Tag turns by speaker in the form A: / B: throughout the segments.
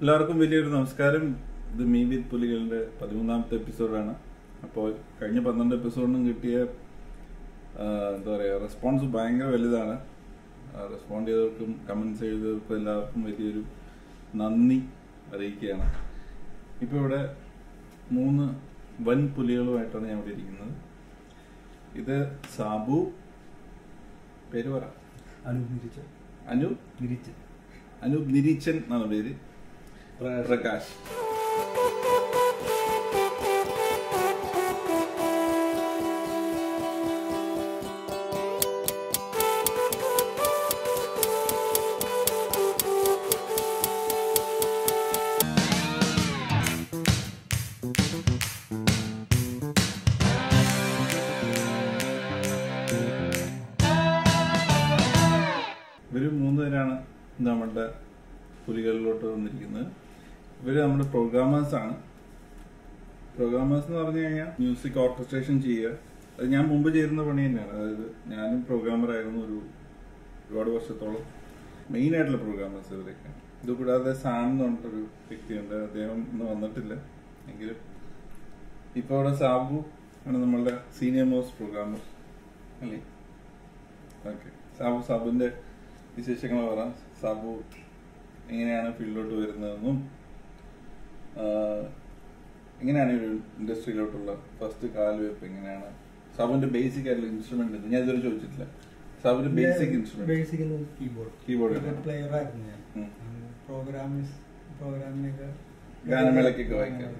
A: എല്ലാവർക്കും വലിയൊരു നമസ്കാരം ഇത് മീ വിത്ത് പുലികളുടെ പതിമൂന്നാമത്തെ എപ്പിസോഡാണ് അപ്പോൾ കഴിഞ്ഞ പന്ത്രണ്ട് എപ്പിസോഡിനും കിട്ടിയ ആ, എന്താ പറയുക റെസ്പോൺസ് ഭയങ്കര വലുതാണ് റെസ്പോണ്ട് ചെയ്തവർക്കും കമൻസ് ചെയ്തവർക്കും എല്ലാവർക്കും വലിയൊരു നന്ദി അറിയിക്കുകയാണ് ഇപ്പോൾ ഇവിടെ മൂന്ന് വൻ പുലികളുമായിട്ടാണ് ഞാൻ ഇവിടെ ഇരിക്കുന്നത് ഇത് സാബു പേര് പറ
B: അനൂപ് നിരിച്ച
A: അനൂപ്
B: നിരിച്ച
A: അനൂപ് നിരീച്ചൻ എന്നാണ് പേര് പ്രകാശ് ഇവര് മൂന്ന് പേരാണ് നമ്മളുടെ പുലികളിലോട്ട് വന്നിരിക്കുന്നത് ഇവര് നമ്മുടെ പ്രോഗ്രാമേഴ്സ് ആണ് പ്രോഗ്രാമേഴ്സ് എന്ന് പറഞ്ഞു കഴിഞ്ഞാൽ മ്യൂസിക് ഓർക്കസ്ട്രേഷൻ ചെയ്യുക അത് ഞാൻ മുമ്പ് ചെയ്യുന്ന പണി തന്നെയാണ് അതായത് ഞാനും പ്രോഗ്രാമർ ആയിരുന്നു ഒരു ഒരുപാട് വർഷത്തോളം മെയിൻ ആയിട്ടുള്ള പ്രോഗ്രാമേഴ്സ് ഇവരൊക്കെ ഇത് കൂടാതെ സാം എന്ന് പറഞ്ഞിട്ടൊരു വ്യക്തിയുണ്ട് അദ്ദേഹം ഇന്ന് വന്നിട്ടില്ല എങ്കിലും ഇപ്പൊ അവിടെ സാബു ആണ് നമ്മളുടെ സീനിയർ മോസ്റ്റ് പ്രോഗ്രാമർ അല്ലേ ഓക്കെ സാബു സാബുവിന്റെ വിശേഷങ്ങൾ പറ സാബു എങ്ങനെയാണ് ഫീൽഡിലോട്ട് വരുന്നതെന്നും ആഹ്, എങ്ങനെയാണ് ഈ ഒരു ഇൻഡസ്ട്രിയിലോട്ടുള്ള ഫസ്റ്റ് കാൽവെപ്പ് എങ്ങനെയാണ് സാബുവിന്റെ ബേസിക് ആയിട്ടുള്ള ഇൻസ്ട്രുമെന്റ് ഞാൻ ഇതുവരെ ചോദിച്ചിട്ടില്ല സാബുവിന്റെ basic instrument
B: basic keyboard
A: Keyboard ആണ്.
B: പ്ലെയർ ആയിരുന്നു ഞാൻ
A: ഉം.
B: പ്രോഗ്രാമിംഗ് പ്രോഗ്രാമിനൊക്കെ
A: ഗാനമേളയ്ക്കൊക്കെ വായിക്കാൻ.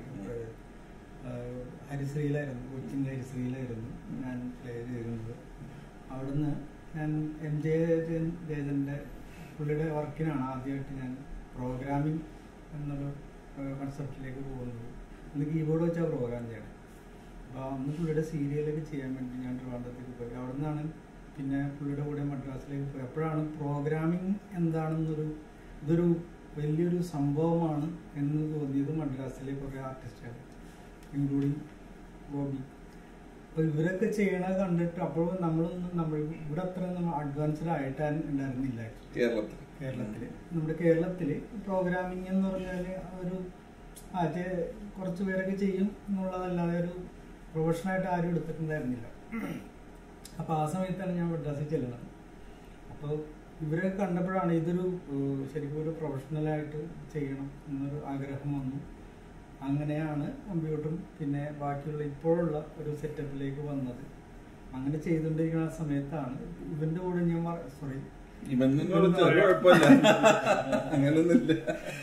B: ഹരിശ്രീയിലായിരുന്നു കൊച്ചിൻ്റെ ഹരിശ്രീയിലായിരുന്നു ഞാൻ പ്ലേ ചെയ്തിരുന്നത് അവിടുന്ന് ഞാൻ എം ജെ ജയചന്ദ്രൻ്റെ പുള്ളിയുടെ വർക്കിനാണ് ആദ്യമായിട്ട് ഞാൻ പ്രോഗ്രാമിംഗ് എന്നൊരു കൺസെപ്റ്റിലേക്ക് പോകുന്നത് ഇന്ന് കീബോർഡ് വെച്ചാൽ പ്രോഗ്രാം ചെയ്യണം അപ്പോൾ അന്ന് പുള്ളിയുടെ സീരിയലൊക്കെ ചെയ്യാൻ വേണ്ടി ഞാൻ ട്രിവാൻഡ്രത്തേക്ക് പോയി അവിടെ നിന്നാണ് പിന്നെ പുള്ളിയുടെ കൂടെ മദ്രാസിലേക്ക് പോയി അപ്പോഴാണ് പ്രോഗ്രാമിംഗ് എന്താണെന്നൊരു ഇതൊരു വലിയൊരു സംഭവമാണ് എന്ന് തോന്നിയത് മദ്രാസിലെ കുറേ ആർട്ടിസ്റ്റുകൾ ഇൻക്ലൂഡിങ് ബോബി അപ്പോൾ ഇവരൊക്കെ ചെയ്യണത് കണ്ടിട്ട് അപ്പോൾ നമ്മളൊന്നും നമ്മൾ ഇവിടെ അത്ര അഡ്വാൻസ്ഡ് ആയിട്ട് ഉണ്ടായിരുന്നില്ല actually.
A: കേരളത്തിൽ
B: കേരളത്തില് നമ്മുടെ കേരളത്തില് പ്രോഗ്രാമിംഗ് എന്ന് പറഞ്ഞാൽ ഒരു ആദ്യ കുറച്ച് പേരൊക്കെ ചെയ്യും എന്നുള്ളതല്ലാതെ ഒരു പ്രൊഫഷണലായിട്ട് ആരും എടുത്തിട്ടുണ്ടായിരുന്നില്ല അപ്പോൾ ആ സമയത്താണ് ഞാൻ മദ്രാസിൽ ചെല്ലുന്നത് അപ്പോൾ ഇവരെ കണ്ടപ്പോഴാണ് ഇതൊരു ഏഹ്, ശരിക്കും ഒരു പ്രൊഫഷണലായിട്ട് ചെയ്യണം എന്നൊരു ആഗ്രഹം വന്നു അങ്ങനെയാണ് കമ്പ്യൂട്ടറും പിന്നെ ബാക്കിയുള്ള ഇപ്പോഴുള്ള ഒരു സെറ്റപ്പിലേക്ക് വന്നത് അങ്ങനെ ചെയ്തുകൊണ്ടിരിക്കുന്ന ആ സമയത്താണ് ഇവന്റെ കൂടെ ഞാൻ സോറി
A: ഇവനോട് ചെറിയ കുഴപ്പമില്ല അങ്ങനൊന്നുമില്ല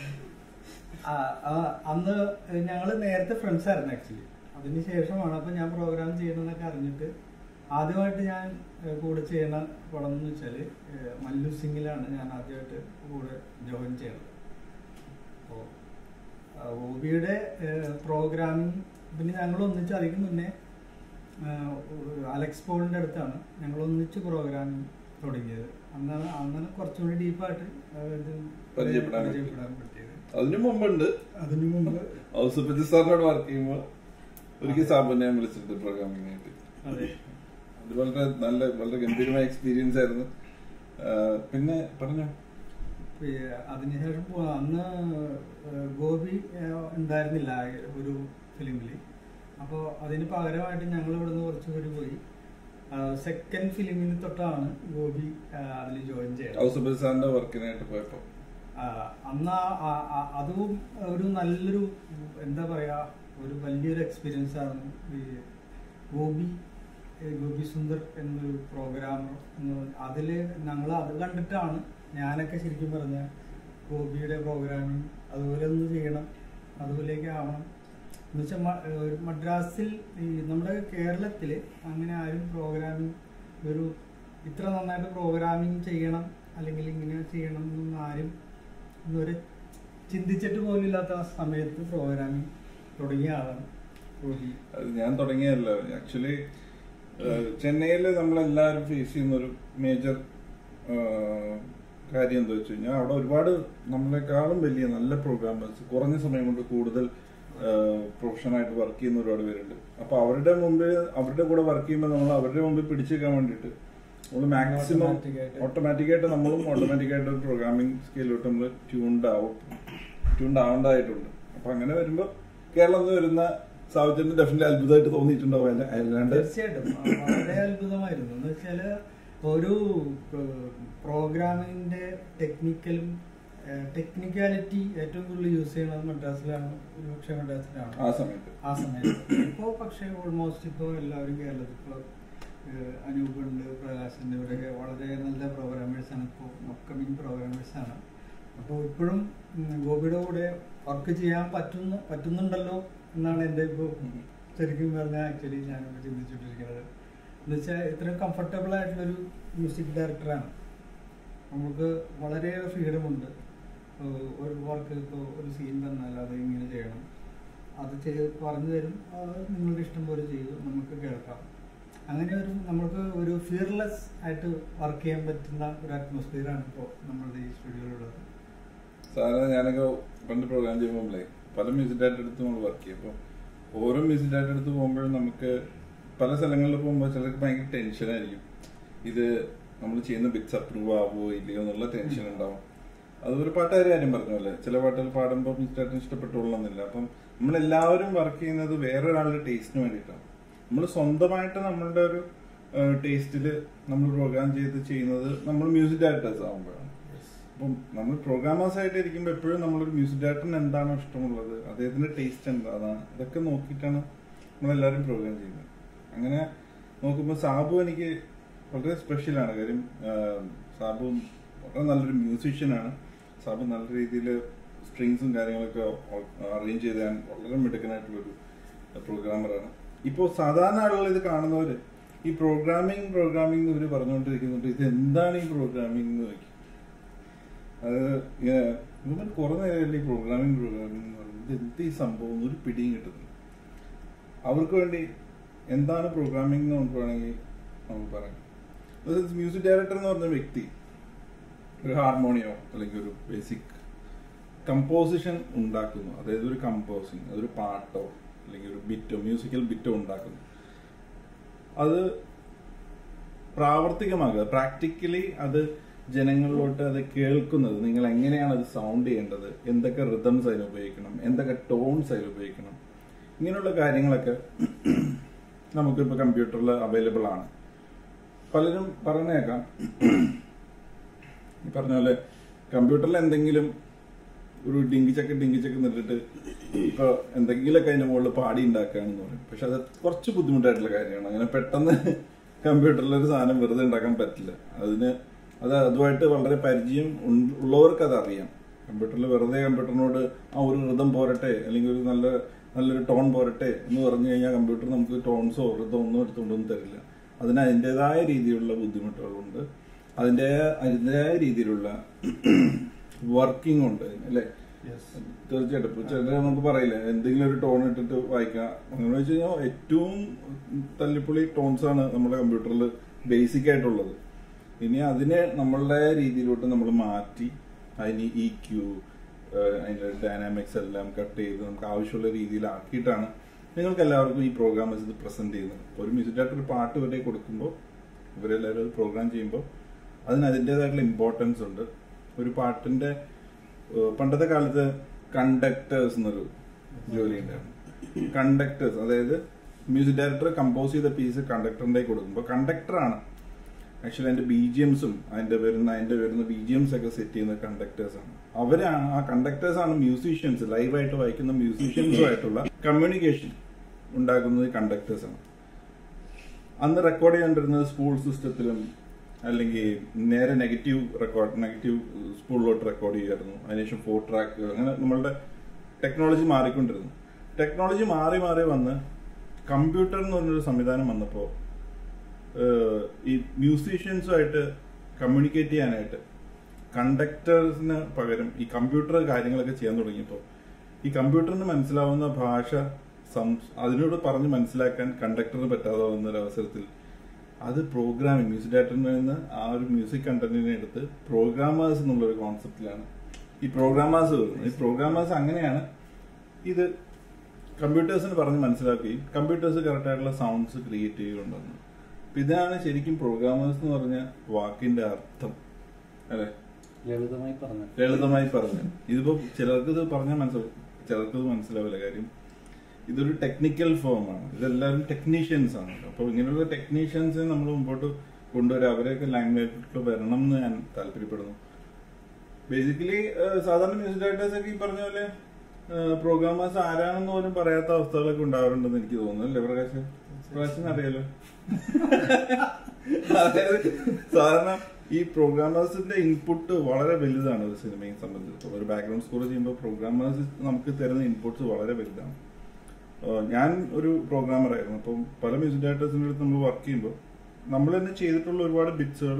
B: ആ, ആ, അന്ന് ഞങ്ങള് നേരത്തെ ഫ്രണ്ട്സ് ആയിരുന്നു ആക്ച്വലി അതിന് ശേഷമാണ് അപ്പൊ ഞാൻ പ്രോഗ്രാം ചെയ്യണമെന്നൊക്കെ അറിഞ്ഞിട്ട് ആദ്യമായിട്ട് ഞാൻ ഏഹ്, കൂടെ ചെയ്യുന്ന പടം എന്ന് വെച്ചാല് ഏഹ്, മല്ലു സിംഗിലാണ് ഞാൻ ആദ്യമായിട്ട് കൂടെ ജോയിൻ ചെയ്യണത് അപ്പോ ആ, ഓബിയുടെ പ്രോഗ്രാമിംഗ് പിന്നെ ഞങ്ങൾ ഒന്നിച്ച് അതിന് മുന്നേ ആഹ്, ഒരു അലക്സ് പോളിന്റെ അടുത്താണ് ഞങ്ങൾ ഒന്നിച്ച് പ്രോഗ്രാമിംഗ് തുടങ്ങിയത് അന്നാണ് അങ്ങനെ കുറച്ചുകൂടി ഡീപ്പായിട്ട് ഇത്
A: പരിചയപ്പെടാൻ പറ്റി.
B: പരിചയപ്പെടാൻ പറ്റിയത്
A: അതിനു മുമ്പുണ്ട്
B: അതിനു മുമ്പ്
A: ഔസുപ്പത്തി സാറിനോട് വർക്ക് ചെയ്യുമ്പോൾ ഒരിക്കൽ സാബുനെ ഞാൻ വിളിച്ചിട്ടുണ്ട് പ്രോഗ്രാമിംഗ് ആയിട്ട്
B: അതെ
A: അത് വളരെ നല്ല വളരെ ഗംഭീരമായ എക്സ്പീരിയൻസ് ആയിരുന്നു ആ, പിന്നെ പറഞ്ഞോ
B: പിന്നെ അതിനുശേഷം പോ- അന്ന് ഏഹ് ഗോപി ഏഹ് ഉണ്ടായിരുന്നില്ല ആ ഒരു ഫിലിമിൽ അപ്പോൾ അതിന് പകരമായിട്ട് ഞങ്ങൾ ഇവിടുന്ന് കുറച്ച് പേര് പോയി സെക്കൻഡ് ഫിലിമിൽ തൊട്ടാണ് ഗോപി അതിൽ ജോയിൻ ചെയ്തത്
A: ഔസുപ്പത്തി സാറിന്റെ വർക്കിനായിട്ട് പോയപ്പോ
B: ആ, അന്ന് ആ- ആ- ആ- അതും ഒരു നല്ലൊരു എന്താ പറയാ ഒരു വലിയൊരു എക്സ്പീരിയൻസ് ആയിരുന്നു ഈ ഗോപി ഏ, ഗോപി സുന്ദർ എന്നൊരു പ്രോഗ്രാമർ എന്ന് പറഞ്ഞ- അതില് ഞങ്ങൾ അത് കണ്ടിട്ടാണ് ഞാനൊക്കെ ശരിക്കും പറഞ്ഞ ഗോപിയുടെ പ്രോഗ്രാമിങ് അതുപോലെ ഒന്ന് ചെയ്യണം അതുപോലെയൊക്കെ ആവണം എന്ന് വെച്ചാൽ മദ്രാസിൽ ഈ നമ്മുടെ കേരളത്തിൽ അങ്ങനെ ആരും പ്രോഗ്രാമിംഗ് ഒരു ഇത്ര നന്നായിട്ട് പ്രോഗ്രാമിംഗ് ചെയ്യണം അല്ലെങ്കിൽ ഇങ്ങനെ ചെയ്യണം എന്നൊന്നും ആരും ഇന്നുവരെ ചിന്തിച്ചിട്ട് പോലും ഇല്ലാത്ത ആ സമയത്ത് പ്രോഗ്രാമിംഗ് തുടങ്ങിയ ആളാണ് ഗോപി
A: അത് ഞാൻ തുടങ്ങിയല്ല ആക്ച്വലി ചെന്നൈയിൽ നമ്മളെല്ലാവരും ഫേസ് ചെയ്യുന്ന ഒരു മേജർ കാര്യം എന്താ വെച്ച് കഴിഞ്ഞാൽ അവിടെ ഒരുപാട് നമ്മളെക്കാളും വലിയ നല്ല പ്രോഗ്രാമേഴ്സ് കുറഞ്ഞ സമയം കൊണ്ട് കൂടുതൽ പ്രൊഫഷണലായിട്ട് വർക്ക് ചെയ്യുന്ന ഒരുപാട് പേരുണ്ട് അപ്പൊ അവരുടെ മുമ്പിൽ അവരുടെ കൂടെ വർക്ക് ചെയ്യുമ്പോൾ നമ്മൾ അവരുടെ മുമ്പിൽ പിടിച്ചേക്കാൻ വേണ്ടിയിട്ട് നമ്മൾ മാക്സിമം
B: Automatic ആയിട്ട്.
A: ഓട്ടോമാറ്റിക് ആയിട്ട് നമ്മളും ഓട്ടോമാറ്റിക് ആയിട്ട് പ്രോഗ്രാമിംഗ് സ്കില്ലോട്ട് നമ്മൾ ട്യൂൺഡ് ആവും ട്യൂൺഡ് ആവേണ്ടതായിട്ടുണ്ട് അപ്പൊ അങ്ങനെ വരുമ്പോ കേരളത്തിൽ നിന്ന് വരുന്ന സാഹചര്യം ഡെഫിനറ്റ്ലി അത്ഭുതമായിട്ട് തോന്നിയിട്ടുണ്ടാവും അല്ല- അല്ലാണ്ട്
B: തീർച്ചയായിട്ടും ആ, വളരെ അത്ഭുതമായിരുന്നു എന്ന് വെച്ചാല് ഒരു പ്രോഗ്രാമിന്റെ ടെക്നിക്കലും ടെക്നിക്കാലിറ്റി ഏറ്റവും കൂടുതൽ യൂസ് ചെയ്യുന്നത് മദ്രാസിലാണ് ഒരുപക്ഷെ മദ്രാസിലാണ്
A: ആ സമയത്ത്
B: ആ സമയത്ത് ഇപ്പോൾ പക്ഷേ ഓൾമോസ്റ്റ് ഇപ്പോൾ എല്ലാവരും കേരളത്തിൽ ഇപ്പോൾ അനൂപുണ്ട് പ്രകാശുണ്ട് ഇവരൊക്കെ വളരെ നല്ല പ്രോഗ്രാമേഴ്സ് ആണ് ഇപ്പോൾ അപ്കമിങ് പ്രോഗ്രാമേഴ്സ് ആണ് അപ്പോൾ ഇപ്പോഴും ഉം, ഗോപിയുടെ കൂടെ വർക്ക് ചെയ്യാൻ പറ്റുന്ന പറ്റുന്നുണ്ടല്ലോ എന്നാണ് എൻ്റെ ഇപ്പോൾ ശരിക്കും പറഞ്ഞാൽ ആക്ച്വലി ഞാനിപ്പോൾ ചിന്തിച്ചുകൊണ്ടിരിക്കുന്നത് എന്ന് വെച്ചാൽ ഇത്രയും കംഫർട്ടബിൾ ആയിട്ടുള്ളൊരു മ്യൂസിക് ഡയറക്ടറാണ് നമുക്ക് വളരെയേറെ ഫ്രീഡം ഉണ്ട് ഏഹ് ഒരു വർക്ക് ഇപ്പോൾ ഒരു സീൻ തന്നാൽ അത് ഇങ്ങനെ ചെയ്യണം അത് ചെയ്ത് പറഞ്ഞു തരും അത് നിങ്ങളുടെ ഇഷ്ടം പോലെ ചെയ്തു നമുക്ക് കേൾക്കാം അങ്ങനെ ഒരു നമുക്ക് ഒരു ഫിയർലെസ് ആയിട്ട് വർക്ക് ചെയ്യാൻ പറ്റുന്ന ഒരു അറ്റ്മോസ്ഫിയറാണ് ഇപ്പോൾ നമ്മളുടെ ഈ സ്റ്റുഡിയോയിലുള്ളത്
A: സാധാരണ ഞാനൊക്കെ പണ്ട് പ്രോഗ്രാം ചെയ്യുമ്പോഴേ പല മ്യൂസിക് ഡയറക്ടർ അടുത്ത് നമ്മൾ വർക്ക് ചെയ്യും അപ്പോൾ ഓരോ മ്യൂസിക് ഡയറക്ടർ അടുത്ത് പോകുമ്പോഴും നമുക്ക് പല സ്ഥലങ്ങളിൽ പോകുമ്പോൾ ചിലർക്ക് ഭയങ്കര ടെൻഷനായിരിക്കും ഇത് നമ്മൾ ചെയ്യുന്ന ബിറ്റ്സ് അപ്രൂവ് ആവുമോ ഇല്ലയോ എന്നുള്ള ടെൻഷൻ ഉണ്ടാവും അത് ഒരു പാട്ടുകാരെ കാര്യം പറഞ്ഞല്ലേ ചില പാട്ടുകൾ പാടുമ്പോൾ മ്യൂസിക് ഡയറക്ടറിന് ഇഷ്ടപ്പെട്ടുകൊള്ളുന്നില്ല അപ്പം നമ്മളെല്ലാവരും വർക്ക് ചെയ്യുന്നത് വേറൊരാളുടെ ടേസ്റ്റിന് വേണ്ടിയിട്ടാണ് നമ്മൾ സ്വന്തമായിട്ട് നമ്മളുടെ ഒരു ടേസ്റ്റിൽ നമ്മൾ പ്രോഗ്രാം ചെയ്ത് ചെയ്യുന്നത് നമ്മൾ മ്യൂസിക് ഡയറക്ടേഴ്സ് ആകുമ്പോഴാണ് അപ്പം നമ്മൾ പ്രോഗ്രാമേഴ്സ് ആയിട്ട് ഇരിക്കുമ്പോൾ എപ്പോഴും നമ്മളൊരു മ്യൂസിക് ഡയറക്ടറിന് എന്താണോ ഇഷ്ടമുള്ളത് അദ്ദേഹത്തിന്റെ ടേസ്റ്റ് എന്താണ് ഇതൊക്കെ നോക്കിയിട്ടാണ് നമ്മളെല്ലാവരും പ്രോഗ്രാം ചെയ്യുന്നത് അങ്ങനെ നോക്കുമ്പോൾ സാബു എനിക്ക് വളരെ സ്പെഷ്യലാണ് കാര്യം ആ, സാബു വളരെ നല്ലൊരു മ്യൂസീഷ്യനാണ് സാബു നല്ല രീതിയിൽ സ്ട്രിങ്സും കാര്യങ്ങളൊക്കെ അറേഞ്ച് ചെയ്ത് ഞാൻ വളരെ മിടുക്കനായിട്ടുള്ളൊരു പ്രോഗ്രാമറാണ് ഇപ്പോൾ സാധാരണ ആളുകൾ ഇത് കാണുന്നവര് ഈ പ്രോഗ്രാമിംഗ് പ്രോഗ്രാമിംഗ് ഇവർ പറഞ്ഞുകൊണ്ടിരിക്കുന്നുണ്ട് ഇത് എന്താണ് ഈ പ്രോഗ്രാമിംഗ് എന്ന് ചോദിക്കും അത് ഇവൻ കുറെ നേരമല്ലേ ഈ പ്രോഗ്രാമിംഗ് പ്രോഗ്രാമിംഗ് എന്ന് പറയുന്നത് ഇത് എന്ത് ഈ സംഭവം ഒരു പിടിയും കിട്ടുന്നില്ല അവർക്ക് വേണ്ടി എന്താണ് പ്രോഗ്രാമിംഗ് എന്ന് നമുക്ക് വേണമെങ്കിൽ നമുക്ക് പറയാം മ്യൂസിക് ഡയറക്ടർ എന്ന് പറഞ്ഞ വ്യക്തി ഒരു ഹാർമോണിയോ അല്ലെങ്കിൽ ഒരു ബേസിക് കമ്പോസിഷൻ ഉണ്ടാക്കുന്നു അതായത് ഒരു കമ്പോസിങ് അതൊരു പാട്ടോ അല്ലെങ്കിൽ ഒരു ബിറ്റോ മ്യൂസിക്കൽ ബിറ്റോ ഉണ്ടാക്കുന്നു അത് പ്രാവർത്തികമാകുക പ്രാക്ടിക്കലി അത് ജനങ്ങളിലോട്ട് അത് കേൾക്കുന്നത് നിങ്ങൾ എങ്ങനെയാണ് അത് സൗണ്ട് ചെയ്യേണ്ടത് എന്തൊക്കെ റിതംസ് അതിൽ ഉപയോഗിക്കണം എന്തൊക്കെ ടോൺസ് അതിൽ ഉപയോഗിക്കണം ഇങ്ങനെയുള്ള കാര്യങ്ങളൊക്കെ നമുക്കിപ്പോൾ കമ്പ്യൂട്ടറിൽ അവൈലബിൾ ആണ് പലരും പറഞ്ഞേക്കാം ഈ പറഞ്ഞ പോലെ കമ്പ്യൂട്ടറിൽ എന്തെങ്കിലും ഒരു ഡിങ്കിച്ചക്ക് ഡിങ്കിച്ചക്ക് നിന്നിട്ട് ഇപ്പൊ എന്തെങ്കിലുമൊക്കെ അതിന്റെ മുകളിൽ പാടി ഉണ്ടാക്കുകയാണെന്ന് പറയും പക്ഷെ അത് കുറച്ച് ബുദ്ധിമുട്ടായിട്ടുള്ള കാര്യമാണ് അങ്ങനെ പെട്ടെന്ന് കമ്പ്യൂട്ടറിൽ ഒരു സാധനം വെറുതെ ഉണ്ടാക്കാൻ പറ്റില്ല അതിന് അത് അതുമായിട്ട് വളരെ പരിചയം ഉൺ- ഉള്ളവർക്ക് അത് അറിയാം കമ്പ്യൂട്ടറിൽ വെറുതെ കമ്പ്യൂട്ടറിനോട് ആ ഒരു ഋതം പോരട്ടെ അല്ലെങ്കിൽ ഒരു നല്ല നല്ലൊരു ടോൺ പോരട്ടെ എന്ന് പറഞ്ഞു കഴിഞ്ഞാൽ കമ്പ്യൂട്ടർ നമുക്ക് ടോൺസോ ഋതോ ഒന്നും എടുത്തുകൊണ്ടൊന്നും തരില്ല അതിന് അതിൻ്റെതായ രീതിയിലുള്ള ബുദ്ധിമുട്ടുകളുണ്ട് അതിൻ്റെ അതിൻ്റെതായ രീതിയിലുള്ള വർക്കിംഗ് ഉണ്ട് അതിന്, അല്ലേ തീർച്ചയായിട്ടും ഇപ്പൊ ചിലര് നമുക്ക് പറയില്ല എന്തെങ്കിലും ഒരു ടോൺ ഇട്ടിട്ട് വായിക്കാം അങ്ങനെ വെച്ച് കഴിഞ്ഞാൽ ഏറ്റവും തല്ലിപ്പൊളി ടോൺസ് ആണ് നമ്മുടെ കമ്പ്യൂട്ടറിൽ ബേസിക് ആയിട്ടുള്ളത് ഇനി അതിനെ നമ്മളുടെ രീതിയിലോട്ട് നമ്മൾ മാറ്റി അതിന് ഇ ക്യൂ അതിന്റെ ഡൈനാമിക്സ് എല്ലാം കട്ട് ചെയ്ത് നമുക്ക് ആവശ്യമുള്ള രീതിയിലാക്കിയിട്ടാണ് നിങ്ങൾക്ക് എല്ലാവർക്കും ഈ പ്രോഗ്രാമേഴ്സ് ഇത് പ്രസന്റ് ചെയ്യുന്നത് ഇപ്പൊ ഒരു മ്യൂസിക് ഡയറക്ടർ ഒരു പാട്ട് ഇവരെ കൊടുക്കുമ്പോൾ ഇവരെല്ലാവരും അത് പ്രോഗ്രാം ചെയ്യുമ്പോൾ അതിന് അതിൻ്റെതായിട്ടുള്ള ഇമ്പോർട്ടൻസ് ഉണ്ട് ഒരു പാട്ടിന്റെ ഏഹ് പണ്ടത്തെ കാലത്ത് കണ്ടക്ടേഴ്സ് എന്നൊരു ജോലി ഉണ്ടായിരുന്നു കണ്ടക്ടേഴ്സ് അതായത് മ്യൂസിക് ഡയറക്ടർ കമ്പോസ് ചെയ്ത പീസ് കണ്ടക്ടറിന്റെ കൊടുക്കുമ്പോൾ കണ്ടക്ടറാണ് ആക്ച്വലി അതിന്റെ ബി ജി എംസും അതിന്റെ വരുന്ന അതിന്റെ വരുന്ന ബി ജി എംസ് ഒക്കെ സെറ്റ് ചെയ്യുന്ന കണ്ടക്ടേഴ്സ് ആണ് അവരാണ് ആ കണ്ടക്ടേഴ്സ് ആണ് മ്യൂസീഷ്യൻസ് ലൈവായിട്ട് വായിക്കുന്ന മ്യൂസീഷ്യൻസുമായിട്ടുള്ള കമ്മ്യൂണിക്കേഷൻ ഉണ്ടാക്കുന്നത് കണ്ടക്ടേഴ്സ് ആണ് അന്ന് റെക്കോർഡ് ചെയ്തുകൊണ്ടിരുന്നത് സ്കൂൾ സിസ്റ്റത്തിലും അല്ലെങ്കിൽ നേരെ നെഗറ്റീവ് റെക്കോർഡ് നെഗറ്റീവ് സ്പൂളിലോട്ട് റെക്കോർഡ് ചെയ്യുമായിരുന്നു അതിനുശേഷം ഫോർ ട്രാക്ക് അങ്ങനെ നമ്മളുടെ ടെക്നോളജി മാറിക്കൊണ്ടിരുന്നു ടെക്നോളജി മാറി മാറി വന്ന് കമ്പ്യൂട്ടർ എന്ന് പറഞ്ഞൊരു സംവിധാനം വന്നപ്പോൾ ഈ മ്യൂസീഷ്യൻസുമായിട്ട് കമ്മ്യൂണിക്കേറ്റ് ചെയ്യാനായിട്ട് കണ്ടക്ടേഴ്സിന് പകരം ഈ കമ്പ്യൂട്ടർ കാര്യങ്ങളൊക്കെ ചെയ്യാൻ തുടങ്ങിയപ്പോൾ ഈ കമ്പ്യൂട്ടറിന് മനസ്സിലാവുന്ന ഭാഷ സം- അതിനോട് പറഞ്ഞ് മനസ്സിലാക്കാൻ കണ്ടക്ടറിന് പറ്റാതെ വന്ന ഒരു അവസരത്തിൽ അത് പ്രോഗ്രാമിംഗ് മ്യൂസിക് ഡയറക്ടറിൽ നിന്ന് ആ ഒരു മ്യൂസിക് കണ്ടന്റിനെ എടുത്ത് പ്രോഗ്രാമേഴ്സ് എന്നുള്ള ഒരു കോൺസെപ്റ്റിലാണ് ഈ പ്രോഗ്രാമേഴ്സ് വരുന്നത് ഈ പ്രോഗ്രാമേഴ്സ് അങ്ങനെയാണ് ഇത് കമ്പ്യൂട്ടേഴ്സിന് പറഞ്ഞ് മനസ്സിലാക്കുകയും കമ്പ്യൂട്ടേഴ്സ് കറക്റ്റ് ആയിട്ടുള്ള സൗണ്ട്സ് ക്രിയേറ്റ് ചെയ്യുകൊണ്ടുവന്നു അപ്പൊ ഇതാണ് ശരിക്കും പ്രോഗ്രാമേഴ്സ് എന്ന് പറഞ്ഞ വാക്കിന്റെ അർത്ഥം അല്ലെ
C: ലളിതമായി പറഞ്ഞു
A: ലളിതമായി പറഞ്ഞു ഇതിപ്പോ ചിലർക്ക് ഇത് പറഞ്ഞാൽ മനസ്സിലാവും ചിലർക്ക് ഇത് മനസ്സിലാവില്ല കാര്യം ഇതൊരു ടെക്നിക്കൽ ഫോം ആണ് ഇതെല്ലാവരും ടെക്നീഷ്യൻസ് ആണ് അപ്പൊ ഇങ്ങനെയുള്ള ടെക്നീഷ്യൻസിനെ നമ്മൾ മുമ്പോട്ട് കൊണ്ടുവരാം അവരെയൊക്കെ ലാംഗ്വേജിൽ വരണം എന്ന് ഞാൻ താല്പര്യപ്പെടുന്നു ബേസിക്കലി സാധാരണ മ്യൂസിക് ഡയറക്ടേഴ്സ് ഒക്കെ ഈ പറഞ്ഞ പോലെ പ്രോഗ്രാമേഴ്സ് ആരാണെന്ന് പോലും പറയാത്ത അവസ്ഥകളൊക്കെ ഉണ്ടാവാറുണ്ടെന്ന് എനിക്ക് തോന്നുന്നു അല്ലേ പ്രകാശ് പ്രകാശിന് അറിയാലോ അതായത് സാധാരണ ഈ പ്രോഗ്രാമേഴ്സിന്റെ ഇൻപുട്ട് വളരെ വലുതാണ് ഒരു സിനിമയെ സംബന്ധിച്ചിടത്തോളം ഒരു ബാക്ക്ഗ്രൗണ്ട് സ്കോർ ചെയ്യുമ്പോൾ പ്രോഗ്രാമേഴ്സ് നമുക്ക് തരുന്ന ഇൻപുട്സ് വളരെ വലുതാണ് ഏഹ് ഞാൻ ഒരു പ്രോഗ്രാമർ ആയിരുന്നു അപ്പം പല മ്യൂസിക് ഡയറക്ടേഴ്സിന്റെ അടുത്ത് നമ്മൾ വർക്ക് ചെയ്യുമ്പോൾ നമ്മൾ തന്നെ ചെയ്തിട്ടുള്ള ഒരുപാട് ബിറ്റ്സുകൾ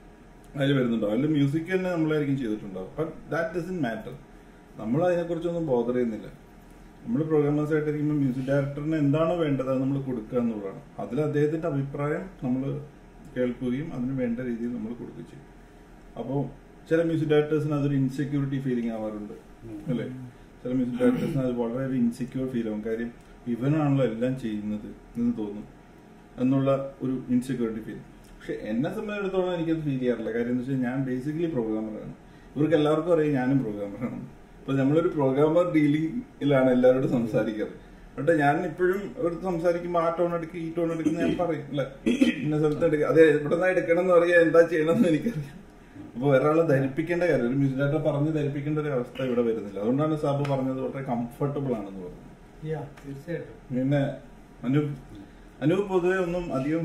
A: അതിൽ വരുന്നുണ്ടാവും അതിൽ മ്യൂസിക് തന്നെ നമ്മളായിരിക്കും ചെയ്തിട്ടുണ്ടാവും ബട്ട് ദാറ്റ് ഡസൻ മാറ്റർ നമ്മൾ അതിനെക്കുറിച്ചൊന്നും ബോധർ ചെയ്യുന്നില്ല നമ്മൾ പ്രോഗ്രാമേഴ്സ് ആയിട്ടിരിക്കുമ്പോൾ മ്യൂസിക് ഡയറക്ടറിന് എന്താണോ വേണ്ടത് അത് നമ്മൾ കൊടുക്കുക എന്നുള്ളതാണ് അതിൽ അദ്ദേഹത്തിന്റെ അഭിപ്രായം നമ്മൾ കേൾക്കുകയും അതിന് വേണ്ട രീതിയിൽ നമ്മൾ കൊടുക്കുകയും ചെയ്യും അപ്പോൾ ചില മ്യൂസിക് ഡയറക്ടേഴ്സിന് അതൊരു ഇൻസെക്യൂരിറ്റി ഫീലിംഗ് ആവാറുണ്ട് അല്ലേ ചില മ്യൂസിക് ഡയറക്ടേഴ്സിന് അത് വളരെ ഒരു ഇൻസെക്യൂർ ഫീൽ ആവും കാര്യം ഇവനാണല്ലോ എല്ലാം ചെയ്യുന്നത് എന്ന് തോന്നും എന്നുള്ള ഒരു ഇൻസെക്യൂരിറ്റി ഫീൽ പക്ഷെ എന്നെ സംബന്ധിച്ചിടത്തോളം എനിക്കത് ഫീൽ ചെയ്യാറില്ല കാര്യം എന്ന് വെച്ചാൽ ഞാൻ ബേസിക്കലി പ്രോഗ്രാമറാണ് ഇവർക്ക് എല്ലാവർക്കും അറിയാം ഞാനും പ്രോഗ്രാമറാണ് അപ്പൊ നമ്മളൊരു പ്രോഗ്രാമർ ഡീലിംഗിലാണ് എല്ലാവരോടും സംസാരിക്കാറ് പക്ഷെ ഞാൻ ഇപ്പോഴും ഇവിടുത്തെ സംസാരിക്കുമ്പോൾ ആ ടോൺ എടുക്കുക ഈ ടോൺ എടുക്കുന്ന ഞാൻ പറയും അല്ലെ ഇന്ന സ്ഥലത്ത് എടുക്കുക അതെ ഇവിടെ നിന്ന് എടുക്കണം എന്ന് പറയാ എന്താ ചെയ്യണം എന്ന് എനിക്കറിയാം അപ്പൊ ഒരാളെ ധരിപ്പിക്കേണ്ട കാര്യം ഒരു മ്യൂസിക് ഡയറക്ടർ പറഞ്ഞ് ധരിപ്പിക്കേണ്ട ഒരു അവസ്ഥ ഇവിടെ വരുന്നില്ല അതുകൊണ്ടാണ് സാബ് പറഞ്ഞത് വളരെ കംഫർട്ടബിൾ ആണെന്ന് പറഞ്ഞത്
B: യാ തീർച്ചയായിട്ടും
A: പിന്നെ അനൂപ് അനൂപ് പൊതുവെ ഒന്നും അധികം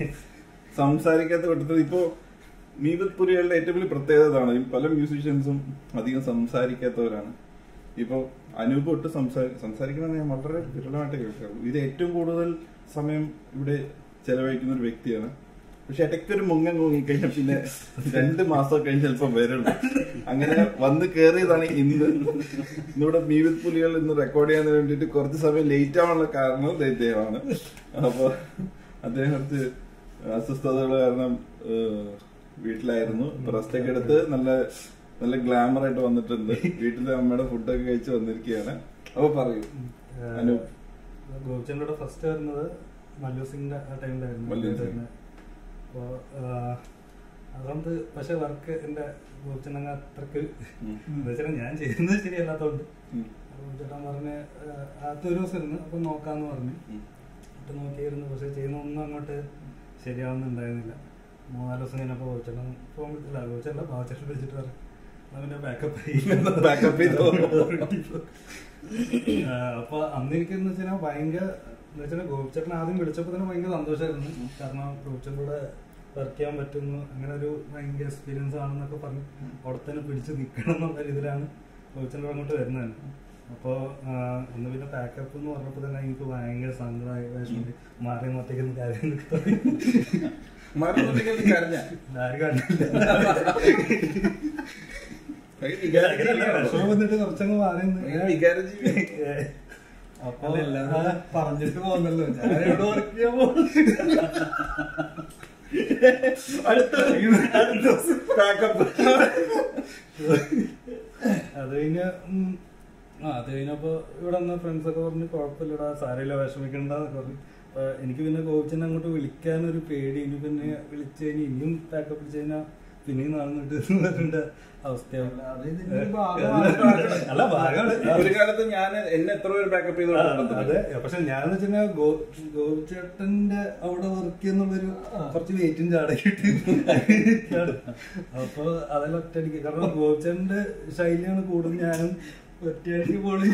A: സംസാരിക്കാത്ത കൂട്ടത്തിൽ ഇപ്പോ മീബത് പുരികളുടെ ഏറ്റവും വലിയ പ്രത്യേകത ആണ് ഈ പല മ്യൂസീഷ്യൻസും അധികം സംസാരിക്കാത്തവരാണ് ഇപ്പോ അനൂപ് ഒട്ട് സംസാരി സംസാരിക്കണമെന്ന് ഞാൻ വളരെ വിരളമായിട്ട് കേൾക്കാറുള്ളൂ ഇത് ഏറ്റവും കൂടുതൽ സമയം ഇവിടെ ചെലവഴിക്കുന്ന ഒരു വ്യക്തിയാണ് പക്ഷെ ഇടയ്ക്കൊരു മുങ്ങൻ മുങ്ങിക്കഴിഞ്ഞാൽ പിന്നെ രണ്ട് മാസം കഴിഞ്ഞ് ചിലപ്പോൾ വരുള്ളൂ അങ്ങനെ വന്ന് കയറിയതാണ് ഇന്ന് ഇന്നിവിടെ മീവിത് പുലികൾ ഇന്ന് റെക്കോർഡ് ചെയ്യാൻ വേണ്ടിയിട്ട് കുറച്ച് സമയം ലേറ്റ് ആവാനുള്ള കാരണം ദേ ഇദ്ദേഹമാണ് അപ്പൊ അദ്ദേഹം കുറച്ച് അസ്വസ്ഥതകൾ കാരണം ഏഹ്, വീട്ടിലായിരുന്നു ഇപ്പൊ റെസ്റ്റ് ഒക്കെ എടുത്ത് നല്ല നല്ല ഗ്ലാമർ ആയിട്ട് വന്നിട്ടുണ്ട് വീട്ടിലെ അമ്മയുടെ ഫുഡൊക്കെ കഴിച്ച് വന്നിരിക്കുകയാണ് അപ്പൊ പറയൂ അനൂപ്
C: ഗോപിച്ചന്റെ ഫസ്റ്റ് വരുന്നത് മല്ലു സിംഗിന്റെ ആ ടൈമിലായിരുന്നു
A: മല്ലു സിംഗ്.
C: അപ്പോ അതുകൊണ്ട് പക്ഷെ വർക്ക് എന്റെ ഗോപിച്ചനങ്ങ അത്രക്ക്
A: ഉം.
C: എന്താ വെച്ചാൽ ഞാൻ ചെയ്യുന്നത് ശരിയല്ലാത്തോണ്ട്
A: ഉം.
C: അപ്പൊ ചേട്ടൻ പറഞ്ഞ് ആദ്യത്തെ ഒരു ദിവസം ഇരുന്ന് അപ്പൊ നോക്കാന്ന് പറഞ്ഞു
A: ഉം.
C: എന്നിട്ട് നോക്കിയിരുന്നു പക്ഷെ ചെയ്യുന്ന ഒന്നും അങ്ങോട്ട് ശരിയാവുന്നുണ്ടായിരുന്നില്ല മൂന്നാല് ദിവസം കഴിഞ്ഞപ്പോ ഗോപിച്ചേട്ടൻ ഫോൺ വിളിച്ചില്ല ഗോപിച്ചല്ല ബാബുച്ചേട്ടൻ വിളിച്ചിട്ട് പറഞ്ഞു "എന്നാ പിന്നെ ബാക്കപ്പ്
A: Backup ചെയ്തോ?"
C: അപ്പൊ അന്ന് എനിക്കെന്ന് വെച്ചാൽ ഭയങ്കര എന്ന് വെച്ചാൽ ഗോപിച്ചേട്ടൻ ആദ്യം വിളിച്ചപ്പോ തന്നെ ഭയങ്കര സന്തോഷമായിരുന്നു കാരണം ഗോപിച്ചേട്ടൻ കൂടെ വർക്ക് ചെയ്യാൻ പറ്റുന്നു അങ്ങനെ ഒരു ഭയങ്കര എക്സ്പീരിയൻസ് ആണെന്നൊക്കെ പറഞ്ഞ് അവിടെ തന്നെ പിടിച്ച് നിൽക്കണം എന്നുള്ള രീതിയിലാണ് ഗോപിച്ചേട്ടൻ അങ്ങോട്ട് വരുന്നത് അപ്പോ ഒന്ന് പിന്നെ പാക്കപ്പ് എന്ന് പറഞ്ഞപ്പോ തന്നെ എനിക്ക് ഭയങ്കര സങ്കടമായി വിഷമിച്ച് മാറി മൊത്തയ്ക്ക് കാര്യങ്ങളൊക്കെ തുടങ്ങി
A: മരണത്തിൽ കരഞ്ഞ
C: ആരും കണ്ടില്ല വിഷമം വന്നിട്ട് കുറച്ചങ്ങ് മാറി നിന്ന്
A: വികാരജീവി
C: അപ്പൊ
B: അല്ല, എല്ലാവരും
C: ആ,
B: പറഞ്ഞിട്ട് പോകുന്നല്ലോ ഞാൻ എവിടെ വർക്ക് ചെയ്യാൻ പോകുന്നു
A: അടുത്ത അടുത്ത ദിവസം ബാക്കപ്പ്
C: അത് കഴിഞ്ഞ് ഉം, ആ അത് കഴിഞ്ഞപ്പോ ഇവിടെ വന്ന ഫ്രണ്ട്സ് ഒക്കെ പറഞ്ഞു കുഴപ്പമില്ലടാ സാരമില്ല വിഷമിക്കണ്ടെന്നൊക്കെ പറഞ്ഞു അപ്പൊ എനിക്ക് പിന്നെ കോച്ചിനെ അങ്ങോട്ട് വിളിക്കാനൊരു പേടി ഇനി പിന്നെ വിളിച്ചു കഴിഞ്ഞ് ഇനിയും പാക്കപ്പ് പിടിച്ചു കഴിഞ്ഞാൽ പിന്നെയും നാളെ വരേണ്ട അവസ്ഥയാണ്
B: അത് ഇതിന്റെ ഒരു ഭാഗമാണ്.
C: അല്ല ഭാഗമാണ്
A: ഒരു കാലത്ത് ഞാൻ എന്നെ എത്ര പേര് ബാക്കപ്പ് ചെയ്തോട്ടുണ്ട്
C: അതെ പക്ഷെ ഞാൻ വെച്ചാൽ ഗോപിച്ചേട്ടന്റെ അവിടെ വർക്ക് ചെയ്യുന്നുള്ളൊരു കുറച്ച് വെയിറ്റും ചാടക്കിട്ട് അപ്പൊ അതെല്ലാം ഒറ്റയടിക്ക് കാരണം ഗോപിച്ചേട്ടന്റെ ശൈലിയാണ് കൂടുതൽ ഞാനും ഒറ്റയടിക്ക് പോളി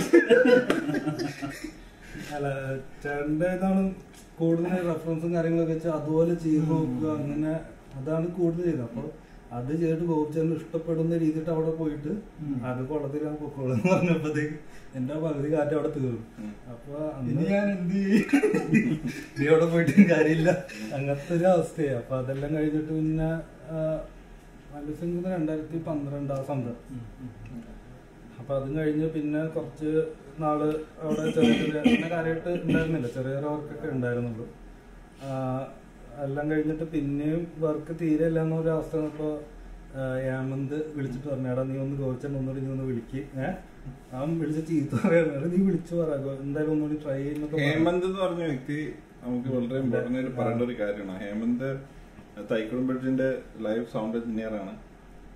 C: അല്ല ചേട്ടന്റെ ഇതാണ് കൂടുതൽ റെഫറൻസും കാര്യങ്ങളൊക്കെ വെച്ച് അതുപോലെ ചെയ്ത് നോക്കുക അങ്ങനെ അതാണ് കൂടുതൽ ചെയ്തത് അപ്പൊ അത് ചെയ്തിട്ട് ഗോപിച്ചേട്ടന് ഇഷ്ടപ്പെടുന്ന രീതിയിട്ട് അവിടെ പോയിട്ട്
B: ഉം.
C: അത് കൊള്ളത്തിലാണ് പൊക്കോളൂ എന്ന് പറഞ്ഞപ്പോഴത്തേക്ക് എന്റെ പകുതി കാറ്റ് അവിടെ തീർന്നു
B: ഉം.
C: അപ്പൊ
B: ഇനി
C: അന്ന്
B: ഞാൻ എന്ത് ചെയ്യും
C: നീ അവിടെ പോയിട്ടും കാര്യമില്ല അങ്ങനത്തെ ഒരു അവസ്ഥയാ അപ്പൊ അതെല്ലാം കഴിഞ്ഞിട്ട് പിന്നെ മല്ലസിംഗ് രണ്ടായിരത്തി പന്ത്രണ്ട് ആ സംഭവം അപ്പൊ അതും കഴിഞ്ഞ് പിന്നെ കുറച്ച് നാള് അവിടെ ചെറിയ ചെറിയ പിന്നെ കാര്യമായിട്ട് ഉണ്ടായിരുന്നില്ല ചെറിയ ചെറിയ വർക്കൊക്കെ ഉണ്ടായിരുന്നുള്ളൂ ആ, എല്ലാം കഴിഞ്ഞിട്ട് പിന്നെയും വർക്ക് തീരെ ഇല്ല എന്നൊരു അവസ്ഥ വന്നപ്പോ യാമന്ത് വിളിച്ചിട്ട് പറഞ്ഞു എടാ നീ ഒന്ന് ഗോവിച്ചൻ ഒന്നുകൂടി നീ ഒന്ന് വിളിക്ക് ഏഹ് അവൻ വിളിച്ച ചീത്ത പറയായിരുന്നു നീ വിളിച്ചു പറ ഗോ- എന്തായാലും ഒന്നുകൂടി ട്രൈ ചെയ്യുന്നൊക്കെ പറഞ്ഞു.
A: ഹേമന്ത് എന്ന് പറഞ്ഞ വ്യക്തി നമുക്ക് വളരെ ഇമ്പോർട്ടന്റ് ആയിട്ട് പറയേണ്ട ഒരു കാര്യമാണ് ഹേമന്ത് തൈക്കുളം ബ്രിഡ്ജിന്റെ ലൈവ് സൗണ്ട് എഞ്ചിനീയർ ആണ്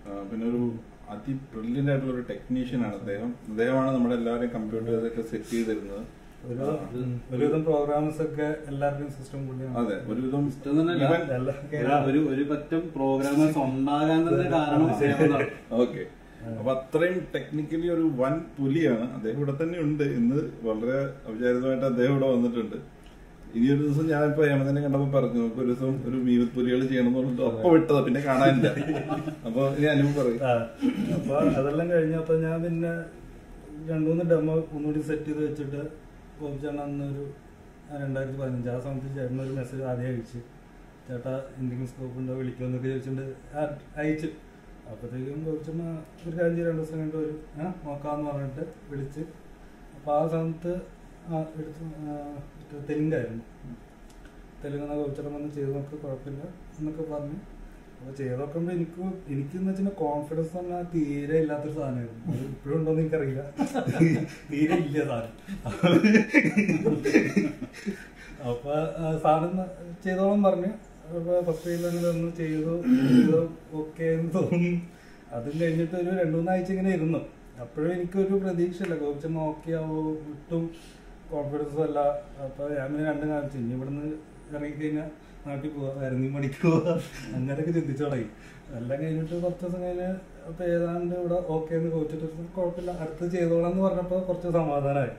A: ആ, പിന്നെ ഒരു അതി ബ്രില്യൻ്റ് ആയിട്ടുള്ള ഒരു ടെക്നീഷ്യൻ ആണ് അദ്ദേഹം അദ്ദേഹമാണ് നമ്മുടെ എല്ലാവരെയും കമ്പ്യൂട്ടേഴ്സ് ഒക്കെ സെറ്റ് ചെയ്ത് തരുന്നത്
C: ഒരു
A: ആ,
C: ഒരുവിധം പ്രോഗ്രാംസ് ഒക്കെ എല്ലാവരുടെയും സിസ്റ്റം കൂടിയാണ്
A: അതെ ഒരുവിധം
D: ഇഷ്ടം തന്നെയല്ല.
A: even-
C: എല്ലാ-
D: ഒരു ഒരു പറ്റം പ്രോഗ്രാമേഴ്സ് ഉണ്ടാകാൻ തന്നെ കാരണം അദ്ദേഹമാണ്.
A: ഓക്കെ അപ്പൊ അത്രയും ടെക്നിക്കലി ഒരു വൻ പുലിയാണ് അദ്ദേഹം ഇവിടെ തന്നെ ഉണ്ട് ഇന്ന് വളരെ അവിചാരിതമായിട്ട് അദ്ദേഹം ഇവിടെ വന്നിട്ടുണ്ട് ഇനി ഒരു ദിവസം ഞാൻ ഇപ്പൊ ഹേമന്തിനെ കണ്ടപ്പോ പറഞ്ഞു നമുക്ക് ഒരു ദിവസം ഒരു മീവത് പുലികൾ ചെയ്യണം എന്ന് പറഞ്ഞിട്ട് അപ്പൊ വിട്ടതാ പിന്നെ കാണാനില്ല അപ്പൊ ഇനി അനുഭവം പറയും
C: ആ, അപ്പൊ അതെല്ലാം കഴിഞ്ഞപ്പോ ഞാൻ പിന്നെ രണ്ടു മൂന്ന് ഡെമോ ഒന്നുകൂടി സെറ്റ് ചെയ്ത് വെച്ചിട്ട് ഗോപിച്ചേട്ടൻ അന്നൊരു രണ്ടായിരത്തി പതിനഞ്ച് ആ സമയത്ത് ചേട്ടൻ ഒരു മെസ്സേജ് ആദ്യം അയച്ചു ചേട്ടാ എന്തെങ്കിലും സ്കോപ്പ് ഉണ്ടോ വിളിക്കുമെന്നൊക്കെ ചോദിച്ചിട്ട് ആ- അയച്ചു അപ്പോഴത്തേക്കും ഗോപിച്ചമ്മ ഒരു കാര്യം ചെയ്യും രണ്ട് ദിവസം കഴിഞ്ഞിട്ട് ഒരു ആ നോക്കാന്ന് പറഞ്ഞിട്ട് വിളിച്ച് അപ്പൊ ആ സമയത്ത് ആ എടുത്ത് ആ, മറ്റേ തെലുങ്കായിരുന്നു തെലുങ്കാന ഗോപിച്ചേട്ടൻ വന്ന് ചെയ്ത് നോക്ക് കുഴപ്പമില്ല എന്നൊക്കെ പറഞ്ഞു അപ്പൊ ചെയ്ത് നോക്കുമ്പോ എനിക്ക് എനിക്ക് എന്ന് വെച്ചാൽ കോൺഫിഡൻസ് പറഞ്ഞാൽ തീരെ ഇല്ലാത്തൊരു സാധനമായിരുന്നു അത് ഇപ്പോഴും ഉണ്ടോന്ന് എനിക്കറിയില്ല തീരെ ഇല്ല സാധനം അപ്പൊ ആ, സാധനം ന- ചെയ്തോളം പറഞ്ഞു അപ്പൊ ഫസ്റ്റ് അങ്ങനെ ഒന്ന് ചെയ്തു ചെയ്തു ഓക്കെ എന്ന് തോന്നുന്നു അതും കഴിഞ്ഞിട്ട് ഒരു രണ്ടു മൂന്നാഴ്ച ഇങ്ങനെ ഇരുന്നു അപ്പോഴും എനിക്കൊരു പ്രതീക്ഷയില്ല ഗോപിച്ചമ്മ ഓക്കെ ആവോ ഒട്ടും കോൺഫിഡൻസും അല്ല അപ്പൊ ഞാൻ പിന്നെ രണ്ടും കാണിച്ചു ഇനി ഇവിടുന്ന് ഇറങ്ങിക്കഴിഞ്ഞാൽ നാട്ടിൽ പോവാ വേറെ മണിക്ക് പോവാ അങ്ങനെയൊക്കെ ചിന്തിച്ചു തുടങ്ങി എല്ലാം കഴിഞ്ഞിട്ട് കുറച്ച് ദിവസം കഴിഞ്ഞ് അപ്പൊ ഏതാണ്ട് ഇവിടെ ഓക്കെ എന്ന് ചോദിച്ചിട്ട് കുഴപ്പമില്ല അടുത്ത് ചെയ്തോളാം എന്ന് പറഞ്ഞപ്പോ കുറച്ച് സമാധാനമായി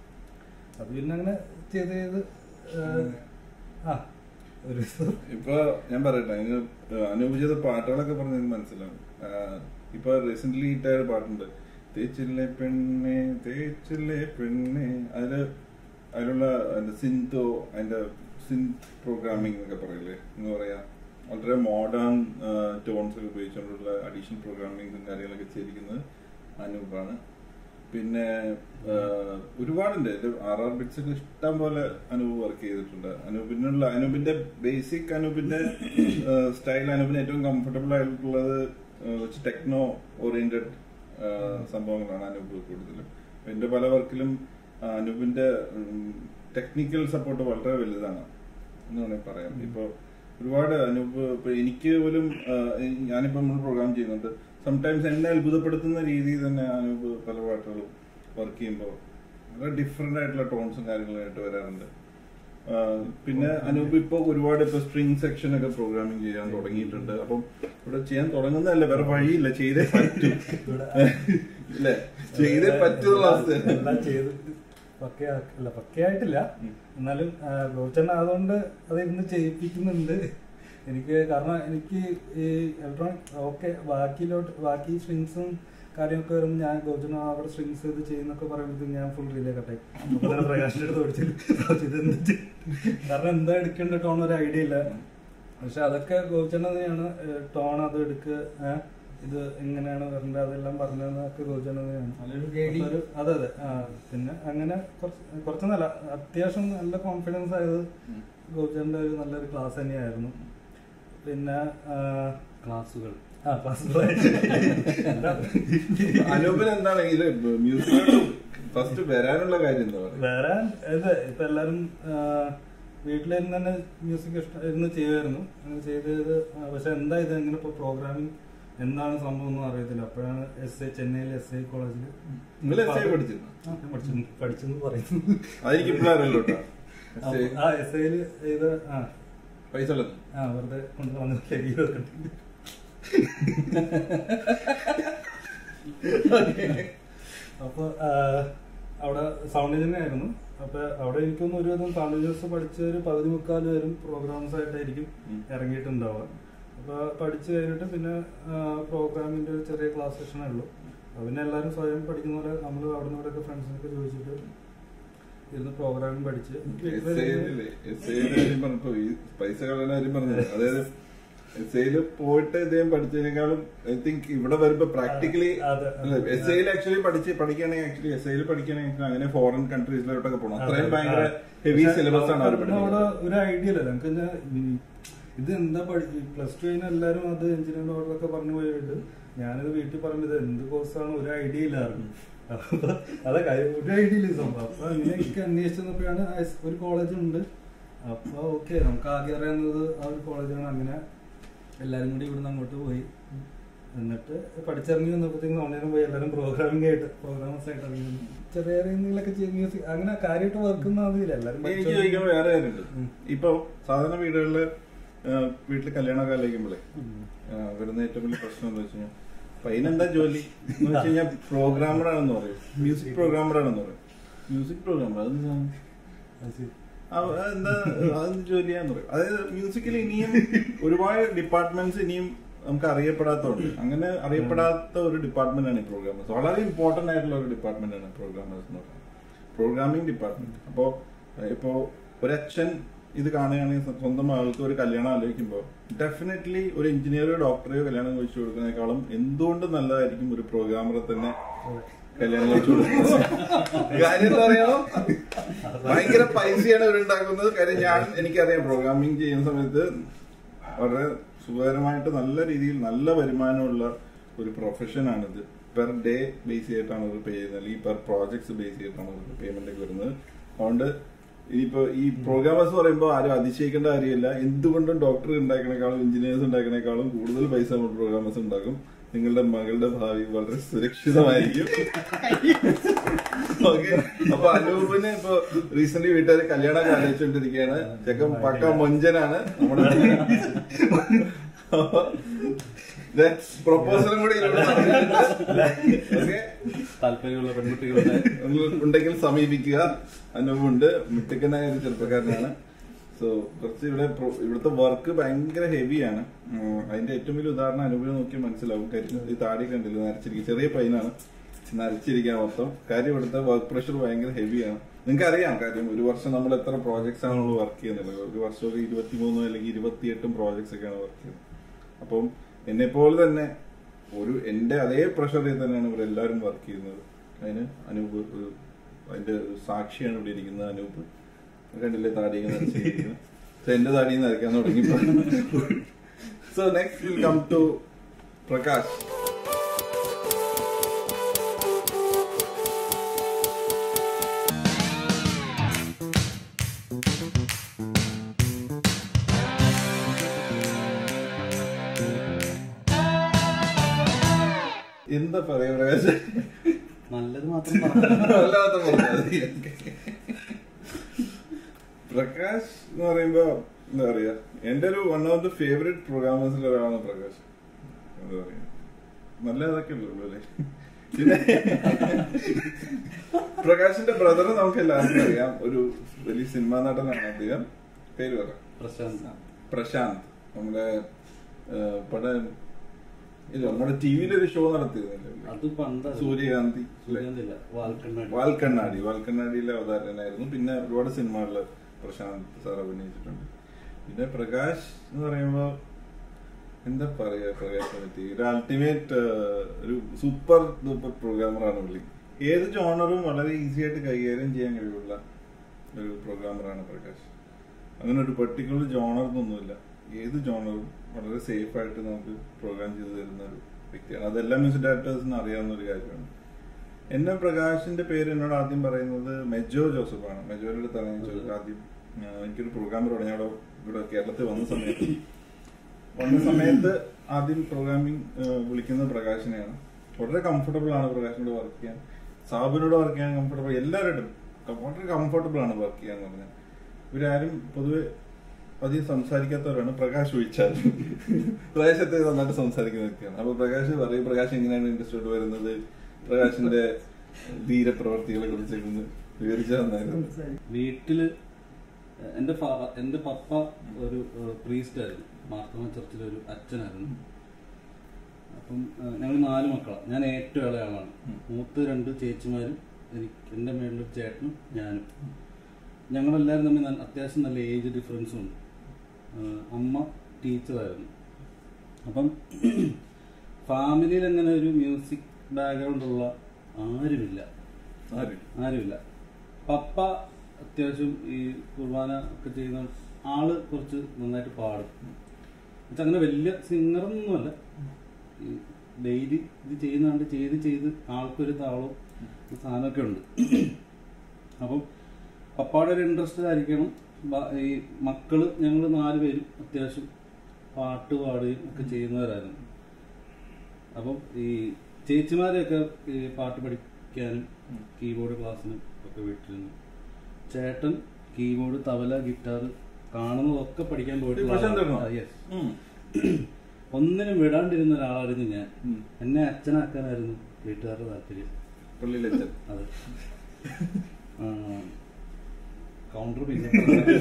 C: അത് പിന്നെ അങ്ങനെ ചെയ്ത് ചെയ്ത് ഏഹ്, ആ ഒരു ദിവസം
A: ഇപ്പൊ ഞാൻ പറയട്ടെ അതിന് അനൂപ് ചെയ്ത പാട്ടുകളൊക്കെ പറഞ്ഞ എനിക്ക് മനസ്സിലാവും ആ, ഇപ്പൊ റീസെന്റ് ഹിറ്റായ ഒരു പാട്ടുണ്ട് തേച്ചില്ലേ പെണ്ണെ തേച്ചില്ലേ പെണ്ണെ അതില് അതിലുള്ള അതിന്റെ സിന്തോ അതിന്റെ സിന്ത് പ്രോഗ്രാമിംഗ് എന്നൊക്കെ പറയില്ലേ എന്ന് പറയാ വളരെ മോഡേൺ ടോൺസ് ഒക്കെ ഉപയോഗിച്ചുകൊണ്ടുള്ള അഡീഷണൽ പ്രോഗ്രാമിംഗും കാര്യങ്ങളൊക്കെ ചെയ്തിരിക്കുന്നത് അനൂപാണ് പിന്നെ ആ, ഒരുപാടുണ്ട് ആർ ആർ ബിറ്റ്സ് ഒക്കെ ഇഷ്ടം പോലെ അനൂപ് വർക്ക് ചെയ്തിട്ടുണ്ട് അനൂപിനുള്ള അനൂപിന്റെ ബേസിക് അനൂപിന്റെ സ്റ്റൈൽ അനൂപിന് ഏറ്റവും കംഫർട്ടബിൾ ആയിട്ടുള്ളത് ടെക്നോ ഓറിയന്റഡ് സംഭവങ്ങളാണ് അനൂപ് കൂടുതലും എന്റെ പല വർക്കിലും ആ, അനൂപിന്റെ ടെക്നിക്കൽ സപ്പോർട്ട് വളരെ വലുതാണ് എന്ന് വേണമെങ്കിൽ പറയാം ഇപ്പൊ ഒരുപാട് അനൂപ് ഇപ്പൊ എനിക്ക് പോലും ആ, ഞാനിപ്പോ നമ്മൾ പ്രോഗ്രാം ചെയ്യുന്നുണ്ട് സംടൈംസ് എന്നെ അത്ഭുതപ്പെടുത്തുന്ന രീതിയിൽ തന്നെ അനൂപ് പല പാട്ടുകളും വർക്ക് ചെയ്യുമ്പോൾ വളരെ ഡിഫറെന്റ് ആയിട്ടുള്ള ടോൺസും കാര്യങ്ങളായിട്ട് വരാറുണ്ട് ആ, പിന്നെ അനൂപ് ഇപ്പൊ ഒരുപാട് ഇപ്പൊ സ്ട്രിങ് സെക്ഷൻ ഒക്കെ പ്രോഗ്രാമിംഗ് ചെയ്യാൻ തുടങ്ങിയിട്ടുണ്ട് അപ്പം ഇവിടെ ചെയ്യാൻ തുടങ്ങുന്നതല്ല വേറെ വഴിയില്ല ചെയ്തേ പറ്റൂ ഇല്ലേ ചെയ്തേ പറ്റുള്ള അവസ്ഥ
C: എല്ലാം ചെയ്ത് പക്ക അല്ല പക്കയായിട്ടില്ല എന്നാലും ഗോച്ചണ്ണ അതുകൊണ്ട് അത് ഇരുന്ന് ചെയ്യിപ്പിക്കുന്നുണ്ട് എനിക്ക് കാരണം എനിക്ക് ഈ ഇലക്ട്രോണിക് ഓക്കെ ബാക്കിയിലോട്ട് ബാക്കി സ്ട്രിങ്സും കാര്യമൊക്കെ വരുമ്പോൾ ഞാൻ ഗോചന അവിടെ സ്ട്രിങ്സ് ഇത് ചെയ്യുന്നൊക്കെ പറയുമ്പോഴത്തേക്ക് ഞാൻ ഫുൾ റിലേ കട്ടായി അപ്പൊ തന്നെ പ്രകാശിന്റെ അടുത്ത് ഓടിച്ചില്ല ഇതെന്ത് ചെയ്യും? കാരണം എന്താ എടുക്കേണ്ട ടോൺ ഒരു ഐഡിയ ഇല്ല പക്ഷെ അതൊക്കെ ഗോചന തന്നെയാണ് ടോൺ അത് എടുക്കുക ഏ, ഇത് എങ്ങനെയാണ് വരേണ്ടത് അതെല്ലാം പറഞ്ഞതൊക്കെ ഗോചന തന്നെയാണ്
B: നല്ലൊരു ഗൈഡിങ്
C: അപ്പൊ ഒരു- അതെ അതെ ആ പിന്നെ അങ്ങനെ കുറച്ച് കുറച്ച് നല്ല അത്യാവശ്യം നല്ല കോൺഫിഡൻസ് ആയത് ഗോപിച്ചേട്ടൻ്റെ ഒരു നല്ലൊരു ക്ലാസ് തന്നെയായിരുന്നു പിന്നെ ആ,
D: ക്ലാസ്സുകൾ
C: ആ ക്ലാസ്സുകളായിട്ട്
A: അനൂപിന് എന്താണ് ഇത് മ്യൂസിക് ഫസ്റ്റ് വരാനുള്ള കാര്യം എന്താ പറയുക
C: വേറെ ഇത് ഇപ്പൊ എല്ലാരും ആ, വീട്ടിലിരുന്ന് തന്നെ മ്യൂസിക് ഇഷ്ടം ഇരുന്ന് ചെയ്യുമായിരുന്നു അങ്ങനെ ചെയ്ത് ചെയ്ത് ആ, പക്ഷെ എന്താ ഇത് എങ്ങനെ ഇപ്പൊ പ്രോഗ്രാമിംഗ് എന്താണ് സംഭവം ഒന്നും അറിയത്തില്ല അപ്പോഴാണ് എസ് ഐ ചെന്നൈയിലെ എസ് ഐ കോളേജിൽ
A: നിങ്ങൾ എസ് ഐ പഠിച്ചിരുന്നു
C: പഠിച്ചു പഠിച്ചെന്ന് പറയുന്നു
A: അതെനിക്ക് ഇപ്പോഴറിയല്ലോ കേട്ടോ
C: അപ്പൊ ആ എസ് ഐയില് ചെയ്ത് ആ
A: പൈസ ഉള്ളത്
C: ആ വെറുതെ കൊണ്ട് വന്ന് ശരി വെക്കട്ടെ അപ്പൊ ആ, അവിടെ സൗണ്ട് എഞ്ചിനീയർ ആയിരുന്നു അപ്പൊ അവിടെ എനിക്കൊന്ന് ഒരുവിധം സൗണ്ട് എഞ്ചിനീയേഴ്സ് പഠിച്ച ഒരു പകുതി മുക്കാൽ പേരും പ്രോഗ്രാംസ് ആയിട്ടായിരിക്കും
A: ഉം.
C: ഇറങ്ങിയിട്ടുണ്ടാവുക അപ്പൊ പഠിച്ചു കഴിഞ്ഞിട്ട് പിന്നെ പ്രോഗ്രാമിന്റെ ഒരു ചെറിയ ക്ലാസ് സെഷനേ ഉള്ളൂ അപ്പൊ പിന്നെ എല്ലാവരും സ്വയം പഠിക്കുന്ന പോലെ നമ്മൾ അവിടെ നിന്ന് ഇവിടെയൊക്കെ ഫ്രണ്ട്സിനൊക്കെ ചോദിച്ചിട്ട് ഇരുന്ന് പ്രോഗ്രാമിംഗ് പഠിച്ച്
A: എസ് ഐയിലെ എസ് ഐയിലെ കാര്യം പറഞ്ഞപ്പോ ഈ പൈസ കളയുന്ന കാര്യം പറഞ്ഞത് അതായത് എസ് ഐയില് പോയിട്ട് ഇദ്ദേഹം പഠിച്ചതിനേക്കാളും ഐ തിങ്ക് ഇവിടെ വരുമ്പോ പ്രാക്ടിക്കലി
C: അതെ.
A: എസ് ഐയിൽ ആക്ച്വലി പഠിച്ച് പഠിക്കുകയാണെങ്കിൽ ആക്ച്വലി എസ് ഐയിൽ പഠിക്കുകയാണെങ്കിൽ അങ്ങനെ ഫോറിൻ കൺട്രീസിലോട്ടൊക്കെ പോകണം അത്രയും ഭയങ്കര ഹെവി
C: പക്ഷെ
A: സിലബസ് ആണ് അവർ
C: നമുക്ക് അവിടെ
A: പഠിക്കുന്നത്
C: ഒരു ഐഡിയ ഇല്ല നമുക്ക് ഇന്ന് ഈ ഇത് എന്താ പഠി പ്ലസ് ടു കഴിഞ്ഞ എല്ലാരും അത് എഞ്ചിനീയറിംഗ് ഓർഡറൊക്കെ പറഞ്ഞു പോയിട്ട് ഞാനിത് വീട്ടിൽ പറഞ്ഞത് എന്ത് കോഴ്സാണ് ഒരു ഐഡിയ ഇല്ലായിരുന്നു അപ്പൊ അതെ കാര്യം ഒരു ഐഡിയ ഇല്ല ഈ സംഭവം അപ്പൊ അങ്ങനെ എനിക്ക് അന്വേഷിച്ച് നോക്കിയാണ് ഒരു കോളേജ് ഉണ്ട് അപ്പൊ ഓക്കെ നമുക്ക് ആകെ അറിയാവുന്നത് ആ ഒരു കോളേജാണ് അങ്ങനെ എല്ലാരും കൂടി ഇവിടുന്ന് അങ്ങോട്ട് പോയി എന്നിട്ട് പഠിച്ചിറങ്ങി വന്നപ്പോഴത്തേക്കും ഓൺലൈനിൽ പോയി എല്ലാവരും പ്രോഗ്രാമിംഗ് ആയിട്ട് പ്രോഗ്രാമേഴ്സ് ആയിട്ട് ഇറങ്ങി വന്നു. ചെറിയ ചെറിയ എന്തെങ്കിലുമൊക്കെ ചെയ്ത് മ്യൂസിക് അങ്ങനെ കാര്യമായിട്ട് വർക്കൊന്നും ആവുന്നില്ല എല്ലാവരും
A: എനിക്ക്
C: പഠിച്ചോണ്ട്
A: ചോദിക്കുമ്പോൾ വേറെ കാര്യമുണ്ട്
C: ഉം.
A: ഇപ്പൊ സാധാരണ വീടുകളില് വീട്ടിൽ കല്യാണമൊക്കെ ആലോചിക്കുമ്പോഴേ വരുന്ന ഏറ്റവും വലിയ പ്രശ്നം എന്താ വെച്ച് കഴിഞ്ഞാൽ പയ്യനെന്താ ജോലി എന്ന് വെച്ച് കഴിഞ്ഞാൽ പ്രോഗ്രാമർ ആണെന്ന് പറയും മ്യൂസിക് പ്രോഗ്രാമർ ആണെന്ന് പറയും മ്യൂസിക് പ്രോഗ്രാമർ അത്
C: അത് ശരി.
A: എന്താ അത് ജോലിയാന്ന് പറയും അതായത് മ്യൂസിക്കിൽ ഇനിയും ഒരുപാട് ഡിപ്പാർട്ട്മെന്റ്സ് ഇനിയും നമുക്ക് അറിയപ്പെടാത്തതുണ്ട് അങ്ങനെ അറിയപ്പെടാത്ത ഒരു ഡിപ്പാർട്ട്മെന്റ് ആണ് ഈ പ്രോഗ്രാമേഴ്സ് വളരെ ഇമ്പോർട്ടന്റ് ആയിട്ടുള്ള ഒരു ഡിപ്പാർട്ട്മെന്റ് ആണ് പ്രോഗ്രാമേഴ്സ് എന്ന് പറയുന്നത് പ്രോഗ്രാമിംഗ് ഡിപ്പാർട്ട്മെന്റ് അപ്പോ ഏഹ്, ഇപ്പോ ഒരച്ഛൻ ഇത് കാണുകയാണെങ്കിൽ സ്വ- സ്വന്തം മകൾക്ക് ഒരു കല്യാണം ആലോചിക്കുമ്പോൾ ഡെഫിനറ്റ്ലി ഒരു എഞ്ചിനീയറോ ഡോക്ടറെയോ കല്യാണം കഴിച്ചു കൊടുക്കുന്നതിനേക്കാളും എന്തുകൊണ്ട് നല്ലതായിരിക്കും ഒരു പ്രോഗ്രാമറെ തന്നെ കല്യാണം കഴിച്ചു കൊടുക്കുന്നത് കാര്യം എന്താ അറിയാമോ ഭയങ്കര പൈസയാണ് ഇവരുണ്ടാക്കുന്നത് കാര്യം ഞാൻ എനിക്കറിയാം പ്രോഗ്രാമിംഗ് ചെയ്യുന്ന സമയത്ത് വളരെ സുഖകരമായിട്ട് നല്ല രീതിയിൽ നല്ല വരുമാനമുള്ള ഒരു പ്രൊഫഷനാണിത് പെർ ഡേ ബേസ് ചെയ്തിട്ടാണ് അവർ പേ ചെയ്യുന്നത് അല്ലെങ്കിൽ പെർ പ്രോജക്ട്സ് ബേസ് ചെയ്തിട്ടാണ് അവർക്ക് പേയ്മെന്റ് ഒക്കെ വരുന്നത് അതുകൊണ്ട് ഇനിയിപ്പോ ഈ പ്രോഗ്രാമേഴ്സ് പറയുമ്പോൾ ആരും അതിശയിക്കേണ്ട കാര്യമില്ല എന്തുകൊണ്ടും ഡോക്ടർ ഉണ്ടാക്കണേക്കാളും എഞ്ചിനീയേഴ്സ് ഉണ്ടാക്കണേക്കാളും കൂടുതൽ പൈസ നമ്മൾ പ്രോഗ്രാമേഴ്സ് ഉണ്ടാക്കും നിങ്ങളുടെ മകളുടെ ഭാവി വളരെ സുരക്ഷിതമായിരിക്കും ഓക്കെ അപ്പൊ അനൂപിന് ഇപ്പൊ റീസെന്റ് വീട്ടുകാർ കല്യാണം ആലോചിച്ചുകൊണ്ടിരിക്കുകയാണ് ചെക്കൻ പക്ക മൊഞ്ചനാണ് നമ്മുടെ പ്രൊപ്പോസലും കൂടി ഓക്കെ
D: താല്പര്യമുള്ള പെൺകുട്ടികളുടെ
A: ഉണ്ടെങ്കിൽ സമീപിക്കുക അനൂപുണ്ട് മിടുക്കനായ ഒരു ചെറുപ്പക്കാരനാണ് സോ കുറച്ച് ഇവിടെ പ്രോ- ഇവിടുത്തെ വർക്ക് ഭയങ്കര ഹെവിയാണ് അതിന്റെ ഏറ്റവും വലിയ ഉദാഹരണം അനൂപിനെ നോക്കിയാൽ മനസ്സിലാവും കാര്യം ഈ താടി കണ്ടില്ല നരച്ചിരിക്കുക ചെറിയ പൈനാണ് നരച്ചിരിക്കാൻ മൊത്തം കാര്യം ഇവിടുത്തെ വർക്ക് പ്രഷർ ഭയങ്കര ഹെവിയാണ് നിങ്ങൾക്ക് അറിയാം കാര്യം ഒരു വർഷം നമ്മൾ എത്ര പ്രോജക്ട്സ് ആണ് നമ്മൾ വർക്ക് ചെയ്യുന്നത് ഒരു വർഷമൊക്കെ ഇരുപത്തിമൂന്നോ അല്ലെങ്കിൽ ഇരുപത്തിയെട്ടും പ്രോജക്ട്സ് ഒക്കെയാണ് വർക്ക് ചെയ്യുന്നത് അപ്പം എന്നെ പോലെ തന്നെ ഒരു എന്റെ അതേ പ്രഷറിൽ തന്നെയാണ് ഇവരെല്ലാവരും വർക്ക് ചെയ്യുന്നത് അതിന് അനൂപ് ഒരു അതിന്റെ ഒരു സാക്ഷിയാണ് ഇവിടെ ഇരിക്കുന്നത് അനൂപ് കണ്ടില്ലേ താടിയൊക്കെ നരച്ചിരിക്കുന്നത് സോ എന്റെ താടി നരയ്ക്കാൻ തുടങ്ങി so next will come to Prakash എന്താ പറയാ പ്രകാശ്
D: നല്ലത് മാത്രം പറഞ്ഞു
A: വല്ലാത്ത പറഞ്ഞാ മതി. പ്രകാശ് എന്ന് പറയുമ്പോ എന്താ പറയാ എന്റെ ഒരു വൺ ഓഫ് ദ ഫേവറേറ്റ് പ്രോഗ്രാമേഴ്സിൽ ഒരാളാണ് പ്രകാശ് എന്താ പറയാ നല്ല ഇതൊക്കെ ഉള്ളൂ അല്ലേ പിന്നെ പ്രകാശിന്റെ ബ്രദർ നമുക്ക് എല്ലാവർക്കും അറിയാം ഒരു വലിയ സിനിമാ നടനാണ് അദ്ദേഹം പേര് പറ
D: പ്രശാന്ത്
A: പ്രശാന്ത് നമ്മുടെ ഏഹ്, പട ഇല്ല നമ്മുടെ ടി വിയിൽ ഒരു ഷോ നടത്തിയിരുന്നില്ലേ
D: അത് പണ്ട്
A: സൂര്യകാന്തി
D: സൂര്യകാന്തില്ല വാൽക്കണ്ണാടി
A: വാൽക്കണ്ണാടി വാൽക്കണ്ണാടിയിലെ അവതാരനായിരുന്നു പിന്നെ ഒരുപാട് സിനിമകളിൽ പ്രശാന്ത് സാർ അഭിനയിച്ചിട്ടുണ്ട് പിന്നെ പ്രകാശ് എന്ന് പറയുമ്പോ എന്താ പറയാ പ്രകാശിനെ പറ്റി ഒരു അൾട്ടിമേറ്റ് ഒരു സൂപ്പർ ഡൂപ്പർ പ്രോഗ്രാമറാണ് പുള്ളി ഏത് ജോണറും വളരെ ഈസി ആയിട്ട് കൈകാര്യം ചെയ്യാൻ കഴിവുള്ള ഒരു പ്രോഗ്രാമറാണ് പ്രകാശ് അങ്ങനെ ഒരു പെർട്ടിക്കുലർ ജോണർ എന്നൊന്നുമില്ല ഏത് ജോണറും വളരെ സേഫ് ആയിട്ട് നമുക്ക് പ്രോഗ്രാം ചെയ്തു തരുന്ന ഒരു വ്യക്തിയാണ് അതെല്ലാ മ്യൂസിക് ഡയറക്ടേഴ്സിനും അറിയാവുന്ന ഒരു കാര്യമാണ് എന്നെ പ്രകാശിന്റെ പേര് എന്നോട് ആദ്യം പറയുന്നത് മെജോ ജോസഫ് ആണ് മെജോയുടെ അടുത്താണ് ഞാൻ ചോദിച്ചത് ആദ്യം ഞാൻ എനിക്കൊരു പ്രോഗ്രാമർ തുടങ്ങി അവിടെ ഇവിടെ കേരളത്തിൽ വന്ന സമയത്ത് വന്ന സമയത്ത് ആദ്യം പ്രോഗ്രാമിംഗ് വിളിക്കുന്നത് പ്രകാശിനെയാണ് വളരെ കംഫർട്ടബിൾ ആണ് പ്രകാശിനോട് വർക്ക് ചെയ്യാൻ സാബിനോട് വർക്ക് ചെയ്യാൻ കംഫർട്ടബിൾ എല്ലാവരോടും വളരെ കംഫർട്ടബിൾ ആണ് വർക്ക് ചെയ്യാന്ന് പറഞ്ഞാൽ ഇവരാരും പൊതുവെ അധികം സംസാരിക്കാത്തവരാണ് പ്രകാശ് ഒഴിച്ചാൽ പ്രകാശത്തെ നന്നായിട്ട് സംസാരിക്കുന്ന വ്യക്തിയാണ് അപ്പൊ പ്രകാശ് പറയും പ്രകാശ് എങ്ങനെയാണ് ഇൻഡസ്ട്രിയോട് വരുന്നത് പ്രകാശിന്റെ ധീരപ്രവർത്തികളെ കുറിച്ച് ഒന്ന് വിവരിച്ചു തന്നായിരുന്നു
D: വീട്ടില് എന്റെ ഫാ- എന്റെ പപ്പ ഒരു പ്രീസ്റ്റ് ആയിരുന്നു മാർത്തോമ ചർച്ചിലെ ഒരു അച്ഛനായിരുന്നു അപ്പം ഞങ്ങൾ നാല് മക്കളാണ് ഞാൻ ഏറ്റവും ഇളയ ആളാണ് മൂത്ത് രണ്ട് ചേച്ചിമാരും എനിക്ക് എൻ്റെ മേളിലൊരു ചേട്ടനും ഞാനും ഞങ്ങളെല്ലാവരും തമ്മിൽ നല്ല- അത്യാവശ്യം നല്ല ഏജ് ഡിഫറൻസും ഉണ്ട് ആ, അമ്മ ടീച്ചറായിരുന്നു അപ്പം ഫാമിലിയിൽ അങ്ങനെ ഒരു മ്യൂസിക് ബാക്ക്ഗ്രൗണ്ട് ഉള്ള ആരുമില്ല
A: ആര്?
D: ആരുമില്ല പപ്പ അത്യാവശ്യം ഈ കുർബാന ഒക്കെ ചെയ്യുന്ന ആള് കുറച്ച് നന്നായിട്ട് പാടും എന്നുവെച്ചാ അങ്ങനെ വലിയ സിംഗറൊന്നുമല്ല ഈ ഡെയിലി ഇത് ചെയ്യുന്നതുകൊണ്ട് ചെയ്ത് ചെയ്ത് ആൾക്കൊരു താളവും ഒരു സാധനമൊക്കെ ഉണ്ട് അപ്പം പപ്പായുടെ ഒരു ഇൻട്രസ്റ്റ് ആയിരിക്കണം ബ- ഈ മക്കള് ഞങ്ങൾ നാല് പേരും അത്യാവശ്യം പാട്ട് പാടുകയും ഒക്കെ ചെയ്യുന്നവരായിരുന്നു അപ്പം ഈ ചേച്ചിമാരെയൊക്കെ ഈ പാട്ട് പഠിക്കാനും കീബോർഡ് ക്ലാസ്സിനും ഒക്കെ വീട്ടിലിരുന്നു ചേട്ടൻ കീബോർഡ് തബല ഗിറ്റാർ കാണുന്നതൊക്കെ പഠിക്കാൻ പോയിട്ടുള്ള
A: പ്രശാന്ത്
D: ആളാണ്.
A: ആണോ?
D: ആ, yes.
A: ഉം.
D: ഒന്നിനും വിടാണ്ടിരുന്ന ഒരാളായിരുന്നു ഞാൻ
A: ഉം.
D: എന്നെ അച്ഛനാക്കാനായിരുന്നു വീട്ടുകാരുടെ താല്പര്യം
A: പുള്ളിയിലച്ചൻ
D: അതെ കൗണ്ടർ പിന്നെ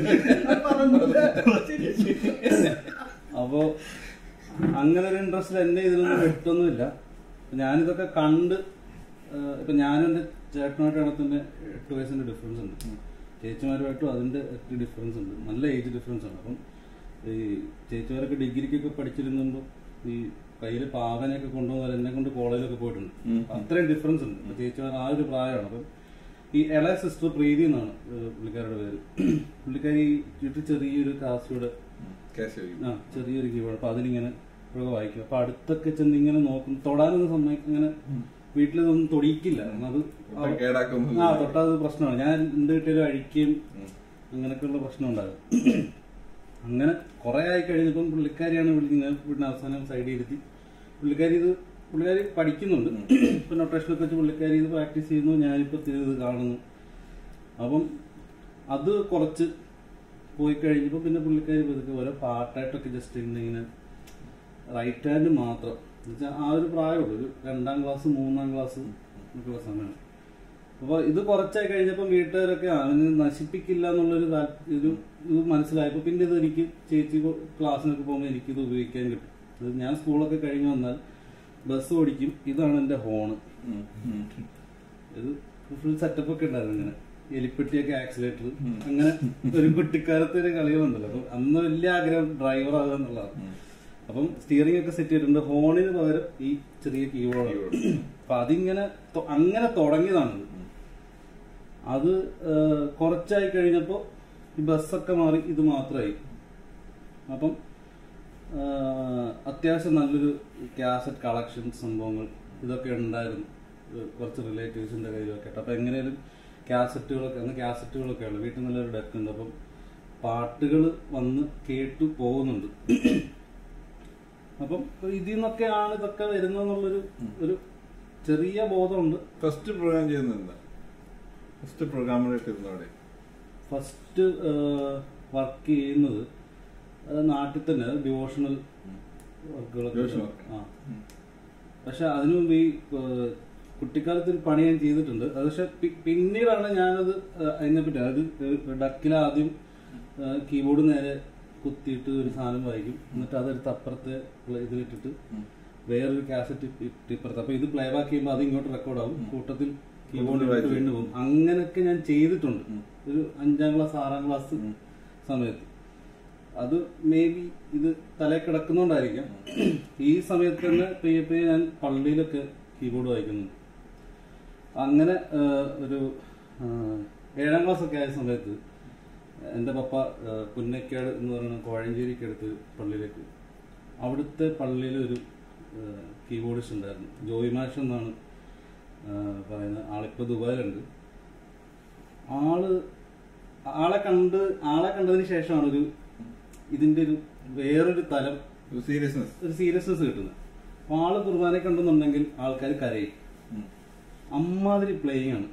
D: അപ്പോ അങ്ങനെ ഒരു ഇൻട്രസ്റ്റ് എന്നെ ഇതിലൊന്നും വെട്ടൊന്നുമില്ല ഞാനിതൊക്കെ കണ്ട് ആ, ഇപ്പൊ ഞാനും എന്റെ ചേട്ടനുമായിട്ടാണ് തന്നെ എട്ട് വയസ്സിന്റെ ഡിഫറൻസ് ഉണ്ട് ചേച്ചിമാരുമായിട്ടും അതിന്റെ ഒത്തിരി ഡിഫറൻസ് ഉണ്ട് നല്ല ഏജ് ഡിഫറൻസ് ആണ് അപ്പം ഈ ചേച്ചിമാരൊക്കെ ഡിഗ്രിക്കൊക്കെ പഠിച്ചിരുന്നുമ്പോൾ ഈ കയ്യിൽ പാവനയൊക്കെ കൊണ്ടുവന്നാൽ എന്നെ കൊണ്ട് കോളേജിലൊക്കെ പോയിട്ടുണ്ട്
A: ഉം.
D: അത്രയും ഡിഫറൻസ് ഉണ്ട് അപ്പൊ ചേച്ചിമാർ ആ ഒരു പ്രായമാണ് അപ്പം ഈ ഇളയ സിസ്റ്റർ പ്രീതി എന്നാണ് ഏഹ് പുള്ളിക്കാരുടെ പേര് പുള്ളിക്കാരി വീട്ടിൽ ചെറിയൊരു കാസിയുടെ
A: കേശവി
D: ആ ചെറിയൊരു കീബോർഡ് അപ്പൊ അതിലിങ്ങനെ ഇപ്പോഴൊക്കെ വായിക്കും അപ്പൊ അടുത്തൊക്കെ ചെന്ന് ഇങ്ങനെ നോക്കും തൊടാനൊന്നും സമ്മതിക്കും ഇങ്ങനെ വീട്ടിലൊന്നും തൊടിയിക്കില്ല കാരണം അത്
A: ഒട്ടും കേടാക്കൊന്നുമില്ല.
D: ആ തൊട്ടത് പ്രശ്നമാണ് ഞാൻ എന്ത് കിട്ടിയാലും അഴിക്കുകയും
A: ഉം.
D: അങ്ങനെയൊക്കെയുള്ള പ്രശ്നം ഉണ്ടാകും അങ്ങനെ കുറെ ആയി കഴിഞ്ഞപ്പം പുള്ളിക്കാരിയാണ് വിളിക്കുന്നത് വീടിന് അവസാനം സൈഡിൽ ഇരുത്തി പുള്ളിക്കാരി ഇത് പുള്ളിക്കാരി പഠിക്കുന്നുണ്ട് ഇപ്പൊ നൊട്ടേഷനൊക്കെ വെച്ച് പുള്ളിക്കാരി ഇത് പ്രാക്ടീസ് ചെയ്യുന്നു ഞാനിപ്പോ തിരി ഇത് കാണുന്നു അപ്പം അത് കുറച്ച് പോയി കഴിഞ്ഞപ്പോൾ പിന്നെ പുള്ളിക്കാരി പതുക്കെ ഓരോ പാട്ടായിട്ടൊക്കെ ജസ്റ്റ് ഇങ്ങനെ റൈറ്റ് ഹാൻഡ് മാത്രം എന്നുവെച്ചാൽ ആ ഒരു പ്രായമുള്ളൂ ഒരു രണ്ടാം ക്ലാസ് മൂന്നാം ക്ലാസ് ഒക്കെയുള്ള സമയമാണ് അപ്പോൾ ഇത് കുറച്ചായി കഴിഞ്ഞപ്പോൾ വീട്ടുകാരൊക്കെ അവന് നശിപ്പിക്കില്ല എന്നുള്ളൊരു താൽ- ഒരു ഇത് മനസ്സിലായപ്പോൾ പിന്നെ ഇത് എനിക്ക് ചേച്ചി കൊ- ക്ലാസ്സിനൊക്കെ പോകുമ്പോൾ എനിക്കിത് ഉപയോഗിക്കാൻ കിട്ടും ഇത് ഞാൻ സ്കൂളൊക്കെ കഴിഞ്ഞ് വന്നാൽ ബസ് ഓടിക്കും ഇതാണ് എൻ്റെ ഹോണ്
A: ഉം. ഉം.
D: ഇത് ഫുൾ സെറ്റപ്പ് ഒക്കെ ഉണ്ടായിരുന്നു ഇങ്ങനെ എലിപ്പെട്ടിയൊക്കെ ആക്സിലേറ്റർ
A: ഉം.
D: അങ്ങനെ ഒരു കുട്ടിക്കാലത്ത് ഒരു കളികളുണ്ടല്ലോ അപ്പം അന്ന് വലിയ ആഗ്രഹം ഡ്രൈവർ ആകുക എന്നുള്ളതാണ്
A: ഉം.
D: അപ്പം സ്റ്റിയറിംഗ് ഒക്കെ സെറ്റ് ചെയ്തിട്ടുണ്ട് ഹോണിന് പകരം ഈ ചെറിയ കീബോർഡ്
A: Keyboard.
D: അപ്പൊ അതിങ്ങനെ തൊ- അങ്ങനെ തുടങ്ങിയതാണ് ഇത്.
A: ഉം.
D: അത് ഏഹ്, കുറച്ചായി കഴിഞ്ഞപ്പോൾ ഈ ബസ്സൊക്കെ മാറി ഇത് മാത്രമായി അപ്പം ഏഹ്, അത്യാവശ്യം നല്ലൊരു കാസറ്റ് കളക്ഷൻ സംഭവങ്ങൾ ഇതൊക്കെ ഉണ്ടായിരുന്നു ഏഹ്, കുറച്ച് റിലേറ്റീവ്സിന്റെ കയ്യിലൊക്കെ ആയിട്ട് അപ്പൊ എങ്ങനെയാലും കാസറ്റുകളൊക്കെ അന്ന് കാസറ്റുകളൊക്കെ ഉള്ളു വീട്ടിൽ നല്ലൊരു ഡെക്ക് ഉണ്ട് അപ്പം പാട്ടുകൾ വന്ന് കേട്ടു പോകുന്നുണ്ട് അപ്പം ഇതിൽ നിന്നൊക്കെയാണ് ഇതൊക്കെ വരുന്നതെന്നുള്ളൊരു ഒരു ചെറിയ ബോധമുണ്ട്
A: ഫസ്റ്റ് പ്രോഗ്രാം ചെയ്യുന്നത് എന്താ ഫസ്റ്റ് പ്രോഗ്രാമറായിട്ട് ഇരുന്നവിടെ
D: ഫസ്റ്റ് വർക്ക് ചെയ്യുന്നത് അത് നാട്ടിൽ തന്നെ ഡിവോഷണൽ വർക്കുകളൊക്കെ
A: Devotional work.
D: ആ പക്ഷെ അതിനു മുമ്പ് ഈ ഏഹ്, കുട്ടിക്കാലത്ത് ഒരു പണി ഞാൻ ചെയ്തിട്ടുണ്ട് അത് പക്ഷെ പി- പിന്നീടാണ് ഞാനത് ഏഹ്, അതിനെപ്പറ്റി അത് ഡക്കിൽ ആദ്യം കീബോർഡ് നേരെ കുത്തിയിട്ട് ഒരു സാധനം വായിക്കും എന്നിട്ട് അതെടുത്ത് അപ്പുറത്തെ പ്ല- ഇതിലിട്ടിട്ട് വേറൊരു കാസറ്റ് ഇപ്പുറത്ത് അപ്പൊ ഇത് പ്ലേ ബാക്ക് ചെയ്യുമ്പോൾ അത് ഇങ്ങോട്ട് റെക്കോർഡ് ആവും കൂട്ടത്തിൽ കീബോർഡ്
A: വായിച്ച്
D: വീണ്ടും പോകും അങ്ങനെയൊക്കെ ഞാൻ ചെയ്തിട്ടുണ്ട്
A: ഉം.
D: ഒരു അഞ്ചാം ക്ലാസ് ആറാം ക്ലാസ്
A: ഉം.
D: സമയത്ത് അത് മേ ബി ഇത് തലയിൽ കിടക്കുന്നോണ്ടായിരിക്കാം ഈ സമയത്ത് തന്നെ പെയ്യെ പെയ്യെ ഞാൻ പള്ളിയിലൊക്കെ കീബോർഡ് വായിക്കുന്നുണ്ട് അങ്ങനെ ആ, ഒരു ആ, ഏഴാം ക്ലാസ് ഒക്കെ ആയ സമയത്ത് എൻ്റെ പപ്പ ആ, പുന്നക്കാട് എന്ന് പറയുന്ന കോഴഞ്ചേരിക്ക് അടുത്ത് പള്ളിയിലേക്ക് അവിടുത്തെ പള്ളിയിൽ ഒരു കീബോർഡിസ്റ്റ് ഉണ്ടായിരുന്നു ജോയി മാഷ് എന്നാണ് ആ, പറയുന്നത് ആളിപ്പോൾ ദുബായിലുണ്ട് ആള് ആളെ കണ്ട് ആളെ കണ്ടതിന് ശേഷമാണ് ഒരു ഇതിന്റെ ഒരു വേറൊരു തലം
A: സീരിയസ്നെസ്
D: ഒരു സീരിയസ്നെസ് കിട്ടുന്നത് അപ്പൊ ആള് കുർബാനെ കണ്ടെന്നുണ്ടെങ്കിൽ ആൾക്കാർ കരയും അമ്മാതിരി പ്ലേയിങ് ആണ്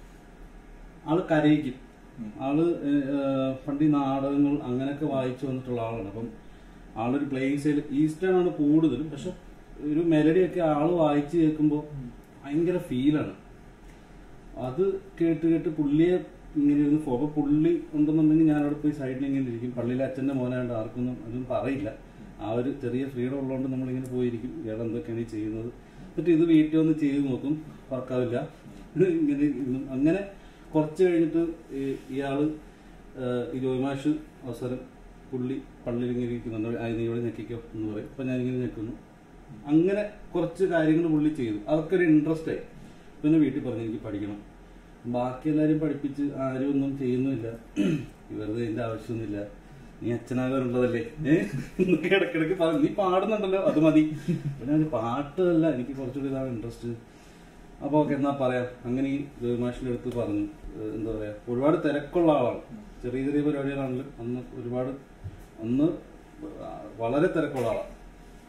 D: ആള് കരയിക്കും
A: ഉം.
D: ആള് ഏഹ്, ഏഹ്, പണ്ട് ഈ നാടകങ്ങൾ അങ്ങനെയൊക്കെ വായിച്ചു വന്നിട്ടുള്ള ആളാണ് അപ്പം ആളൊരു പ്ലേയിങ് സ്റ്റൈൽ ഈസ്റ്റേൺ ആണ് കൂടുതലും പക്ഷെ ഒരു മെലഡി ഒക്കെ ആള് വായിച്ച് കേൾക്കുമ്പോൾ ഭയങ്കര ഫീലാണ് അത് കേട്ട് കേട്ട് പുള്ളിയെ ഇങ്ങനെ ഇരുന്ന് പോ അപ്പൊ പുള്ളി ഉണ്ടെന്നുണ്ടെങ്കിൽ ഞാൻ അവിടെ പോയി സൈഡിൽ ഇങ്ങനെ ഇരിക്കും പള്ളിയിലെ അച്ഛന്റെ മോനായിട്ട് ആർക്കൊന്നും അതൊന്നും പറയില്ല ആ ഒരു ചെറിയ ഫ്രീഡം ഉള്ളതുകൊണ്ട് നമ്മളിങ്ങനെ പോയിരിക്കും ഇയാൾ എന്തൊക്കെയാണ് ഈ ചെയ്യുന്നത് എന്നിട്ട് ഇത് വീട്ടിൽ വന്ന് ചെയ്ത് നോക്കും വർക്കാവില്ല ഇങ്ങനെ ഇരുന്നു. അങ്ങനെ കുറച്ച് കഴിഞ്ഞിട്ട് ഈ- ഇയാള് ഏഹ്, ഈ ജോയ്മാഷ് അവസരം പുള്ളി പള്ളിയിൽ ഇങ്ങനെ ഇരിക്കുന്നുണ്ട് ആ നീ ഇവിടെ ഞെക്കിക്കോ എന്ന് പറയും അപ്പൊ ഞാൻ ഇങ്ങനെ ഞെക്കുന്നു അങ്ങനെ കുറച്ച് കാര്യങ്ങൾ പുള്ളി ചെയ്തു അതൊക്കെ ഒരു ഇൻട്രസ്റ്റ് ആയി പിന്നെ വീട്ടിൽ പറഞ്ഞു എനിക്ക് പഠിക്കണം ബാക്കി എല്ലാരും പഠിപ്പിച്ച് ആരും ഒന്നും ചെയ്യുന്നില്ല വെറുതെ ഇതിന്റെ ആവശ്യമൊന്നുമില്ല നീ അച്ഛനാകാറുള്ളതല്ലേ ഏഹ് എന്നൊക്കെ ഇടയ്ക്കിടയ്ക്ക് പറഞ്ഞു നീ പാടുന്നുണ്ടല്ലോ അത് മതി അപ്പൊ ഞാൻ പാട്ടല്ല എനിക്ക് കുറച്ചുകൂടി ഇതാണ് ഇൻട്രസ്റ്റ് അപ്പൊ ഓക്കെ എന്നാ പറയാം അങ്ങനെ ഈ ജോയിമാഷിന്റെ അടുത്ത് പറഞ്ഞു ഏഹ് എന്താ പറയാ ഒരുപാട് തിരക്കുള്ള ആളാണ് ചെറിയ ചെറിയ പരിപാടികളാണെങ്കിലും അന്ന് ഒരുപാട് അന്ന് വളരെ തിരക്കുള്ള ആളാണ്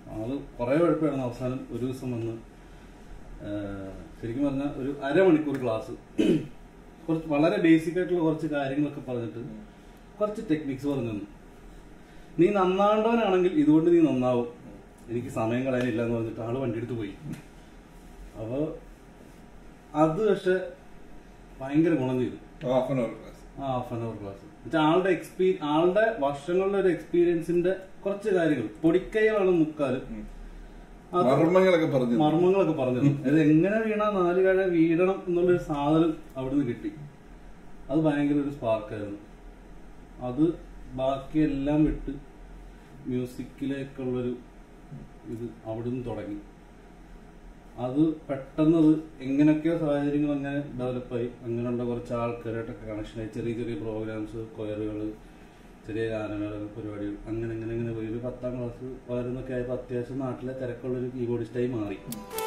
D: ആള് കുറെ ഉഴപ്പായിരുന്നു അവസാനം ഒരു ദിവസം വന്ന് ആ, ശരിക്കും പറഞ്ഞാൽ ഒരു അരമണിക്കൂർ ക്ലാസ് കുറച്ച് വളരെ ബേസിക് ആയിട്ടുള്ള കുറച്ച് കാര്യങ്ങളൊക്കെ പറഞ്ഞിട്ട് കുറച്ച് ടെക്നിക്സ് പറഞ്ഞു തന്നു നീ നന്നാണ്ടവനാണെങ്കിൽ ഇതുകൊണ്ട് നീ നന്നാവും എനിക്ക് സമയം കളയാനില്ല എന്ന് പറഞ്ഞിട്ട് ആള് വണ്ടി എടുത്ത് പോയി അപ്പോൾ അത് പക്ഷെ ഭയങ്കര ഗുണം ചെയ്തു
A: ഹാഫ് ആൻ അവർ ക്ലാസ്
D: ആ ഹാഫ് ആൻ അവർ ക്ലാസ് എന്നുവെച്ചാൽ ആളുടെ എക്സ്പീ ആളുടെ വർഷങ്ങളുടെ ഒരു എക്സ്പീരിയൻസിന്റെ കുറച്ച് കാര്യങ്ങൾ പൊടിക്കൈകളാണ് മുക്കാലും അത്
A: മർമ്മങ്ങളൊക്കെ പറഞ്ഞു
D: മർമ്മങ്ങളൊക്കെ പറഞ്ഞത് അത് എങ്ങനെ വീണാ നാല് കഴ വീഴണം എന്നുള്ളൊരു സാധനം അവിടുന്ന് കിട്ടി അത് ഭയങ്കര ഒരു സ്പാർക്കായിരുന്നു അത് ബാക്കിയെല്ലാം വിട്ട് മ്യൂസിക്കിലേക്കുള്ളൊരു ഇത് അവിടുന്ന് തുടങ്ങി അത് പെട്ടെന്ന് അത് എങ്ങനെയൊക്കെയോ സാഹചര്യങ്ങൾ അങ്ങനെ ഡെവലപ്പായി അങ്ങനെയുള്ള കുറച്ച് ആൾക്കാരായിട്ടൊക്കെ കണക്ഷനായി ചെറിയ ചെറിയ പ്രോഗ്രാംസ് കൊയറുകൾ ചെറിയ ഗാനമേള പരിപാടികൾ അങ്ങനെ അങ്ങനെ അങ്ങനെ പോയി ഒരു പത്താം ക്ലാസ് പതിനൊന്നൊക്കെ ആയപ്പോൾ അത്യാവശ്യം നാട്ടിലെ തിരക്കുള്ളൊരു കീബോർഡിസ്റ്റായി മാറി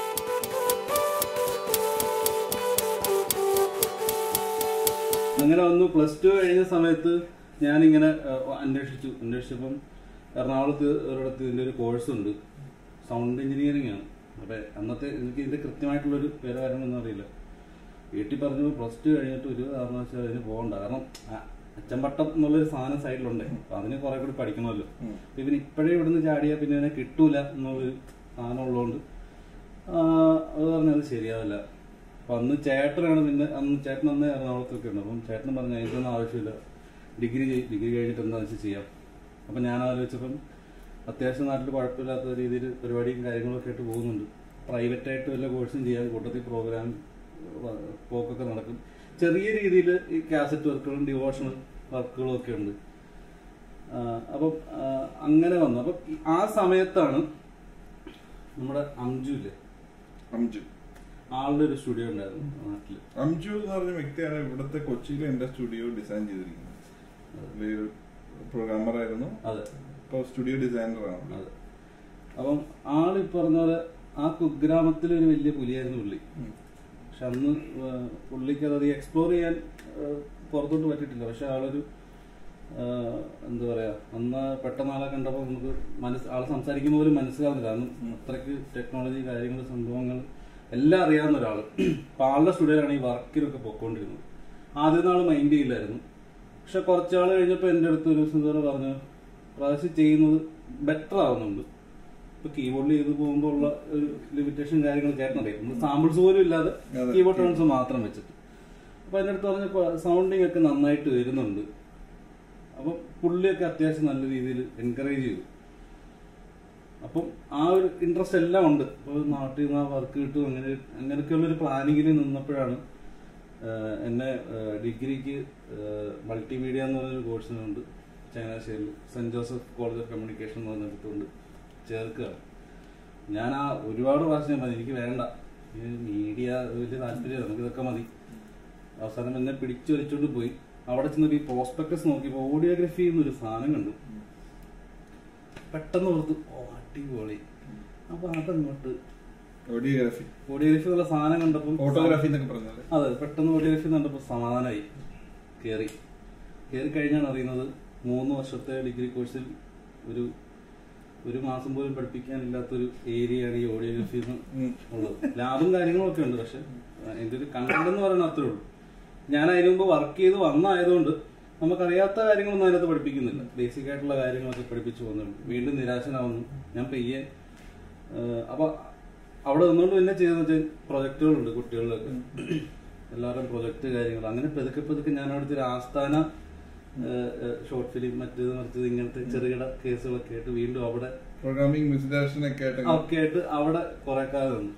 D: അങ്ങനെ വന്നു പ്ലസ് ടു കഴിഞ്ഞ സമയത്ത് ഞാനിങ്ങനെ ഏഹ്, അന്വേഷിച്ചു അന്വേഷിച്ചപ്പം എറണാകുളത്ത് ഒരിടത്ത് ഇതിൻ്റെ ഒരു കോഴ്സ് ഉണ്ട് സൗണ്ട് എഞ്ചിനീയറിംഗ് ആണ് അപ്പൊ അന്നത്തെ എനിക്ക് ഇതിന്റെ കൃത്യമായിട്ടുള്ളൊരു പേര് കാര്യമൊന്നും അറിയില്ല വീട്ടിൽ പറഞ്ഞു പ്ലസ് ടു കഴിഞ്ഞിട്ട് ഒരു കാരണവശാൽ അതിന് പോകണ്ട കാരണം ആ, അച്ചമ്പട്ടം എന്നുള്ളൊരു സാധനം സൈഡിലുണ്ട് അപ്പൊ അതിന് കുറെ കൂടി പഠിക്കണമല്ലോ
A: ഉം.
D: അപ്പൊ ഇവന് ഇപ്പോഴേ ഇവിടുന്ന് ചാടിയാൽ പിന്നെ ഇതിനെ കിട്ടൂല എന്നുള്ളൊരു സാധനം ഉള്ളതുകൊണ്ട് ആ, അത് പറഞ്ഞത് ശരിയാവില്ല അപ്പൊ അന്ന് ചേട്ടനാണ് പിന്നെ അന്ന് ചേട്ടൻ അന്ന് എറണാകുളത്തൊക്കെ ഉണ്ട് അപ്പം ചേട്ടൻ പറഞ്ഞു അതിനൊന്നും ആവശ്യമില്ല ഡിഗ്രി ചെയ് ഡിഗ്രി കഴിഞ്ഞിട്ട് എന്താ വെച്ചാൽ ചെയ്യാം അപ്പൊ ഞാൻ ആലോചിച്ചപ്പം അത്യാവശ്യം നാട്ടിൽ കുഴപ്പമില്ലാത്ത രീതിയിൽ പരിപാടിയും കാര്യങ്ങളൊക്കെ ആയിട്ട് പോകുന്നുണ്ട് പ്രൈവറ്റ് ആയിട്ട് വല്ല കോഴ്സും ചെയ്യാൻ കൂട്ടത്തിൽ പ്രോഗ്രാം പോക്കൊക്കെ നടക്കും ചെറിയ രീതിയിൽ ഈ കാസറ്റ് വർക്കുകളും ഡിവോഷണൽ വർക്കുകളും ഒക്കെ ഉണ്ട് ആ, അപ്പം ആ, അങ്ങനെ വന്നു അപ്പം ഈ- ആ സമയത്താണ് നമ്മുടെ അംജു ഇല്ലേ
A: അംജു
D: ആളുടെ ഒരു സ്റ്റുഡിയോ ഉണ്ടായിരുന്നു നാട്ടില്
A: അംജു എന്ന് പറഞ്ഞ വ്യക്തിയാണ് ഇവിടുത്തെ കൊച്ചിയിലെ എന്റെ സ്റ്റുഡിയോ ഡിസൈൻ ചെയ്തിരിക്കുന്നത് വലിയൊരു പ്രോഗ്രാമർ ആയിരുന്നു
D: അതെ
A: ഇപ്പൊ സ്റ്റുഡിയോ ഡിസൈനർ ആണ്
D: അതെ അപ്പം ആള് ഈ പറഞ്ഞ പോലെ ആ കുഗ്രാമത്തിലെ ഒരു വലിയ പുലിയായിരുന്നു പുള്ളി
A: ഉം.
D: പക്ഷെ അന്ന് ഏഹ്, പുള്ളിക്ക് അത് എക്സ്പ്ലോർ ചെയ്യാൻ ഏഹ്, പുറത്തോട്ട് പറ്റിയിട്ടില്ല പക്ഷെ ആളൊരു ഏഹ്, എന്താ പറയാ അന്ന് പെട്ടെന്ന് ആളെ കണ്ടപ്പോൾ നമുക്ക് മനസ്സ് ആളെ സംസാരിക്കുമ്പോൾ പോലും മനസ്സിലാവുന്നില്ല കാരണം അത്രയ്ക്ക് ടെക്നോളജി കാര്യങ്ങൾ സംഭവങ്ങൾ എല്ലാം അറിയാവുന്ന ഒരാള് അപ്പൊ ആളുടെ സ്റ്റുഡിയോയിലാണ് ഈ വർക്കിനൊക്കെ പൊക്കോണ്ടിരുന്നത് ആദ്യം നാൾ മൈൻഡ് ചെയ്യില്ലായിരുന്നു പക്ഷെ കുറച്ചാൾ കഴിഞ്ഞപ്പോൾ എൻ്റെ അടുത്ത് ഒരു ദിവസം ഇതുപോലെ പറഞ്ഞു പ്രാവശ്യം ചെയ്യുന്നത് ബെറ്റർ ആവുന്നുണ്ട് ഇപ്പൊ കീബോർഡിൽ ചെയ്ത് പോകുമ്പോൾ ഉള്ള ഒരു ലിമിറ്റേഷൻ കാര്യങ്ങൾ ചേട്ടനറിയാം നമ്മൾ സാമ്പിൾസ് പോലും ഇല്ലാതെ
A: അതെ.
D: കീബോർഡ് ടേൺസ് മാത്രം വെച്ചിട്ട് അപ്പൊ എൻ്റെ അടുത്ത് പറഞ്ഞ സൗണ്ടിങ് ഒക്കെ നന്നായിട്ട് വരുന്നുണ്ട് അപ്പൊ പുള്ളിയൊക്കെ അത്യാവശ്യം നല്ല രീതിയിൽ എൻകറേജ് ചെയ്തു അപ്പം ആ ഒരു ഇൻട്രസ്റ്റ് എല്ലാം ഉണ്ട് അപ്പോൾ നാട്ടിൽ നിന്ന് ആ വർക്ക് കിട്ടും അങ്ങനെ അങ്ങനെയൊക്കെയുള്ള ഒരു പ്ലാനിങ്ങിൽ നിന്നപ്പോഴാണ് ആഹ് എന്നെ ആഹ് ഡിഗ്രിക്ക് മൾട്ടിമീഡിയ എന്ന് പറഞ്ഞൊരു കോഴ്സിനുണ്ട് ചങ്ങനാശ്ശേരിയിൽ സെന്റ് ജോസഫ് കോളേജ് ഓഫ് കമ്മ്യൂണിക്കേഷൻ എന്ന് പറഞ്ഞിടത്തുകൊണ്ട് ചേർക്കുകയാണ് ഞാൻ ആ ഒരുപാട് പ്രാവശ്യം ഞാൻ പറഞ്ഞു എനിക്ക് വേണ്ട മീഡിയ വലിയ താല്പര്യം നമുക്ക് ഇതൊക്കെ മതി അവസാനം എന്നെ പിടിച്ചു വലിച്ചോണ്ട് പോയി അവിടെ ചെന്നിട്ട് ഈ പ്രോസ്പെക്ടസ് നോക്കിയപ്പോൾ ഓഡിയോഗ്രഫി എന്നൊരു സാധനം കണ്ടു പെട്ടെന്ന് ഓർത്തു ഓ അടിപൊളി അപ്പൊ അതങ്ങോട്ട്
A: ഓഡിയോഗ്രാഫി
D: ഓഡിയോഗ്രഫി എന്നുള്ള സാധനം കണ്ടപ്പോൾ
A: ഫോട്ടോഗ്രാഫി എന്നൊക്കെ പറഞ്ഞാല്
D: അതെ പെട്ടെന്ന് ഓഡിയോഗ്രഫി കണ്ടപ്പോൾ സമാധാനമായി കയറി കയറി കഴിഞ്ഞാണ് അറിയുന്നത് മൂന്ന് വർഷത്തെ ഡിഗ്രി കോഴ്സിൽ ഒരു ഒരു മാസം പോലും പഠിപ്പിക്കാനില്ലാത്തൊരു ഏരിയയാണ് ഈ ഓഡിയോഗ്രഫി എന്ന്
A: ഉം.
D: ഉള്ളത് ലാബും കാര്യങ്ങളും ഒക്കെ ഉണ്ട് പക്ഷെ എന്റെ ഒരു കണ്ടന്റ് എന്ന് പറയുന്നത് അത്രേ ഉള്ളൂ ഞാൻ അതിനു മുമ്പ് വർക്ക് ചെയ്ത് വന്നായതുകൊണ്ട് നമുക്കറിയാത്ത കാര്യങ്ങളൊന്നും അതിനകത്ത് പഠിപ്പിക്കുന്നില്ല ബേസിക് ആയിട്ടുള്ള കാര്യങ്ങളൊക്കെ പഠിപ്പിച്ചു പോകുന്നുണ്ട് വീണ്ടും നിരാശനാവുന്നു ഞാൻ പെയ്യെ ഏഹ്, അപ്പൊ അവിടെ നിന്നുകൊണ്ട് പിന്നെ ചെയ്തെന്ന് വെച്ചാൽ പ്രൊജക്ടുകളുണ്ട് കുട്ടികളിലൊക്കെ എല്ലാവരുടെയും പ്രൊജക്ട് കാര്യങ്ങൾ അങ്ങനെ പതുക്കെ പതുക്കെ ഞാൻ അവിടുത്തെ ഒരു ആസ്ഥാന ഷോർട്ട് ഫിലിം മറ്റേത് മറിച്ചത് ഇങ്ങനത്തെ ചെറുകിട കേസുകളൊക്കെ ആയിട്ട് വീണ്ടും അവിടെ
A: പ്രോഗ്രാമിംഗ് മ്യൂസിക് ഡയറക്ഷൻ ഒക്കെ ആയിട്ട്
D: ഒക്കെ ആയിട്ട് അവിടെ കുറെ കാലം നിന്നു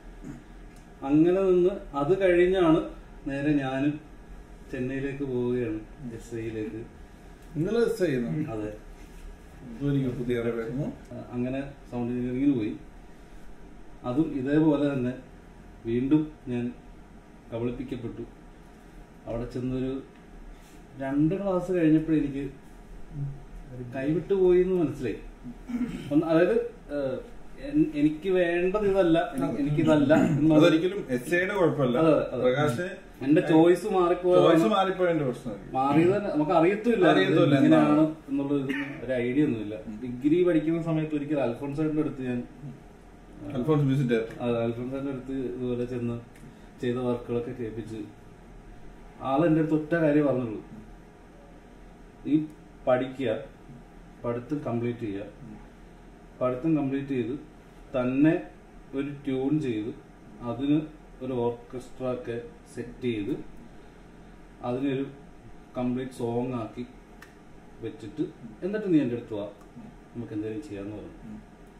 D: അങ്ങനെ നിന്ന് അത് കഴിഞ്ഞാണ് നേരെ ഞാനും ചെന്നൈയിലേക്ക് പോവുകയാണ് എസ് ഐയിലേക്ക്
A: നിങ്ങൾ ചെയ്യുന്നു
D: അതെ
A: ഇതും എനിക്ക് പുതിയ അറിവായിരുന്നു
D: അഹ് അങ്ങനെ സൗണ്ട് എഞ്ചിനീയറിംഗിന് പോയി അതും ഇതേപോലെ തന്നെ വീണ്ടും ഞാൻ കബളിപ്പിക്കപ്പെട്ടു അവിടെ ചെന്നൊരു രണ്ട് ക്ലാസ് കഴിഞ്ഞപ്പോൾ എനിക്ക് കൈവിട്ടു പോയി എന്ന് മനസ്സിലായി ഒന്ന് അതായത് ഏഹ്, എൻ- എനിക്ക് വേണ്ടത് ഇതല്ല എനിക്ക് എനിക്കിതല്ല എന്നുള്ളത്
A: അതൊരിക്കലും എസ് ഐയുടെ കുഴപ്പമല്ല
D: അതെ, അതെ.
A: പ്രകാശ്
D: എന്റെ ചോയ്സ്
A: ചോയ്സ്
D: മാറിപ്പോയത്
A: മാറിപ്പോയതിന്റെ പ്രശ്നമായിരിക്കും
D: മാറിയത് തന്നെ നമുക്ക് അറിയത്തില്ല
A: അറിയത്തുമില്ല
D: ഇങ്ങനെയാണ് എന്നുള്ള ഒരു ഐഡിയ ഒന്നുമില്ല ഡിഗ്രി പഠിക്കുന്ന സമയത്ത് ഒരിക്കൽ അൽഫോൺസൈഡിന്റെ അടുത്ത് ഞാൻ
A: അൽഫോൺസ് മ്യൂസിക് ഡയറക്ടർ
D: അത് അൽഫോൺസൈഡിന്റെ അടുത്ത് ഇതുപോലെ ചെന്ന് ചെയ്ത വർക്കുകളൊക്കെ കേൾപ്പിച്ച് ആളെന്റെ അടുത്ത് ഒറ്റ കാര്യം പറഞ്ഞുള്ളൂ ഈ പഠിക്കുക പഠിത്തം കംപ്ലീറ്റ് ചെയ്യുക പഠിത്തം കംപ്ലീറ്റ് ചെയ്ത് തന്നെ ഒരു ട്യൂൺ ചെയ്ത് അതിന് ഒരു ഓർക്കസ്ട്ര ഒക്കെ സെറ്റ് ചെയ്ത് അതിനൊരു കംപ്ലീറ്റ് സോങ് ആക്കി വെച്ചിട്ട് എന്നിട്ട് നീ എൻ്റെ അടുത്ത് വാ നമുക്ക് എന്തെങ്കിലും ചെയ്യാന്ന് പറഞ്ഞു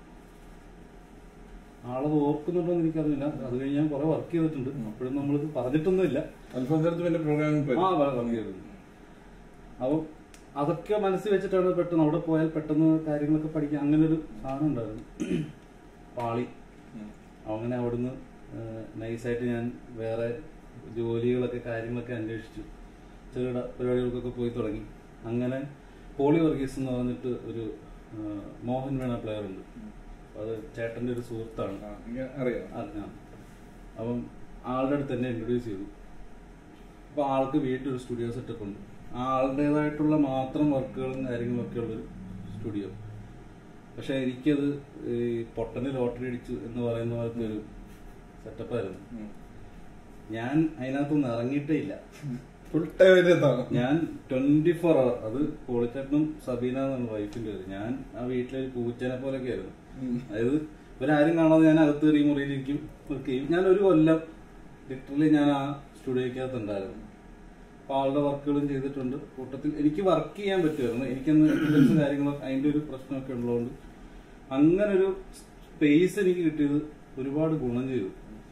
D: ആളത് ഓർക്കുന്നുണ്ടോ എന്ന് എനിക്കറിയില്ല അത് കഴിഞ്ഞ് ഞാൻ കുറെ വർക്ക് ചെയ്തിട്ടുണ്ട് അപ്പോഴും നമ്മളിത് പറഞ്ഞിട്ടൊന്നുമില്ല
A: അൽഫോൺസ് അടുത്ത് പിന്നെ പ്രോഗ്രാമിംഗ്
D: ആ വർക്ക് ചെയ്തിട്ടുണ്ട് അപ്പം അതൊക്കെ മനസ്സിൽ വെച്ചിട്ടാണ് പെട്ടെന്ന് അവിടെ പോയാൽ പെട്ടെന്ന് കാര്യങ്ങളൊക്കെ പഠിക്കാൻ അങ്ങനെ ഒരു സാധനം ഉണ്ടായിരുന്നു പാളി അങ്ങനെ അവിടുന്ന് നൈസായിട്ട് ഞാൻ വേറെ ജോലികളൊക്കെ കാര്യങ്ങളൊക്കെ അന്വേഷിച്ചു ചെറുകിട പരിപാടികൾക്കൊക്കെ പോയി തുടങ്ങി അങ്ങനെ പോളി വർഗീസ് എന്ന് പറഞ്ഞിട്ട് ഒരു ആ, മോഹൻ വേണ പ്ലെയർ ഉണ്ട് അത് ചേട്ടന്റെ ഒരു സുഹൃത്താണ്
A: അറിയാം
D: അറിഞ്ഞാം അപ്പം ആളുടെ അടുത്ത് എന്നെ ഇൻട്രൊഡ്യൂസ് ചെയ്തു അപ്പൊ ആൾക്ക് വീട്ടിലൊരു സ്റ്റുഡിയോ സെറ്റപ്പ് ഉണ്ട് ആ ആളുടേതായിട്ടുള്ള മാത്രം വർക്കുകളും കാര്യങ്ങളും ഒക്കെ ഉള്ളൊരു സ്റ്റുഡിയോ പക്ഷെ എനിക്കത് ഈ പൊട്ടന് ലോട്ടറി അടിച്ചു എന്ന് പറയുന്ന പോലത്തെ ഒരു സെറ്റപ്പായിരുന്നു ഞാൻ അതിനകത്തൊന്നും ഇറങ്ങിയിട്ടേ ഇല്ല
A: ഫുൾ ടൈം വരുന്നതാണ്
D: ഞാൻ ട്വന്റി ഫോർ അവർ അത് പോളിച്ചേട്ടനും സബീന എന്നാണ് വൈഫിന്റെ പേര് ഞാൻ ആ വീട്ടിലൊരു പൂച്ചനെ പോലൊക്കെ ആയിരുന്നു അതായത് ഇവരാരും കാണാതെ ഞാൻ അകത്ത് കയറി മുറിയിലിരിക്കും വർക്ക് ചെയ്യും ഞാൻ ഒരു കൊല്ലം ലിറ്ററലി ഞാൻ ആ സ്റ്റുഡിയോക്കകത്ത് ഉണ്ടായിരുന്നു അപ്പൊ ആളുടെ വർക്കുകളും ചെയ്തിട്ടുണ്ട് കൂട്ടത്തിൽ എനിക്ക് വർക്ക് ചെയ്യാൻ പറ്റുമായിരുന്നു എനിക്കന്ന് ഇൻഫ്ലുവൻസ് കാര്യങ്ങളൊക്കെ അതിന്റെ ഒരു പ്രശ്നമൊക്കെ ഉള്ളതുകൊണ്ട് അങ്ങനെ ഒരു സ്പേസ് എനിക്ക് കിട്ടിയത് ഒരുപാട് ഗുണം ചെയ്തു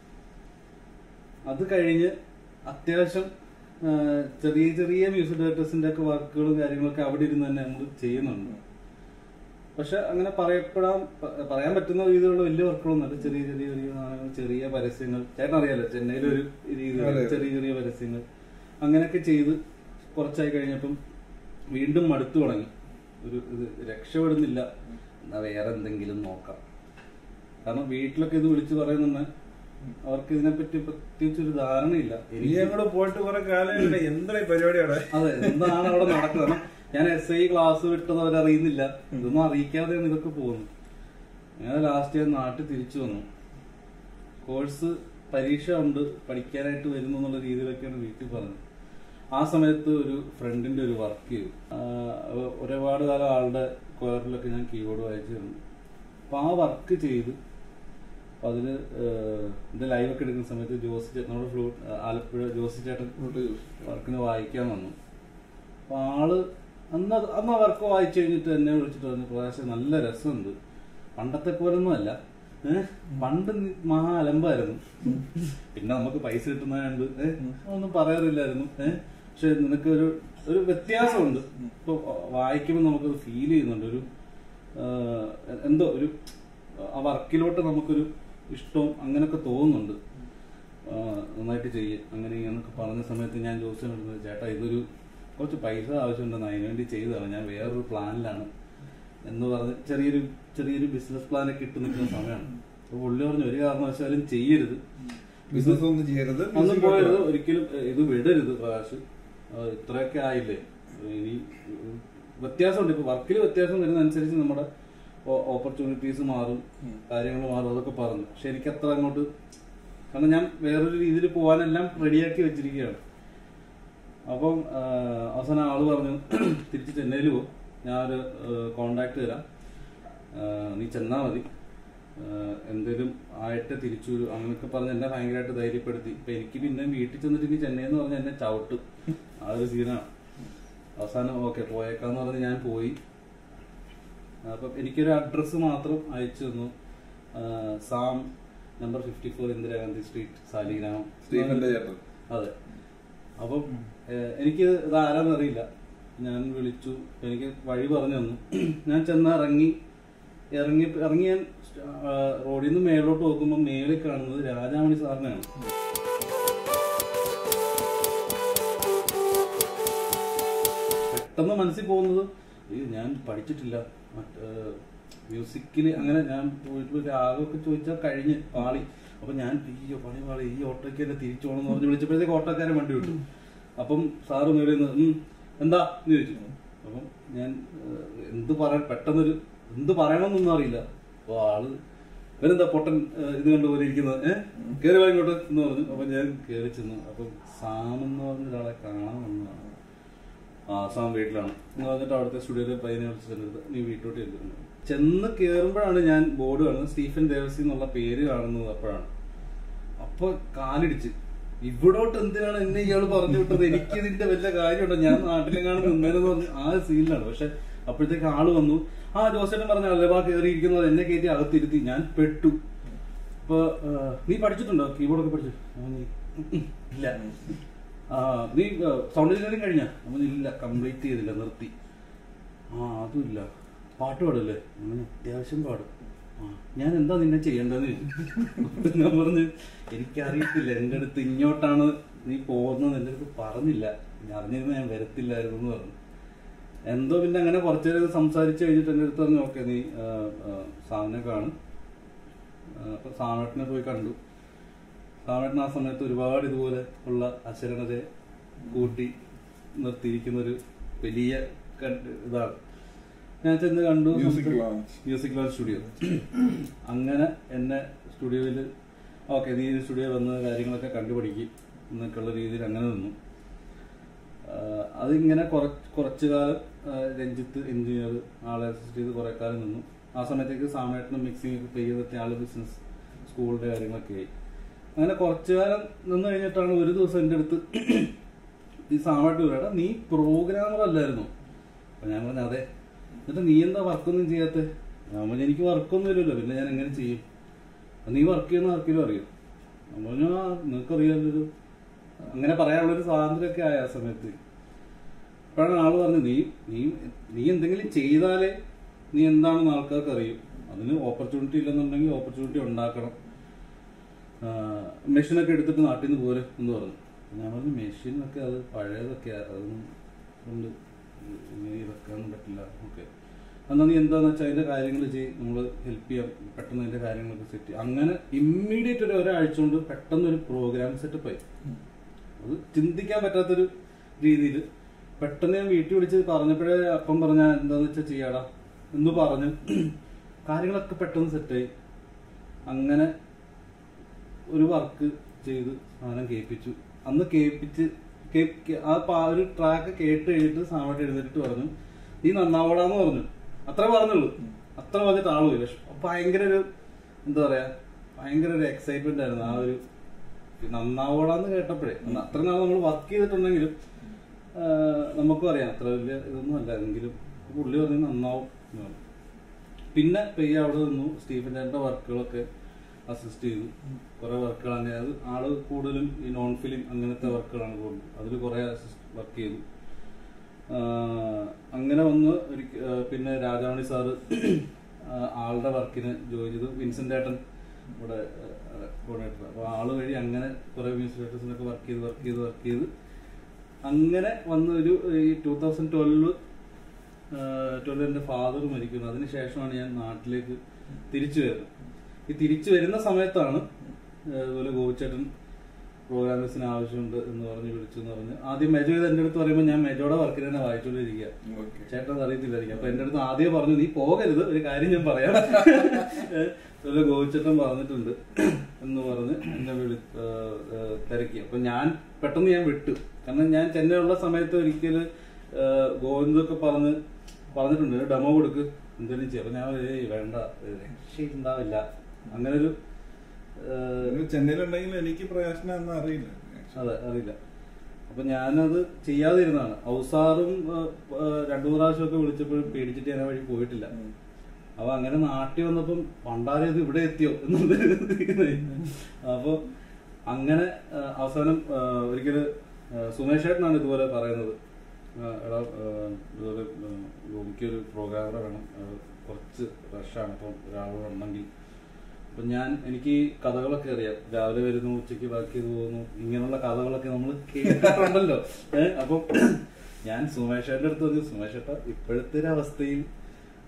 D: അത് കഴിഞ്ഞ് അത്യാവശ്യം ആ, ചെറിയ ചെറിയ മ്യൂസിക് ഡയറക്ടേഴ്സിന്റെ ഒക്കെ വർക്കുകളും കാര്യങ്ങളൊക്കെ അവിടെ ഇരുന്ന് തന്നെ നമ്മൾ ചെയ്യുന്നുണ്ട് പക്ഷെ അങ്ങനെ പറയപ്പെടാൻ പ- പറയാൻ പറ്റുന്ന രീതിയിലുള്ള വലിയ വർക്കുകളൊന്നും അല്ല ചെറിയ ചെറിയ ചെറിയ സാധനങ്ങൾ ചെറിയ പരസ്യങ്ങൾ ചേട്ടൻ അറിയാലോ ചെന്നൈയിലെ ഒരു രീതിയിൽ
A: അതെ.
D: ചെറിയ ചെറിയ പരസ്യങ്ങൾ അങ്ങനെയൊക്കെ ചെയ്ത് കുറച്ചായി കഴിഞ്ഞപ്പം വീണ്ടും മടുത്തു തുടങ്ങി ഒരു ഇത് രക്ഷപ്പെടുന്നില്ല എന്നാ വേറെ എന്തെങ്കിലും നോക്കാം കാരണം വീട്ടിലൊക്കെ ഇത് വിളിച്ചു പറയുന്ന അവർക്ക് ഇതിനെപ്പറ്റി പ്രത്യേകിച്ച് ഒരു ധാരണയില്ല
A: നീ
D: എനിക്ക്
A: അങ്ങോട്ട് പോയിട്ട് കുറെ കാലം എന്താ ഈ പരിപാടി അവിടെ
D: അതെ എന്താണ് അവിടെ നടക്കുന്നത് കാരണം ഞാൻ എസ് ഐ ക്ലാസ് വിട്ടത് അവരറിയുന്നില്ല ഇതൊന്നും അറിയിക്കാതെയാണ് ഇതൊക്കെ പോകുന്നത് ഞാൻ ലാസ്റ്റ് ഞാൻ നാട്ടിൽ തിരിച്ചു വന്നു കോഴ്സ് പരീക്ഷ ഉണ്ട് പഠിക്കാനായിട്ട് വരുന്നു എന്നുള്ള രീതിയിലൊക്കെയാണ് വീട്ടിൽ പറഞ്ഞത് ആ സമയത്ത് ഒരു ഫ്രണ്ടിന്റെ ഒരു വർക്ക് ചെയ്തു ആഹ് ഒരുപാട് കാലം ആളുടെ കൊയറിലൊക്കെ ഞാൻ കീബോർഡ് വായിച്ചിരുന്നു അപ്പൊ ആ വർക്ക് ചെയ്ത് അപ്പൊ അതില് ഏഹ് ഇത് ലൈവൊക്കെ എടുക്കുന്ന സമയത്ത് ജോസി ചേട്ടൻ നമ്മുടെ ഫ്ലൂട്ട് ആലപ്പുഴ ജോസി ചേട്ടൻ വർക്കിന് വായിക്കാൻ വന്നു അപ്പൊ ആള് അന്ന് അത് അന്ന് ആ വർക്ക് വായിച്ചു കഴിഞ്ഞിട്ട് എന്നെ വിളിച്ചിട്ട് പറഞ്ഞു പ്രകാശ് നല്ല രസമുണ്ട് പണ്ടത്തെ പോലൊന്നും അല്ല ഏഹ് പണ്ട് നീ മഹാ അലമ്പായിരുന്നു പിന്നെ നമുക്ക് പൈസ കിട്ടുന്നതുകൊണ്ട് ഏഹ് ഒന്നും പറയാറില്ലായിരുന്നു ഏഹ് പക്ഷെ നിനക്ക് ഒരു ഒരു വ്യത്യാസമുണ്ട് ഇപ്പൊ വായിക്കുമ്പോൾ നമുക്കത് ഫീൽ ചെയ്യുന്നുണ്ട് ഒരു ആഹ് എന്തോ ഒരു ആ വർക്കിലോട്ട് നമുക്കൊരു ഇഷ്ടവും അങ്ങനെയൊക്കെ തോന്നുന്നുണ്ട് ആ, നന്നായിട്ട് ചെയ്യ് അങ്ങനെ എന്നൊക്കെ പറഞ്ഞ സമയത്ത് ഞാൻ ജോസിനോട് ചേട്ടാ ഇതൊരു കുറച്ച് പൈസ ആവശ്യമുണ്ടെന്ന് അതിന് വേണ്ടി ചെയ്തതാണ് ഞാൻ വേറൊരു പ്ലാനിലാണ് എന്ന് പറഞ്ഞ് ചെറിയൊരു ചെറിയൊരു ബിസിനസ് പ്ലാനൊക്കെ ഇട്ട് നിൽക്കുന്ന സമയമാണ് അപ്പൊ പുള്ളി പറഞ്ഞു ഒരു കാരണവശാലും ചെയ്യരുത്
A: ബിസിനസ് ഒന്നും ചെയ്യരുത്
D: അന്ന് പോയത് ഒരിക്കലും ഏ, ഇത് വിടരുത് പ്രകാശ് ആ, ഇത്രയൊക്കെ ആയില്ലേ ഇനി ഉം, വ്യത്യാസമുണ്ട് ഇപ്പൊ വർക്കിൽ വ്യത്യാസം വരുന്നതനുസരിച്ച് നമ്മുടെ ഓപ്പർച്യൂണിറ്റീസ് മാറും കാര്യങ്ങൾ മാറും അതൊക്കെ പറഞ്ഞു പക്ഷെ എനിക്ക് അത്ര അങ്ങോട്ട് കാരണം ഞാൻ വേറൊരു രീതിയിൽ പോകാനെല്ലാം റെഡിയാക്കി വെച്ചിരിക്കുകയാണ് അപ്പം ആ, അവസാനം ആള് പറഞ്ഞു തിരിച്ച് ചെന്നൈയിൽ പോകും ഞാനൊരു കോണ്ടാക്ട് തരാം ആ, നീ ചെന്നാ മതി ആ, എന്തേലും ആയിട്ട് തിരിച്ചു വരൂ അങ്ങനെയൊക്കെ പറഞ്ഞ് എന്നെ ഭയങ്കരമായിട്ട് ധൈര്യപ്പെടുത്തി ഇപ്പൊ എനിക്ക് പിന്നെ വീട്ടിൽ ചെന്നിട്ട് ഇനി ചെന്നൈ എന്ന് പറഞ്ഞ എന്നെ ചവിട്ട് ആ ഒരു സീനാണ് അവസാനം ഓക്കെ പോയേക്കാന്ന് പറഞ്ഞ് ഞാൻ പോയി അപ്പം എനിക്കൊരു അഡ്രസ്സ് മാത്രം അയച്ചു തന്നു ആ, Psalm number fifty four Indira Gandhi street സാലിഗ്രാമം
A: സ്റ്റീഫന്റെ ചേട്ടൻ
D: അതെ അപ്പം ഏഹ്, എനിക്ക് ഇത് ആരാന്ന് അറിയില്ല ഞാൻ വിളിച്ചു എനിക്ക് വഴി പറഞ്ഞു തന്നു ഞാൻ ചെന്ന് ഇറങ്ങി ഇറങ്ങി ഇറങ്ങി ഞാൻ ആ, റോഡിൽ നിന്ന് മേലോട്ട് നോക്കുമ്പോൾ മേളിൽ കാണുന്നത് രാജാമണി സാറിനെയാണ് പെട്ടെന്ന് മനസ്സിൽ പോകുന്നത് "അയ്യോ, ഞാൻ പഠിച്ചിട്ടില്ല മറ്റ് മ്യൂസിക്കിൽ അങ്ങനെ ഞാൻ പോയിട്ട് രാഗമൊക്കെ ചോദിച്ചാൽ കഴിഞ്ഞ് പാളി അപ്പൊ ഞാൻ അയ്യോ പണി പാളി ഈ ഓട്ടോയ്ക്ക് തന്നെ തിരിച്ചു പോകണം എന്ന് പറഞ്ഞ് വിളിച്ചപ്പോഴത്തേക്ക് ഓട്ടോക്കാരൻ വണ്ടി വിട്ടു അപ്പം സാറ് മേളിൽ നിന്ന് "ഉം, എന്താ എന്ന് ചോദിച്ചു അപ്പം ഞാൻ ഏഹ്, എന്ത് പറയാൻ പെട്ടെന്നൊരു എന്ത് പറയണമെന്നൊന്നും അറിയില്ല അപ്പൊ ആള് ഇവരെന്താ പൊട്ടൻ ഏഹ്, ഇത് കണ്ടുപോലെ ഇരിക്കുന്നത് ഏഹ് കയറി വാ ഇങ്ങോട്ട് എന്ന് പറഞ്ഞു അപ്പൊ ഞാൻ കയറി ചെന്നു അപ്പം സാം എന്ന് പറഞ്ഞ ഒരാളെ കാണാൻ വന്നതാണ് ആസാം വീട്ടിലാണ് എന്ന് പറഞ്ഞിട്ട് അവിടുത്തെ സ്റ്റുഡിയോയിൽ പയ്യനെ വിളിച്ച് ചെന്നിട്ട് നീ വീട്ടിലോട്ട് ചെല്ലുന്നു ചെന്ന് കയറുമ്പോഴാണ് ഞാൻ ബോർഡ് കാണുന്നത് സ്റ്റീഫൻ ദേവസി എന്നുള്ള പേര് കാണുന്നത് അപ്പോഴാണ് അപ്പൊ കാലിടിച്ച് ഇവിടോട്ട് എന്തിനാണ് എന്നെ ഇയാൾ പറഞ്ഞു വിട്ടത് എനിക്ക് ഇതിന്റെ വല്ല കാര്യമുണ്ടോ ഞാൻ നാട്ടിലെങ്ങാണ് നിന്നതെന്ന് പറഞ്ഞു ആ സീനിലാണ് പക്ഷെ അപ്പോഴത്തേക്ക് ആള് വന്നു ആ ജോസേട്ടൻ പറഞ്ഞ അല്ലവാ കയറിയിരിക്കുന്നത് എന്നെ കയറ്റി അകത്തിരുത്തി ഞാൻ പെട്ടു ഇപ്പൊ ആ, നീ പഠിച്ചിട്ടുണ്ടോ കീബോർഡൊക്കെ പഠിച്ചു അവൻ നീ, ഉം, ഇല്ല ആ, നീ സൗണ്ട് എഞ്ചിനീയറിംഗ് കഴിഞ്ഞ അവൻ ഇല്ല കംപ്ലീറ്റ് ചെയ്തില്ല നിർത്തി ആ അതുമില്ല പാട്ട് പാടല്ലേ അവൻ അത്യാവശ്യം പാടും ആ ഞാൻ എന്താ നിന്നെ ചെയ്യേണ്ടതെന്ന് ചോദിച്ചു ഞാൻ പറഞ്ഞു എനിക്കറിയത്തില്ല എൻ്റെ അടുത്ത് ഇങ്ങോട്ടാണ് നീ പോകുന്നത് എൻ്റെ അടുത്ത് പറഞ്ഞില്ല ഞാൻ അറിഞ്ഞിരുന്ന ഞാൻ വരത്തില്ലായിരുന്നു എന്ന് പറഞ്ഞു എന്തോ പിന്നെ അങ്ങനെ കുറച്ചു നേരം സംസാരിച്ച് കഴിഞ്ഞിട്ട് എൻ്റെ അടുത്ത് പറഞ്ഞു ഓക്കെ നീ ആ, ആ, സാമിനെ കാണും അപ്പൊ സാമേട്ടനെ പോയി കണ്ടു സാമേട്ടൻ ആ സമയത്ത് ഒരുപാട് ഇതുപോലെ ഉള്ള അശരണരെ കൂട്ടി നിർത്തിയിരിക്കുന്ന ഒരു വലിയ കണ്ട് ഇതാണ് ഞാൻ ചെന്ന് കണ്ടു
A: Music lounge.
D: Music lounge studio അങ്ങനെ എന്നെ സ്റ്റുഡിയോയിൽ ഓക്കെ നീ സ്റ്റുഡിയോ വന്ന് കാര്യങ്ങളൊക്കെ കണ്ടുപിടിക്കും എന്നൊക്കെയുള്ള രീതിയിൽ അങ്ങനെ നിന്നു ആഹ് അതിങ്ങനെ കുറച്ച് കുറച്ചു കാലം ആഹ് രഞ്ജിത്ത് എഞ്ചിനീയർ ആളെ അസിസ്റ്റ് ചെയ്ത് കുറെ കാലം നിന്നു ആ സമയത്തേക്ക് സാമേട്ടനും മിക്സിംഗ് ഒക്കെ പേ ചെയ്തിട്ട് ആള് ബിസിനസ് സ്കൂളിന്റെ കാര്യങ്ങളൊക്കെ ആയി അങ്ങനെ കുറച്ചു കാലം നിന്ന് കഴിഞ്ഞിട്ടാണ് ഒരു ദിവസം എൻ്റെ അടുത്ത് ഈ സാമേട്ട് പറയടാ നീ പ്രോഗ്രാമർ അല്ലായിരുന്നു അപ്പൊ ഞാൻ പറഞ്ഞു അതെ എന്നിട്ട് നീ എന്താ വർക്കൊന്നും ചെയ്യാത്ത ഞാൻ പറഞ്ഞു എനിക്ക് വർക്കൊന്നും ഇല്ലല്ലോ പിന്നെ ഞാൻ എങ്ങനെ ചെയ്യും "അത് നീ വർക്ക് ചെയ്യുന്ന ആർക്കെങ്കിലും അറിയോ ഞാൻ പറഞ്ഞു ആ നിനക്കറിയാലൊരു അങ്ങനെ പറയാനുള്ളൊരു സ്വാതന്ത്ര്യമൊക്കെ ആയ ആ സമയത്ത് അപ്പോഴാണ് ആള് പറഞ്ഞു നീ നീ നീ എന്തെങ്കിലും ചെയ്താലേ നീ എന്താണെന്ന് ആൾക്കാർക്ക് അറിയും അതിന് ഓപ്പർച്യൂണിറ്റി ഇല്ലെന്നുണ്ടെങ്കിൽ ഓപ്പർച്യൂണിറ്റി ഉണ്ടാക്കണം മെഷീനൊക്കെ എടുത്തിട്ട് നാട്ടിൽ നിന്ന് പോരെ എന്ന് പറഞ്ഞു ഞാൻ പറഞ്ഞു മെഷീനൊക്കെ അത് പഴയതൊക്കെ അതൊന്നും കൊണ്ട് ഇങ്ങനെ വെക്കാനൊന്നും പറ്റില്ല ഓക്കെ എന്നാൽ നീ എന്താന്ന് വെച്ചാൽ അതിന്റെ കാര്യങ്ങൾ ചെയ്യും നമ്മൾ ഹെൽപ്പ് ചെയ്യാം പെട്ടെന്ന് അതിന്റെ കാര്യങ്ങളൊക്കെ സെറ്റ് ചെയ്യും അങ്ങനെ ഇമ്മീഡിയറ്റ് ഒരു ഒരാഴ്ച കൊണ്ട് പെട്ടെന്ന് ഒരു പ്രോഗ്രാം സെറ്റപ്പ് ആയി അത് ചിന്തിക്കാൻ പറ്റാത്തൊരു രീതിയിൽ പെട്ടെന്ന് ഞാൻ വീട്ടിൽ വിളിച്ച് പറഞ്ഞപ്പോഴേ അപ്പം പറഞ്ഞ എന്താന്ന് വെച്ചാൽ ചെയ്യാടാ എന്ന് പറഞ്ഞു കാര്യങ്ങളൊക്കെ പെട്ടെന്ന് സെറ്റായി അങ്ങനെ ഒരു വർക്ക് ചെയ്ത് സാധനം കേൾപ്പിച്ചു അന്ന് കേൾപ്പിച്ച് കേ- കേ- ആ പാ- ഒരു ട്രാക്ക് കേട്ട് കഴിഞ്ഞിട്ട് സാമട്ട് എഴുന്നേറ്റ് പറഞ്ഞു നീ നന്നാവടാന്ന് പറഞ്ഞു അത്ര പറഞ്ഞുള്ളൂ അത്ര പറഞ്ഞിട്ട് ആള് പോയി പക്ഷെ ഭയങ്കര ഒരു എന്താ പറയാ ഭയങ്കര ഒരു എക്സൈറ്റ്മെന്റ് ആയിരുന്നു ആ ഒരു നന്നാവടാന്ന് കേട്ടപ്പോഴേ അന്ന് അത്ര നാൾ നമ്മൾ വർക്ക് ചെയ്തിട്ടുണ്ടെങ്കിലും ആ, നമുക്കും അറിയാം അത്ര വലിയ ഇതൊന്നും അല്ല എങ്കിലും പുള്ളി പറഞ്ഞു നന്നാവും എന്ന് പറഞ്ഞു. പിന്നെ പെയ്യ അവിടെ നിന്നു സ്റ്റീഫൻ ചേട്ടന്റെ വർക്കുകളൊക്കെ അസിസ്റ്റ് ചെയ്തു കുറെ വർക്കുകൾ അങ്ങനെ അത് ആള് കൂടുതലും ഈ നോൺ ഫിലിം അങ്ങനത്തെ വർക്കുകളാണ് കൂടുതൽ അതിൽ കുറെ വർക്ക് ചെയ്തു ആഹ് അങ്ങനെ വന്ന് ഒരിക്ക ആഹ് പിന്നെ രാജാമണി സാറ് ആഹ് ആളുടെ വർക്കിന് ജോയിൻ ചെയ്തു വിൻസെന്റ് ഏട്ടൻ ഇവിടെ കോർഡിനേറ്റർ അപ്പൊ ആള് വഴി അങ്ങനെ കുറെ മ്യൂസിക് ഡയറക്ടേഴ്സിനൊക്കെ വർക്ക് ചെയ്ത് വർക്ക് ചെയ്ത് വർക്ക് ചെയ്ത് അങ്ങനെ വന്ന ഒരു ഈ ടൂ തൗസൻഡ് ട്വൽവ് ട്വൽവ് എൻ്റെ ഫാദർ മരിക്കുന്നു അതിനുശേഷമാണ് ഞാൻ നാട്ടിലേക്ക് തിരിച്ചു വരുന്നത് ഈ തിരിച്ചു വരുന്ന സമയത്താണ് ഏഹ് ഇതുപോലെ ഗോപിച്ചേട്ടൻ പ്രോഗ്രാമേഴ്സിന് ആവശ്യമുണ്ട് എന്ന് പറഞ്ഞ് വിളിച്ചു എന്ന് പറഞ്ഞ് ആദ്യം മെജോ ഇത് എൻ്റെ അടുത്ത് പറയുമ്പോൾ ഞാൻ മെജോയുടെ വർക്കിന് തന്നെ വായിച്ചുകൊണ്ടിരിക്കുക
A: Okay.
D: ചേട്ടൻ അത് അറിയത്തില്ലായിരിക്കും അപ്പൊ എന്റെ അടുത്ത് ആദ്യം പറഞ്ഞു നീ പോകരുത് ഒരു കാര്യം ഞാൻ പറയാം അതുപോലെ ഗോവിച്ചേട്ടൻ പറഞ്ഞിട്ടുണ്ട് എന്ന് പറഞ്ഞ് എന്നെ വിളി ഏഹ് ഏഹ് തിരക്കി അപ്പൊ ഞാൻ പെട്ടെന്ന് ഞാൻ വിട്ടു കാരണം ഞാൻ ചെന്നൈ ഉള്ള സമയത്ത് ഒരിക്കല് ഏഹ് ഗോവിന്ദൊക്കെ പറഞ്ഞ് പറഞ്ഞിട്ടുണ്ട് ഡെമോ കൊടുക്ക് എന്തെങ്കിലും ചെയ്യാം അപ്പൊ ഞാൻ ഏയ് വേണ്ട ഏഹ് രക്ഷയുണ്ടാവില്ല അങ്ങനെ ഒരു ഏഹ്
A: നിങ്ങൾ ചെന്നൈയിലുണ്ടെങ്കിൽ എനിക്ക് പ്രയാസം എന്ന് അറിയില്ല
D: അതെ അറിയില്ല അപ്പൊ ഞാനത് ചെയ്യാതിരുന്നതാണ് ഔസാറും രണ്ടു മൂന്ന് പ്രാവശ്യമൊക്കെ വിളിച്ചപ്പോഴും പേടിച്ചിട്ട് ഞാൻ ആ വഴി പോയിട്ടില്ല അപ്പൊ അങ്ങനെ നാട്ടിൽ വന്നപ്പം പണ്ടാരെ ഇത് ഇവിടെ എത്തിയോ എന്നുള്ളത് അപ്പൊ അങ്ങനെ ആ, അവസാനം ആ, ഒരിക്കല് ആ, സുമേഷ് ഏട്ടനാണ് ഇതുപോലെ പറയുന്നത് ആ, എടാ ആ, ഇതുപോലെ എനിക്കൊരു പ്രോഗ്രാമറെ വേണം ആ, കുറച്ച് റഷാണ് അപ്പം ഒരാളോട് ഉണ്ടെങ്കിൽ അപ്പൊ ഞാൻ എനിക്ക് ഈ കഥകളൊക്കെ അറിയാം രാവിലെ വരുന്നു ഉച്ചയ്ക്ക് ബാക്കി ചെയ്ത് പോകുന്നു ഇങ്ങനെയുള്ള കഥകളൊക്കെ നമ്മൾ കേട്ടിട്ടുണ്ടല്ലോ ഏഹ് അപ്പൊ ഞാൻ സുമേഷേട്ടന്റെ അടുത്ത് പറഞ്ഞു സുമേഷേട്ട ഇപ്പോഴത്തെ ഒരു അവസ്ഥയിൽ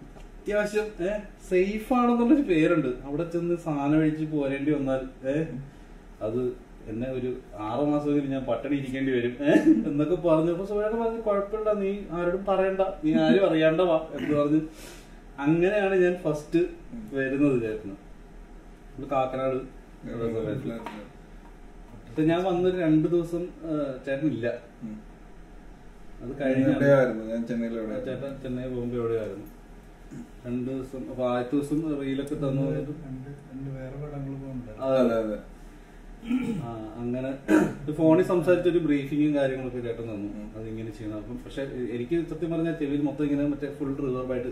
D: അത്യാവശ്യം ഏഹ് സേഫ് ആണെന്നുള്ളൊരു പേരുണ്ട് അവിടെ ചെന്ന് സാധനം കഴിച്ച് പോരേണ്ടി വന്നാൽ ഏഹ് അത് എന്നെ ഒരു ആറ് മാസമെങ്കിലും ഞാൻ പട്ടിണി ഇരിക്കേണ്ടി വരും ഏഹ് എന്നൊക്കെ പറഞ്ഞപ്പോ സുഖമായിട്ട് പറഞ്ഞു കുഴപ്പമില്ല നീ ആരോടും പറയണ്ട നീ ആരും അറിയാണ്ട വാ എന്ന് പറഞ്ഞ് അങ്ങനെയാണ് ഞാൻ ഫസ്റ്റ് വരുന്നത് ചേട്ടന് നമ്മള് കാക്കനാട് ഉള്ള സമയത്ത്. അപ്പൊ ഞാൻ വന്നൊരു രണ്ടു ദിവസം ആ, ചേട്ടനില്ല
A: ഉം.
D: അത്
A: ഞാൻ
D: കഴിഞ്ഞ
A: എവിടെയായിരുന്നു ഞാൻ ചെന്നൈയിൽ
D: ചേട്ടൻ
A: എവിടെയായിരുന്നു
D: ചെന്നൈ ബോംബെ എവിടെയായിരുന്നു രണ്ടു ദിവസം അപ്പൊ ആദ്യത്തെ ദിവസം റീലൊക്കെ തന്നു
B: രണ്ട് രണ്ട് വേറെ പടങ്ങൾ പോകുന്നുണ്ട്
D: അതെ,
A: അതെ അതെ
D: ആ, അങ്ങനെ ഫോണിൽ സംസാരിച്ച ഒരു ബ്രീഫിങ്ങും കാര്യങ്ങളൊക്കെ ചേട്ടൻ തന്നു അതിങ്ങനെ ചെയ്യണം അപ്പം പക്ഷെ എനിക്ക് സത്യം പറഞ്ഞാൽ ചെവിയിൽ മൊത്തം ഇങ്ങനെ മറ്റേ ഫുൾ റിസർവായിട്ട്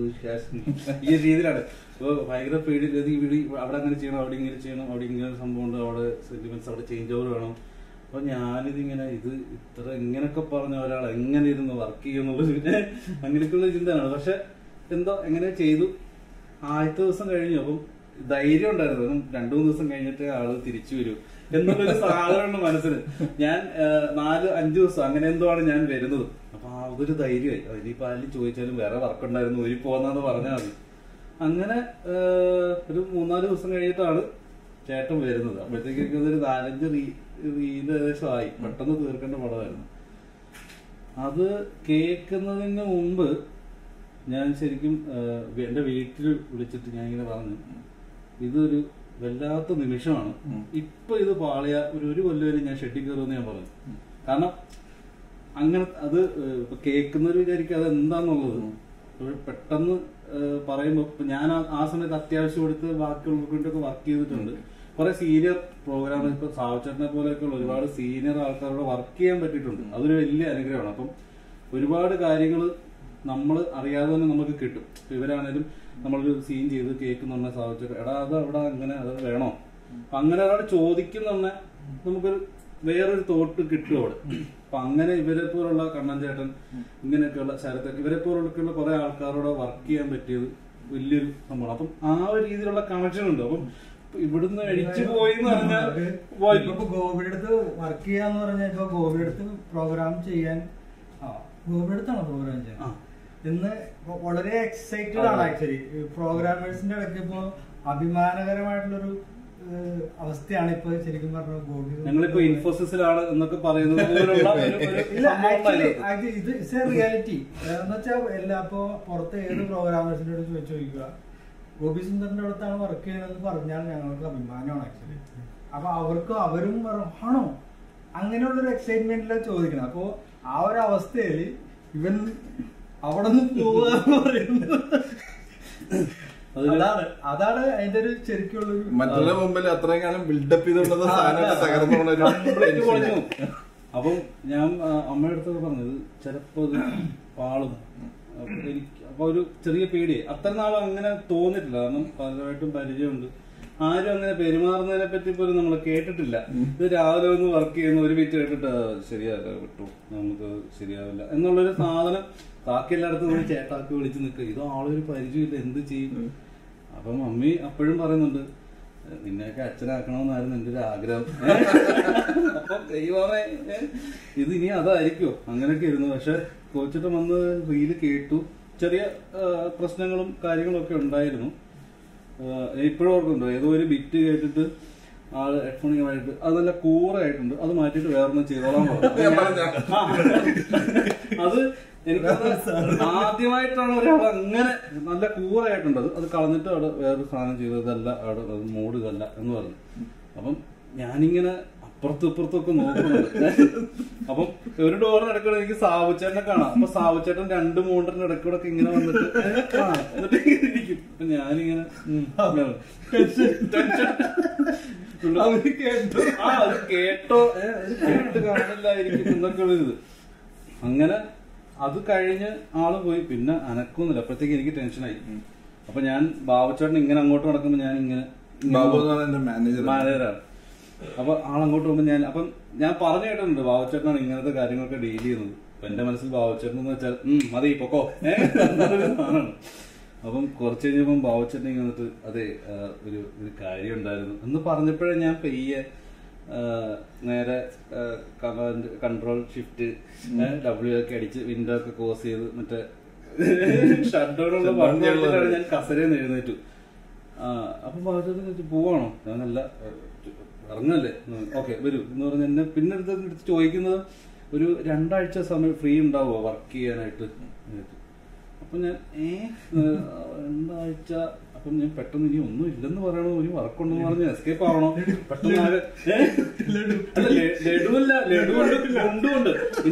D: ഈ രീതിയിലാണ് അപ്പൊ ഭയങ്കര പേടി ഇത് ഇവിടെ അവിടെ അങ്ങനെ ചെയ്യണം അവിടെ ഇങ്ങനെ ചെയ്യണം അവിടെ ഇങ്ങനെ ഒരു സംഭവം ഉണ്ട് അവിടെ സെന്റിമെന്റ്സ് അവിടെ ചേഞ്ച് ഓവർ വേണം അപ്പൊ ഞാനിതിങ്ങനെ ഇത് ഇത്ര ഇങ്ങനൊക്കെ പറഞ്ഞ ഒരാൾ എങ്ങനെ ഇരുന്ന് വർക്ക് ചെയ്യുന്നുള്ളത് പിന്നെ അങ്ങനെയൊക്കെയുള്ള ചിന്തയാണ് പക്ഷെ എന്തോ എങ്ങനെ ചെയ്തു ആദ്യത്തെ ദിവസം കഴിഞ്ഞു അപ്പം ധൈര്യം ഉണ്ടായിരുന്നു കാരണം രണ്ടു മൂന്ന് ദിവസം കഴിഞ്ഞിട്ട് ആള് തിരിച്ചു വരൂ എന്നുള്ളൊരു സാധനമുണ്ട് മനസ്സിന് ഞാൻ ആ, നാല് അഞ്ചു ദിവസം അങ്ങനെ എന്തോ ആണ് ഞാൻ വരുന്നത് അപ്പൊ ആ അതൊരു ധൈര്യമായി ഇനിയിപ്പോ ആരും ചോദിച്ചാലും വേറെ വർക്ക് ഉണ്ടായിരുന്നു ഒരു പോന്നാന്ന് പറഞ്ഞാൽ മതി അങ്ങനെ ആ, ഒരു മൂന്നാല് ദിവസം കഴിഞ്ഞിട്ടാണ് ചേട്ടൻ വരുന്നത് അപ്പോഴത്തേക്ക് എനിക്കൊരു നാലഞ്ച് റീ റീല് ഏകദേശം ആയി പെട്ടെന്ന് തീർക്കേണ്ട പടമായിരുന്നു അത് കേൾക്കുന്നതിന് മുമ്പ് ഞാൻ ശരിക്കും ആഹ്, എന്റെ വീട്ടിൽ വിളിച്ചിട്ട് ഞാൻ ഇങ്ങനെ പറഞ്ഞു ഇതൊരു വല്ലാത്ത നിമിഷമാണ്
A: ഉം.
D: ഇപ്പൊ ഇത് പാളിയ ഒരു ഒരു കൊല്ലം വരെ ഞാൻ ഷെഡിൽ കയറുമെന്ന് ഞാൻ പറഞ്ഞു കാരണം അങ്ങനെ അത് ഏഹ്, ഇപ്പൊ കേൾക്കുന്നവർ വിചാരിക്കും അത് എന്താന്നുള്ളത്
A: ഉം.
D: ഒരു പെട്ടെന്ന് ഏഹ്, പറയുമ്പോ ഇപ്പൊ ഞാൻ ആ- ആ സമയത്ത് അത്യാവശ്യം എടുത്ത് ബാക്കിയുള്ളവർക്കൊക്കെ വർക്ക് ചെയ്തിട്ടുണ്ട് കുറെ സീനിയർ പ്രോഗ്രാം ഇപ്പൊ സാവച്ചേട്ടനെ പോലെയൊക്കെയുള്ള ഒരുപാട് സീനിയർ ആൾക്കാരോട് വർക്ക് ചെയ്യാൻ പറ്റിയിട്ടുണ്ട് അതൊരു വലിയ അനുഗ്രഹമാണ് അപ്പം ഒരുപാട് കാര്യങ്ങൾ നമ്മൾ അറിയാതെ തന്നെ നമുക്ക് കിട്ടും ഇപ്പൊ ഇവരാണേലും നമ്മളൊരു സീൻ ചെയ്ത് കേൾക്കുന്ന സാധിച്ചിട്ട് എടാ അത് അവിടെ അങ്ങനെ അത് വേണോ അപ്പൊ അങ്ങനെ ഒരാൾ ചോദിക്കുന്ന നമുക്കൊരു വേറൊരു തോട്ട് കിട്ടും അവിടെ അപ്പൊ അങ്ങനെ ഇവരെ പോലുള്ള കണ്ണൻ ചേട്ടൻ ഇങ്ങനെയൊക്കെയുള്ള ശരത്തൻ ഇവരെ പോലുള്ള കുറെ ആൾക്കാരോട് വർക്ക് ചെയ്യാൻ പറ്റിയത് വലിയൊരു സംഭവമാണ് അപ്പം ആ ഒരു രീതിയിലുള്ള കണക്ഷൻ ഉണ്ട് അപ്പം ഇവിടുന്ന് അടിച്ചു പോയി എന്ന് പറഞ്ഞാൽ പോയി.
B: ഇപ്പൊ ഗോപിയുടെ അടുത്ത് വർക്ക് ചെയ്യാന്ന് പറഞ്ഞാൽ ഇപ്പൊ ഗോപിയുടെ അടുത്ത് പ്രോഗ്രാം ചെയ്യാൻ ആ ഗോപിയുടെ അടുത്താണോ പ്രോഗ്രാം ചെയ്യാൻ
D: ആ.
B: ഇന്ന് ഇപ്പൊ വളരെ എക്സൈറ്റഡ് ആണ് ആക്ച്വലി പ്രോഗ്രാമേഴ്സിന്റെ ഇടയ്ക്ക് ഇപ്പൊ അഭിമാനകരമായിട്ടുള്ളൊരു ഏഹ്, അവസ്ഥയാണ് ഇപ്പൊ ശരിക്കും പറഞ്ഞ ഗോപി
D: ഞങ്ങളിപ്പോ ഇൻഫോസിസിലാണ് എന്നൊക്കെ പറയുന്നത് പോലുള്ള ഒരു- ഒരു
B: ഇല്ല
D: സംഭവം
B: ആക്ച്വലി
D: ഉണ്ടായിരുന്നു.
B: ഇത് ഇറ്റ്സ് എ റിയാലിറ്റി എന്ന് വെച്ചാൽ എല്ലാ ഇപ്പൊ പുറത്ത് ഏത് പ്രോഗ്രാമേഴ്സിന്റെ അടുത്ത് ചോദിച്ചു ചോദിക്കുക ഗോപി സുന്ദറിന്റെ അടുത്താണ് വർക്ക് ചെയ്യണമെന്ന് പറഞ്ഞാൽ ഞങ്ങൾക്ക് അഭിമാനമാണ് ആക്ച്വലി അപ്പൊ അവർക്ക് അവരും പറയും ആണോ അങ്ങനെയുള്ളൊരു എക്സൈറ്റ്മെന്റിലാണ് ചോദിക്കണം അപ്പൊ ആ ഒരു അവസ്ഥയിൽ ഇവൻ അവിടെ നിന്ന് പോവുക എന്ന് പറയുന്നത്
D: അതൊരു-
B: അതാണ് അതാണ് അതിന്റെ ഒരു ശരിക്കുള്ളൊരു
A: മറ്റുള്ള മുമ്പിൽ അത്രയും കാലം ബിൽഡപ്പ് ചെയ്തുകൊണ്ടത് സാധനമൊക്കെ തകർന്നു പോണൊരു
D: കംപ്ലീറ്റ് പൊളിഞ്ഞു
A: ടെൻഷൻ.
D: അപ്പം ഞാൻ ആ, അമ്മയുടെ അടുത്തൊക്കെ പറഞ്ഞത് ചിലപ്പോ അത് പാളും അപ്പൊ എനിക്ക് അപ്പൊ ഒരു ചെറിയ പേടിയായി അത്ര നാളും അങ്ങനെ തോന്നിയിട്ടില്ല കാരണം പലരായിട്ടും പരിചയമുണ്ട് ആരും അങ്ങനെ പെരുമാറുന്നതിനെ പറ്റി പോലും നമ്മൾ കേട്ടിട്ടില്ല ഇത് രാവിലെ ഒന്ന് വർക്ക് ചെയ്യുന്ന ഒരു മിനിറ്റ് കേട്ടിട്ട് "ആ, ശരിയാവില്ല വിട്ടു നമുക്ക് ശരിയാവില്ല എന്നുള്ളൊരു സാധനം ബാക്കി എല്ലായിടത്തും പോയി ചേട്ടാക്കി വിളിച്ച് നിൽക്കുക ഇത് ആളൊരു പരിചയമില്ല എന്ത് ചെയ്യും അപ്പം മമ്മി അപ്പോഴും പറയുന്നുണ്ട് നിന്നെയൊക്കെ അച്ഛനാക്കണമെന്നായിരുന്നു എന്റെ ഒരു ആഗ്രഹം അപ്പൊ ദൈവമേ ഏ, ഇത് ഇനി അതായിരിക്കോ അങ്ങനെയൊക്കെ ഇരുന്നു പക്ഷെ കോച്ചിട്ട് വന്ന് റീല് കേട്ടു ചെറിയ ആ, പ്രശ്നങ്ങളും കാര്യങ്ങളും ഒക്കെ ഉണ്ടായിരുന്നു ഇപ്പോഴും ഓർക്കുന്നുണ്ടോ ഏതോ ഒരു ബിറ്റ് കേട്ടിട്ട് ആള് ഹെഡ്ഫോണിങ് ആയിട്ട് അത് നല്ല കൂറായിട്ടുണ്ട് അത് മാറ്റിയിട്ട് വേറൊന്നും ചെയ്തോളാൻ പറഞ്ഞു
A: ഞാൻ പറഞ്ഞ.
D: ആ. അത് എനിക്ക് ആദ്യമായിട്ടാണ് ഒരാൾ അങ്ങനെ നല്ല കൂറായിട്ടുണ്ട് അത് അത് കളഞ്ഞിട്ട് അവിടെ വേറൊരു സാധനം ചെയ്തതല്ല അവിടെ അത് മൂട് ഇതല്ല എന്ന് പറഞ്ഞു അപ്പം ഞാനിങ്ങനെ അപ്പുറത്തും ഇപ്പുറത്തും ഒക്കെ നോക്കുന്നുണ്ട് അപ്പം ഒരു ഡോറിന് ഇടയ്ക്കൂടെ എനിക്ക് സാവുച്ചേട്ടനെ കാണാം അപ്പൊ സാവുച്ചേട്ടൻ രണ്ട് മൂണ്ടറിന്റെ ഇടയ്ക്കൂടെ ഒക്കെ ഇങ്ങനെ വന്നിട്ട് ആ, എന്നിട്ട് ഇങ്ങനെ ഇരിക്കും അപ്പൊ ഞാനിങ്ങനെ ഉം, ഇങ്ങനെ. ടെൻഷൻ.
B: അവര് കേട്ടു
D: ആ അത് കേട്ടോ ഏ, അത് കേട്ട് കാണില്ലായിരിക്കും എന്നൊക്കെ ഒരു ഇത് അങ്ങനെ അത് കഴിഞ്ഞ് ആള് പോയി പിന്നെ അനക്കൊന്നുമില്ല അപ്പോഴത്തേക്ക് എനിക്ക് ടെൻഷനായി അപ്പൊ ഞാൻ ബാബുച്ചേട്ടൻ ഇങ്ങനെ അങ്ങോട്ട് നടക്കുമ്പോ ഞാൻ ഇങ്ങനെ
A: ബാബു എന്ന് പറഞ്ഞ എന്റെ മാനേജർ
D: മാനേജറാണ് അപ്പൊ ആളങ്ങോട്ട് പോകുമ്പോ ഞാൻ അപ്പം ഞാൻ പറഞ്ഞു കേട്ടിട്ടുണ്ട് ബാബുച്ചേട്ടനാണ് ഇങ്ങനത്തെ കാര്യങ്ങളൊക്കെ ഡീൽ ചെയ്യുന്നത് അപ്പൊ എന്റെ മനസ്സിൽ ബാബുച്ചേട്ടൻ എന്ന് വെച്ചാൽ ഉം മതി പൊക്കോ ഏഹ് സാധനമാണ് അപ്പം കുറച്ച് കഴിഞ്ഞപ്പം ബാബുച്ചേട്ടൻ ഇങ്ങനെ വന്നിട്ട് അതെ ആ, ഒരു ഒരു കാര്യം ഉണ്ടായിരുന്നു എന്ന് പറഞ്ഞപ്പോഴേ ഞാൻ പെയ്യെ ആ, നേരെ കമാൻഡ് കൺട്രോൾ ഷിഫ്റ്റ് ഡബ്ല്യു ഒക്കെ അടിച്ച് വിൻഡോ ഒക്കെ ക്ലോസ് ചെയ്ത് മറ്റേ ഷട്ട് ഡൗൺ ഉള്ള
A: Shut down
D: വർക്ക്
A: ചെയ്യാനുള്ള
D: ഞാൻ കസരയിൽ എഴുന്നേറ്റു ആ, അപ്പൊ പറഞ്ഞു പോവാണോ ഞാനല്ല ഇറങ്ങല്ലേ ഓക്കെ വരൂ എന്ന് പറഞ്ഞ് എന്നെ പിന്നെ എടുത്ത് എടുത്ത് ചോദിക്കുന്നത് ഒരു രണ്ടാഴ്ച സമയം ഫ്രീ ഉണ്ടാവുമോ വർക്ക് ചെയ്യാനായിട്ട് അപ്പൊ ഞാൻ ഏ രണ്ടാഴ്ച അപ്പം ഞാൻ പെട്ടെന്ന് ഇനി ഒന്നും ഇല്ലെന്ന് പറയണോ ഒരു വർക്ക് ഉണ്ടെന്ന് പറഞ്ഞ് എസ്കേപ്പ് ആവണോ പെട്ടെന്ന് ആകെ, ഏ? അല്ല, ലെ- ലഡുവല്ല ലഡുവുണ്ട് കൊണ്ടുകൊണ്ട് ഇനി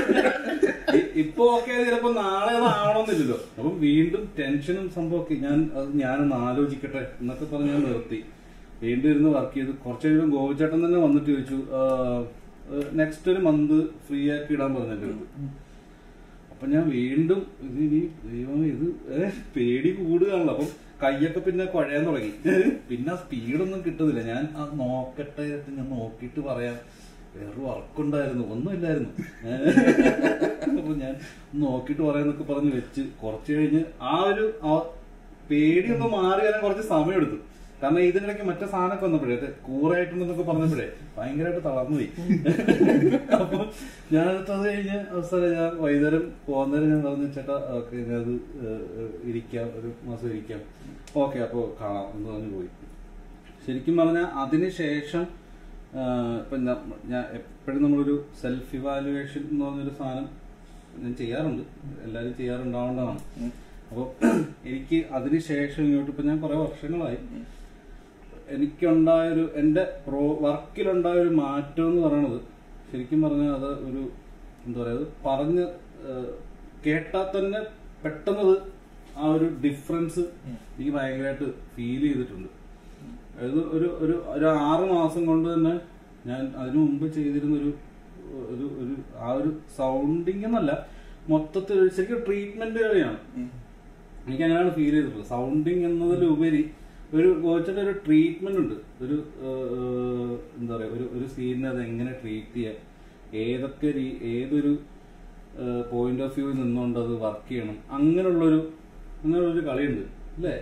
D: ഇ- ഇപ്പൊ ഓക്കെ ചിലപ്പോ നാളെ അത് ആവണമെന്നില്ലല്ലോ അപ്പം വീണ്ടും ടെൻഷനും സംഭവമൊക്കെ ഞാൻ അത് ഞാനൊന്ന് ആലോചിക്കട്ടെ എന്നൊക്കെ പറഞ്ഞ് ഞാൻ നിർത്തി വീണ്ടും ഇരുന്ന് വർക്ക് ചെയ്ത് കുറച്ച് കഴിയുമ്പോൾ ഗോപിച്ചേട്ടൻ തന്നെ വന്നിട്ട് ചോദിച്ചു നെക്സ്റ്റ് ഒരു മന്ത് ഫ്രീ ആക്കി ഇടാൻ പറഞ്ഞിട്ട് അപ്പൊ ഞാൻ വീണ്ടും ഇത് ഇനി ദൈവമേ ഇത് ഏ, പേടി കൂടുകയാണല്ലോ അപ്പം കൈയൊക്കെ പിന്നെ കുഴയാൻ തുടങ്ങി പിന്നെ സ്പീഡൊന്നും കിട്ടുന്നില്ല ഞാൻ അത് നോക്കട്ടെ എന്ന് ഞാൻ നോക്കിയിട്ട് പറയാം വേറെ വർക്കുണ്ടായിരുന്നു ഒന്നുമില്ലായിരുന്നു ഏ, അപ്പൊ ഞാൻ നോക്കിയിട്ട് പറയാന്നൊക്കെ പറഞ്ഞ് വെച്ച് കുറച്ച് കഴിഞ്ഞ് ആ ഒരു ആ പേടിയൊന്ന് മാറി വരാൻ കുറച്ച് സമയം എടുത്തു കാരണം ഇതിനിടയ്ക്ക് മറ്റേ സാധനമൊക്കെ വന്നപ്പോഴേ അത് കൂറായിട്ടുണ്ടെന്നൊക്കെ പറഞ്ഞപ്പോഴേ ഭയങ്കരമായിട്ട് തളർന്നു പോയി അപ്പൊ ഞാൻ അത് കഴിഞ്ഞ് അവസരം ഞാൻ വൈകുന്നേരം പോകുന്നേരം ഞാൻ പറഞ്ഞു ചേട്ടാ ഓക്കെ ഞാനത് ഏഹ്, ഏഹ്, ഇരിക്കാം ഒരു മാസം ഇരിക്കാം ഓക്കെ അപ്പോ കാണാം എന്ന് പറഞ്ഞു പോയി ശരിക്കും പറഞ്ഞാൽ അതിന് ശേഷം ആഹ്, ഇപ്പൊ ഞാൻ- ഞാൻ എപ്പോഴും നമ്മളൊരു സെൽഫ് ഇവാലുവേഷൻ എന്ന് പറഞ്ഞൊരു സാധനം ഞാൻ ചെയ്യാറുണ്ട് എല്ലാവരും ചെയ്യാറുണ്ടാവേണ്ടതാണ് അപ്പോൾ എനിക്ക് അതിന് ശേഷം ഇങ്ങോട്ട് ഇപ്പൊ ഞാൻ കുറെ വർഷങ്ങളായി എനിക്കുണ്ടായൊരു എൻ്റെ പ്രോ വർക്കിലുണ്ടായൊരു മാറ്റം എന്ന് പറയണത് ശരിക്കും പറഞ്ഞാൽ അത് ഒരു എന്താ പറയുക അത് പറഞ്ഞ് ഏഹ്, കേട്ടാൽ തന്നെ പെട്ടെന്നത് ആ ഒരു ഡിഫറൻസ് എനിക്ക് ഭയങ്കരമായിട്ട് ഫീൽ ചെയ്തിട്ടുണ്ട് അതായത് ഒരു ഒരു ഒരു ആറ് മാസം കൊണ്ട് തന്നെ ഞാൻ അതിനു മുമ്പ് ചെയ്തിരുന്ന ഒരു ഒരു ഒരു ആ ഒരു സൗണ്ടിങ് എന്നല്ല മൊത്തത്തിൽ ഒരു ശരിക്കും ട്രീറ്റ്മെന്റ് കളിയാണ് എനിക്ക് അങ്ങനെയാണ് ഫീൽ ചെയ്തിട്ടുള്ളത് സൗണ്ടിങ് എന്നതിലുപരി ഒരു കോച്ചിന്റെ ഒരു ട്രീറ്റ്മെന്റ് ഉണ്ട് ഒരു ഏഹ്, എന്താ പറയാ ഒരു ഒരു സീനിനെ അത് എങ്ങനെ ട്രീറ്റ് ചെയ്യാം ഏതൊക്കെ രീ- ഏതൊരു പോയിന്റ് ഓഫ് വ്യൂവിൽ നിന്നുകൊണ്ട് അത് വർക്ക് ചെയ്യണം അങ്ങനെയുള്ളൊരു അങ്ങനെയുള്ളൊരു കളിയുണ്ട് അല്ലേ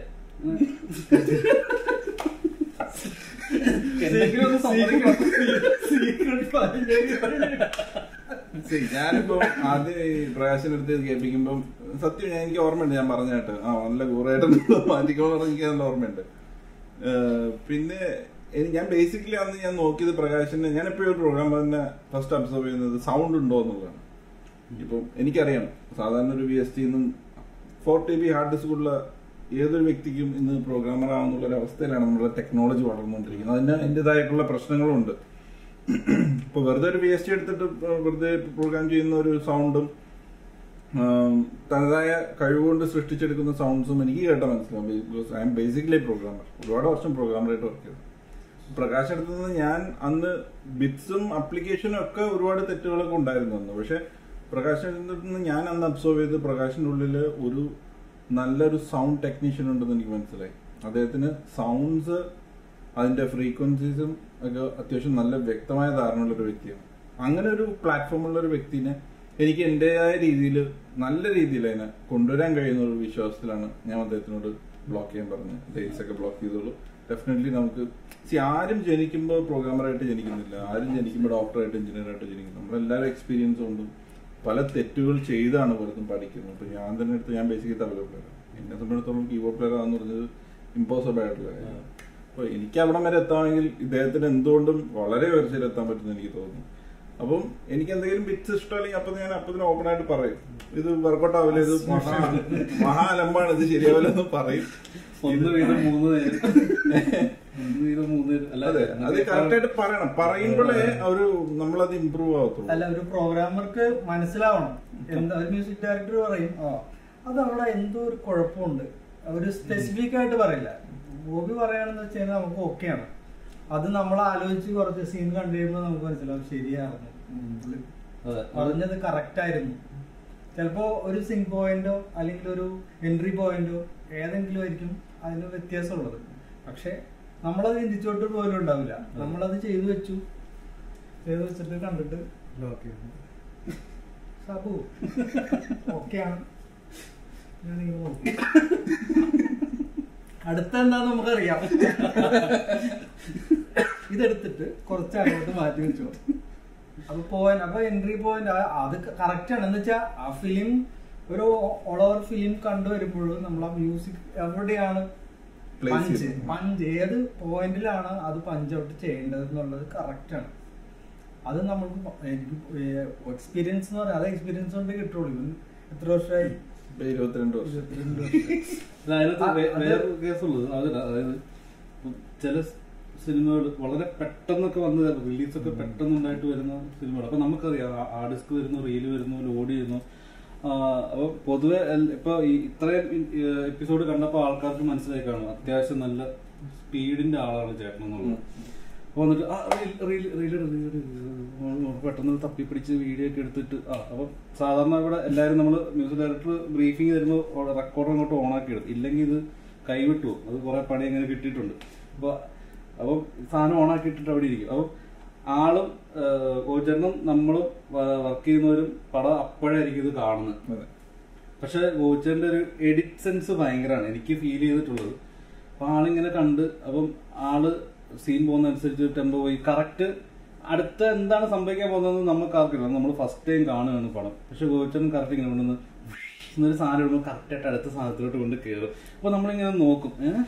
D: എന്തെങ്കിലും ഒന്ന് സമ്മതിക്കണം
A: See, ഞാനിപ്പോ ആദ്യം ഈ പ്രകാശൻ എടുത്ത് കേൾപ്പിക്കുമ്പോ സത്യം ഞാൻ എനിക്ക് ഓർമ്മയുണ്ട് ഞാൻ പറഞ്ഞായിട്ട് ആ നല്ല കൂറായിട്ട് മാറ്റിക്കോന്ന് പറഞ്ഞ എനിക്ക് നല്ല ഓർമ്മയുണ്ട് ഏഹ് പിന്നെ എനി- ഞാൻ ബേസിക്കലി അന്ന് ഞാൻ നോക്കിയത് പ്രകാശിന്റെ ഞാൻ എപ്പോഴും ഒരു പ്രോഗ്രാം തന്നെ ഫസ്റ്റ് അബ്സർവ് ചെയ്യുന്നത് സൗണ്ട് ഉണ്ടോ എന്നുള്ളതാണ് ഇപ്പം എനിക്കറിയാം സാധാരണ ഒരു വി എസ് ടി നിന്നും four T B hard disk ഉള്ള ഏതൊരു വ്യക്തിക്കും ഇന്ന് പ്രോഗ്രാമർ ആവുന്നുള്ള ഒരു അവസ്ഥയിലാണ് നമ്മുടെ ടെക്നോളജി വളർന്നുകൊണ്ടിരിക്കുന്നത് അതിന് അതിൻ്റെതായിട്ടുള്ള പ്രശ്നങ്ങളുണ്ട് ഇപ്പൊ വെറുതെ ഒരു വി എസ് ടി എടുത്തിട്ട് വെറുതെ പ്രോഗ്രാം ചെയ്യുന്ന ഒരു സൗണ്ടും തനതായ കഴിവുകൊണ്ട് സൃഷ്ടിച്ചെടുക്കുന്ന സൗണ്ട്സും എനിക്ക് കേട്ടാ മനസ്സിലാവും because I'm basically programmer ഒരുപാട് വർഷം പ്രോഗ്രാമറായിട്ട് വർക്ക് ചെയ്തു പ്രകാശ് എടുത്തത് ഞാൻ അന്ന് ബിറ്റ്സും അപ്ലിക്കേഷനും ഒക്കെ ഒരുപാട് തെറ്റുകളൊക്കെ ഉണ്ടായിരുന്നു അന്ന് പക്ഷെ പ്രകാശ് നിന്ന് ഞാൻ അന്ന് അബ്സോർവ് ചെയ്ത് പ്രകാശിന്റെ ഉള്ളില് ഒരു നല്ലൊരു സൗണ്ട് ടെക്നീഷ്യൻ ഉണ്ടെന്ന് എനിക്ക് മനസ്സിലായി അദ്ദേഹത്തിന് സൗണ്ട്സ് അതിന്റെ ഫ്രീക്വൻസീസും ഒക്കെ അത്യാവശ്യം നല്ല വ്യക്തമായ ധാരണയുള്ള ഒരു വ്യക്തിയാണ് അങ്ങനെ ഒരു പ്ലാറ്റ്ഫോമുള്ള ഒരു വ്യക്തിനെ എനിക്ക് എന്റേതായ രീതിയിൽ നല്ല രീതിയിൽ അതിനെ കൊണ്ടുവരാൻ കഴിയുന്ന ഒരു വിശ്വാസത്തിലാണ് ഞാൻ അദ്ദേഹത്തിനോട് ബ്ലോക്ക് ചെയ്യാൻ പറഞ്ഞത് ഡേറ്റ്സ് ഒക്കെ ബ്ലോക്ക് ചെയ്തോളൂ ഡെഫിനറ്റ്ലി നമുക്ക് സി ആരും ജനിക്കുമ്പോൾ പ്രോഗ്രാമറായിട്ട് ജനിക്കുന്നില്ല ആരും ജനിക്കുമ്പോൾ ഡോക്ടറായിട്ട് എഞ്ചിനീയറായിട്ട് ജനിക്കുന്നു നമ്മളെല്ലാവരും എക്സ്പീരിയൻസ് കൊണ്ടും പല തെറ്റുകൾ ചെയ്താണ് പലതും പഠിക്കുന്നത് ഇപ്പൊ ഞാൻ തന്നെ എടുത്ത് ഞാൻ ബേസിക്കലി തബല പ്ലെയർ എന്നെ സംബന്ധിച്ചിടത്തോളം കീബോർഡ് പ്ലെയർ ആണെന്ന് പറഞ്ഞത് ഇമ്പോസിബിൾ ആയിട്ടുള്ള കാര്യമാണ് അപ്പൊ എനിക്ക് അവിടം വരെ എത്താമെങ്കിൽ ഇദ്ദേഹത്തിന് എന്തുകൊണ്ടും വളരെ ഉയർച്ചയിൽ എത്താൻ പറ്റുമെന്ന് എനിക്ക് തോന്നുന്നു അപ്പം എനിക്ക് എന്തെങ്കിലും ബിറ്റ്സ് ഇഷ്ടമല്ലെങ്കിൽ അപ്പൊ ഞാൻ അപ്പൊ തന്നെ ഓപ്പൺ ആയിട്ട് പറയും ഇത് വർക്കൗട്ട് ആവില്ല ഇത് മഹാ മഹാലമ്പാണ് ഇത് ശരിയാവില്ല എന്ന് പറയും
D: ഒന്ന് വീതം മൂന്ന് നേരം ഒന്ന് വീതം മൂന്ന് നേരം അല്ല
A: അതെ അത് കറക്റ്റ് ആയിട്ട് പറയണം പറയുമ്പോഴേ ഒരു നമ്മളത് ഇമ്പ്രൂവ് ആവത്തുള്ളൂ
B: അല്ല ഒരു പ്രോഗ്രാമർക്ക് മനസ്സിലാവണം എന്താ ഒരു മ്യൂസിക് ഡയറക്ടർ പറയും ആ അത് അവിടെ എന്തോ ഒരു കുഴപ്പമുണ്ട് ഒരു സ്പെസിഫിക് ആയിട്ട് പറയില്ല ബോബി പറയുകയാണെന്ന് വെച്ച് കഴിഞ്ഞാൽ നമുക്ക് ഓക്കെയാണ് അത് നമ്മൾ ആലോചിച്ച് കുറച്ച് സീൻ കണ്ടു കഴിയുമ്പോൾ നമുക്ക് മനസ്സിലാവും ശരിയായിരുന്നു പുള്ളി
D: അതെ
B: പറഞ്ഞത് കറക്റ്റ് ആയിരുന്നു ചിലപ്പോ ഒരു സിങ് പോയിന്റോ അല്ലെങ്കിൽ ഒരു എൻട്രി പോയിന്റോ ഏതെങ്കിലും ആയിരിക്കും അതിന് വ്യത്യാസമുള്ളത് പക്ഷെ നമ്മളത് ചിന്തിച്ചോട്ട് പോലും ഉണ്ടാവില്ല നമ്മളത് ചെയ്തു വെച്ചു ചെയ്തു വെച്ചിട്ട് കണ്ടിട്ട് സാബു ഓക്കെയാണ് ഞാനിങ്ങനെ നോക്കി അടുത്ത എന്താന്ന് നമുക്കറിയാം ഇതെടുത്തിട്ട് കുറച്ച് അങ്ങോട്ട് മാറ്റി വെച്ചു അപ്പൊ പോയിന്റ് അപ്പൊ എൻട്രി പോയിന്റ് അത് കറക്റ്റ് ആണ് എന്ന് വെച്ചാൽ ആ ഫിലിം ഒരു ഓൾ ഓവർ ഫിലിം കണ്ടുവരുമ്പോഴും നമ്മൾ ആ മ്യൂസിക് എവിടെയാണ്
A: Place
B: പഞ്ച്
A: ചെയ്യുന്നത്.
B: പഞ്ച് ഏത് പോയിന്റിലാണ് അത് പഞ്ച് ഔട്ട് ചെയ്യേണ്ടത് എന്നുള്ളത് കറക്റ്റ് ആണ് അത് നമുക്ക് പ- എനിക്ക് എക്സ്പീരിയൻസ് എന്ന് പറയാം അത് എക്സ്പീരിയൻസ് കൊണ്ട് കിട്ടുള്ളൂ ഇവൻ എത്ര വർഷമായി
A: ഇപ്പൊ ഇരുപത്തിരണ്ട് വർഷം
B: ഇരുപത്തിരണ്ട് വർഷം
D: അല്ല, അതിനകത്ത്
B: ആ,
D: വേ-
B: അത്
D: വേറൊരു കേസുള്ളത് അത് അതായത് ഇപ്പം ചില സിനിമകൾ വളരെ പെട്ടെന്നൊക്കെ വന്ന് റിലീസൊക്കെ പെട്ടെന്ന് ഉണ്ടായിട്ട് വരുന്ന സിനിമകൾ അപ്പൊ നമുക്കറിയാം ആ- ആ ഡിസ്ക് വരുന്നു റീല് വരുന്നു ലോഡ് ചെയ്യുന്നു ആ, അപ്പൊ പൊതുവെ എൽ- ഇപ്പൊ ഈ ഇത്രയും എപ്പിസോഡ് കണ്ടപ്പോൾ ആൾക്കാർക്ക് മനസ്സിലായി കാണും അത്യാവശ്യം നല്ല സ്പീഡിന്റെ ആളാണ് ചേട്ടൻ എന്നുള്ളത് അപ്പൊ വന്നിട്ട് ആ റീൽ റീൽ പെട്ടെന്ന് തപ്പിപ്പിടിച്ച് വീഡിയോ ഒക്കെ എടുത്തിട്ട് ആ അപ്പൊ സാധാരണ ഇവിടെ എല്ലാവരും നമ്മൾ മ്യൂസിക് ഡയറക്ടർ ബ്രീഫിംഗ് തരുമ്പോൾ റെക്കോർഡർ അങ്ങോട്ട് ഓൺ ആക്കി ഇടും ഇല്ലെങ്കിൽ ഇത് കൈവിട്ടു പോകും. അത് കുറെ പണി അങ്ങനെ കിട്ടിയിട്ടുണ്ട് അപ്പൊ അപ്പൊ സാധനം ഓൺ ആക്കി ഇട്ടിട്ട് അവിടെ ഇരിക്കും അപ്പൊ ആളും ഗോചരണം നമ്മളും വർക്ക് ചെയ്യുന്നവരും പടം അപ്പോഴായിരിക്കും ഇത് കാണുന്നത്
A: അതെ
D: പക്ഷെ ഗോച്ചറിന്റെ ഒരു എഡിറ്റ് സെൻസ് ഭയങ്കരമാണ് എനിക്ക് ഫീൽ ചെയ്തിട്ടുള്ളത് അപ്പൊ ആളിങ്ങനെ കണ്ട് അപ്പം ആള് സീൻ പോകുന്ന അനുസരിച്ച് ടെമ്പോ പോയി കറക്റ്റ് അടുത്ത എന്താണ് സംഭവിക്കാൻ പോകുന്നത് നമുക്ക് ആർക്കില്ല നമ്മൾ ഫസ്റ്റ് ടൈം കാണുകയാണ് പടം പക്ഷെ ഗോച്ചറിന് കറക്റ്റ് ഇങ്ങനെ കൊണ്ടുവന്ന് എന്നൊരു സാധനം ഇടുമ്പോൾ കറക്റ്റ് ആയിട്ട് അടുത്ത സാധനത്തിലോട്ട് കൊണ്ട് കയറും അപ്പൊ നമ്മളിങ്ങനെ നോക്കും ഏഹ്?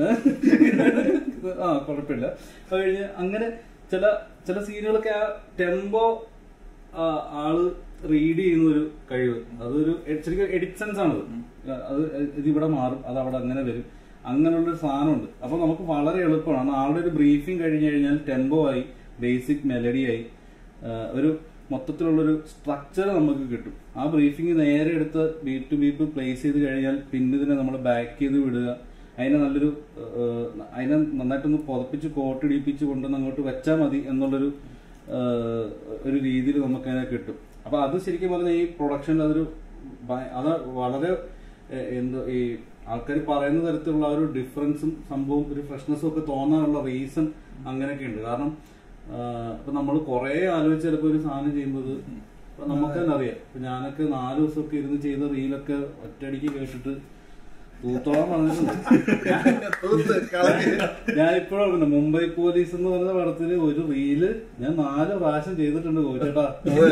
D: ഏഹ്? ആ കുഴപ്പമില്ല അത് കഴിഞ്ഞ് അങ്ങനെ ചില ചില സീനുകളൊക്കെ ആ ടെമ്പോ ആ, ആള് റീഡ് ചെയ്യുന്ന ഒരു കഴിവ് അതൊരു എ- ശരിക്കും എഡിറ്റ് സെൻസ് ആണത് അത് ഇത് ഇവിടെ മാറും അത് അവിടെ അങ്ങനെ വരും അങ്ങനെയുള്ളൊരു സാധനമുണ്ട് അപ്പൊ നമുക്ക് വളരെ എളുപ്പമാണ് ആളുടെ ഒരു ബ്രീഫിംഗ് കഴിഞ്ഞു കഴിഞ്ഞാൽ ടെമ്പോ ആയി ബേസിക് മെലഡി ആയി ആ, ഒരു മൊത്തത്തിലുള്ളൊരു സ്ട്രക്ചർ നമുക്ക് കിട്ടും ആ ബ്രീഫിംഗ് നേരെ എടുത്ത് ബീറ്റ് ടു ബീറ്റ് പ്ലേസ് ചെയ്ത് കഴിഞ്ഞാൽ പിന്നെ ഇതിനെ നമ്മൾ ബാക്ക് ചെയ്ത് വിടുക അതിനെ നല്ലൊരു ഏഹ്, അതിനെ നന്നായിട്ടൊന്ന് പുതപ്പിച്ച് കോട്ടിടിപ്പിച്ച് കൊണ്ടുവന്ന് അങ്ങോട്ട് വെച്ചാൽ മതി എന്നുള്ളൊരു ഏഹ്, ഒരു രീതിയിൽ നമുക്ക് അതിനെ കിട്ടും അപ്പൊ അത് ശരിക്കും പറഞ്ഞാൽ ഈ പ്രൊഡക്ഷനിൽ അതൊരു ഭയ- അത് വളരെ ഏഹ്, എന്തോ ഈ ആൾക്കാർ പറയുന്ന തരത്തിലുള്ള ആ ഒരു ഡിഫറൻസും സംഭവം ഒരു ഫ്രഷ്നെസ്സും ഒക്കെ തോന്നാനുള്ള റീസൺ അങ്ങനെയൊക്കെ ഉണ്ട് കാരണം ആഹ്, ഇപ്പൊ നമ്മൾ കുറെ ആലോചിച്ച് ചിലപ്പോൾ ഒരു സാധനം ചെയ്യുമ്പോൾ ഇത് ഇപ്പൊ നമുക്ക് തന്നെ അറിയാം ഇപ്പൊ ഞാനൊക്കെ നാല് ദിവസമൊക്കെ ഇരുന്ന് ചെയ്ത റീലൊക്കെ ഒറ്റയടിക്ക് കേട്ടിട്ട് തൂത്തോളം പറഞ്ഞിട്ടുണ്ട്
A: തൂത്ത് കളഞ്ഞ്.
D: ഞാനിപ്പോഴും ഓർക്കുന്നു മുംബൈ പോലീസ് എന്ന് പറയുന്ന പടത്തില് ഒരു റീല് ഞാൻ നാല് പ്രാവശ്യം ചെയ്തിട്ടുണ്ട് കോച്ചേട്ടാ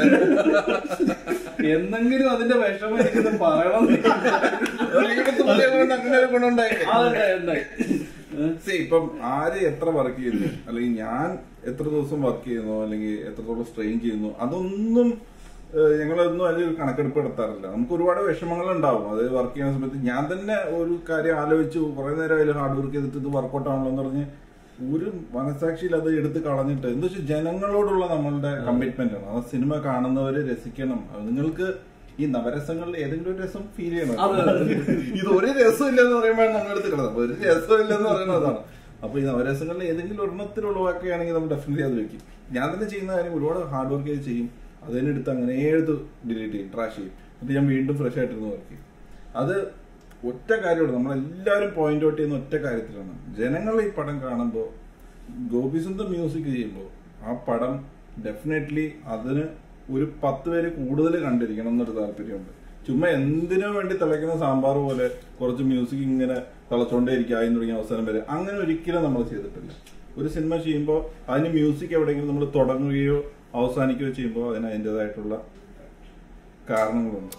D: എന്നെങ്കിലും അതിന്റെ വിഷമം എനിക്കൊന്ന് പറയണം
A: വീട് തൂത്തിയതുകൊണ്ട് അങ്ങനെ ഒരു ഗുണമുണ്ടായില്ലേ?
D: അതുണ്ടായി ഉണ്ടായി ഏഹ്?
A: See, ഇപ്പം ആര് എത്ര വർക്ക് ചെയ്യുന്നു അല്ലെങ്കിൽ ഞാൻ എത്ര ദിവസം വർക്ക് ചെയ്യുന്നു അല്ലെങ്കിൽ എത്രത്തോളം സ്ട്രെയിൻ ചെയ്യുന്നു അതൊന്നും ഏഹ്, ഞങ്ങളൊന്നും അതിലൊരു കണക്കെടുപ്പ് നടത്താറില്ല നമുക്ക് ഒരുപാട് വിഷമങ്ങൾ ഉണ്ടാവും അത് വർക്ക് ചെയ്യുന്ന സമയത്ത് ഞാൻ തന്നെ ഒരു കാര്യം ആലോചിച്ചു കുറെ നേരം അതിൽ ഹാർഡ് വർക്ക് ചെയ്തിട്ട് ഇത് വർക്കൗട്ട് ആണല്ലോ എന്ന് പറഞ്ഞ് ഒരു മനസാക്ഷിയിൽ അത് എടുത്ത് കളഞ്ഞിട്ട് എന്താ വെച്ചാൽ ജനങ്ങളോടുള്ള നമ്മളുടെ കമ്മിറ്റ്മെന്റ് ആണ് ആ സിനിമ കാണുന്നവര് രസിക്കണം അത് നിങ്ങൾക്ക് ഈ നവരസങ്ങളിൽ ഏതെങ്കിലും ഒരു രസം ഫീൽ ചെയ്യണം
D: അതെ, അതെ.
A: ഇത് ഒരു രസമില്ലെന്ന് പറയുമ്പോൾ നമ്മളെടുത്ത് കിടന്നത് ഒരു രസമില്ലെന്ന് പറയുന്നത് അതാണ് അപ്പൊ ഈ നവരസങ്ങളിൽ ഏതെങ്കിലും ഒരെണ്ണത്തിൽ ഉളവാക്കുകയാണെങ്കിൽ നമ്മൾ ഡെഫിനറ്റ്ലി അത് വെക്കും ഞാൻ തന്നെ ചെയ്യുന്ന കാര്യം ഒരുപാട് ഹാർഡ് വർക്ക് ചെയ്ത് ചെയ്യും അതിനെടുത്ത് അങ്ങനെ എടുത്ത് ഡിലീറ്റ് ചെയ്യും ട്രാഷ് ചെയ്യും എന്നിട്ട് ഞാൻ വീണ്ടും ഫ്രഷ് ആയിട്ടിരുന്ന് വർക്ക് ചെയ്യും അത് ഒറ്റ കാര്യമുള്ളൂ നമ്മളെല്ലാവരും പോയിന്റ് ഔട്ട് ചെയ്യുന്ന ഒറ്റ കാര്യത്തിലാണ് ജനങ്ങൾ ഈ പടം കാണുമ്പോൾ ഗോപിസുന്ദർ മ്യൂസിക് ചെയ്യുമ്പോൾ ആ പടം ഡെഫിനറ്റ്ലി അതിന് ഒരു പത്ത് പേര് കൂടുതൽ കണ്ടിരിക്കണം എന്നൊരു താല്പര്യമുണ്ട് ചുമ്മാ എന്തിനു വേണ്ടി തിളയ്ക്കുന്ന സാമ്പാർ പോലെ കുറച്ച് മ്യൂസിക് ഇങ്ങനെ തിളച്ചോണ്ടേ ഇരിക്കും ആയി തുടങ്ങിയ അവസാനം വരെ അങ്ങനെ ഒരിക്കലും നമ്മൾ ചെയ്തിട്ടില്ല ഒരു സിനിമ ചെയ്യുമ്പോൾ അതിന് മ്യൂസിക് എവിടെയെങ്കിലും നമ്മൾ തുടങ്ങുകയോ അവസാനിക്കുകയോ ചെയ്യുമ്പോൾ അതിന് അതിൻ്റെതായിട്ടുള്ള കാരണങ്ങളുണ്ട്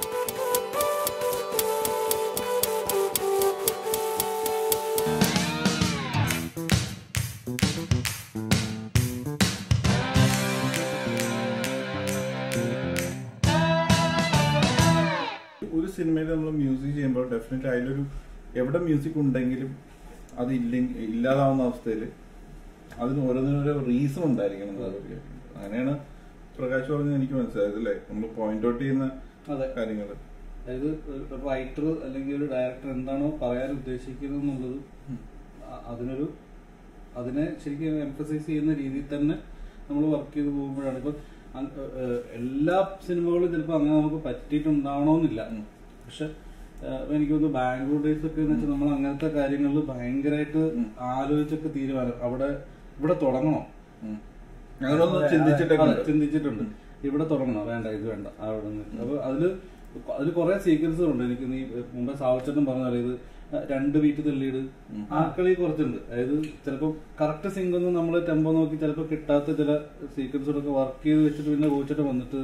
A: ഒരു സിനിമയിൽ നമ്മൾ മ്യൂസിക് ചെയ്യുമ്പോൾ ഡെഫിനറ്റ്ലി അതിലൊരു എവിടെ മ്യൂസിക് ഉണ്ടെങ്കിലും അത് ഇല്ലെങ്കിൽ ഇല്ലാതാവുന്ന അവസ്ഥയിൽ അതിന് ഓരോന്നിനും ഓരോ റീസൺ ഉണ്ടായിരിക്കണം എന്നാണ് വിചാരിക്കുന്നത്. അങ്ങനെയാണ് പ്രകാശ് പറഞ്ഞത് എനിക്ക് മനസ്സിലായത് അല്ലേ നമ്മൾ പോയിന്റ് ഔട്ട് ചെയ്യുന്ന
D: അതെ
A: കാര്യങ്ങൾ
D: അതായത് ഒരു റൈറ്റർ അല്ലെങ്കിൽ ഒരു ഡയറക്ടർ എന്താണോ പറയാൻ ഉദ്ദേശിക്കുന്നത് എന്നുള്ളത് അ- അതിനൊരു അതിനെ ശരിക്കും എംഫസൈസ് ചെയ്യുന്ന രീതിയിൽ തന്നെ നമ്മൾ വർക്ക് ചെയ്ത് പോകുമ്പോഴാണ് ഇപ്പൊ അങ്- ഏ- ഏ, എല്ലാ സിനിമകളും ചിലപ്പോൾ അങ്ങനെ നമുക്ക് പറ്റിയിട്ടുണ്ടാവണമെന്നില്ല
A: ഉം.
D: പക്ഷെ ഏ, ഇപ്പൊ എനിക്ക് തോന്നുന്നു ബാംഗ്ലൂർ ഡേയ്സ് ഒക്കെ എന്ന് വെച്ചാൽ നമ്മൾ അങ്ങനത്തെ കാര്യങ്ങളിൽ ഭയങ്കരമായിട്ട്
A: ഉം.
D: ആലോചിച്ചൊക്കെ തീരുമാനം അവിടെ ഇവിടെ തുടങ്ങണോ
A: അങ്ങനെ ഒന്ന്
B: അതെ,
A: ചിന്തിച്ചിട്ടൊക്കെ
D: അതെ,
A: ഉണ്ട്.
D: ചിന്തിച്ചിട്ടുണ്ട് ഇവിടെ തുടങ്ങണം വേണ്ട ഇത് വേണ്ട അവിടെ നിന്ന് അപ്പൊ അതില് അതില് കുറെ സീക്വൻസ് ഉണ്ട് എനിക്ക് നീ മുമ്പേ സാവച്ചേട്ടൻ പറഞ്ഞാൽ ഇത് രണ്ട് ബീറ്റ് തള്ളിയിട്
A: ഉം.
D: ആ കളി കുറച്ചുണ്ട് അതായത് ചിലപ്പോ കറക്റ്റ് സിങ്ക് ഒന്നും നമ്മൾ ടെമ്പോ നോക്കി ചിലപ്പോൾ കിട്ടാത്ത ചില സീക്വൻസുകളൊക്കെ വർക്ക് ചെയ്ത് വെച്ചിട്ട് പിന്നെ കോച്ചിട്ട് വന്നിട്ട്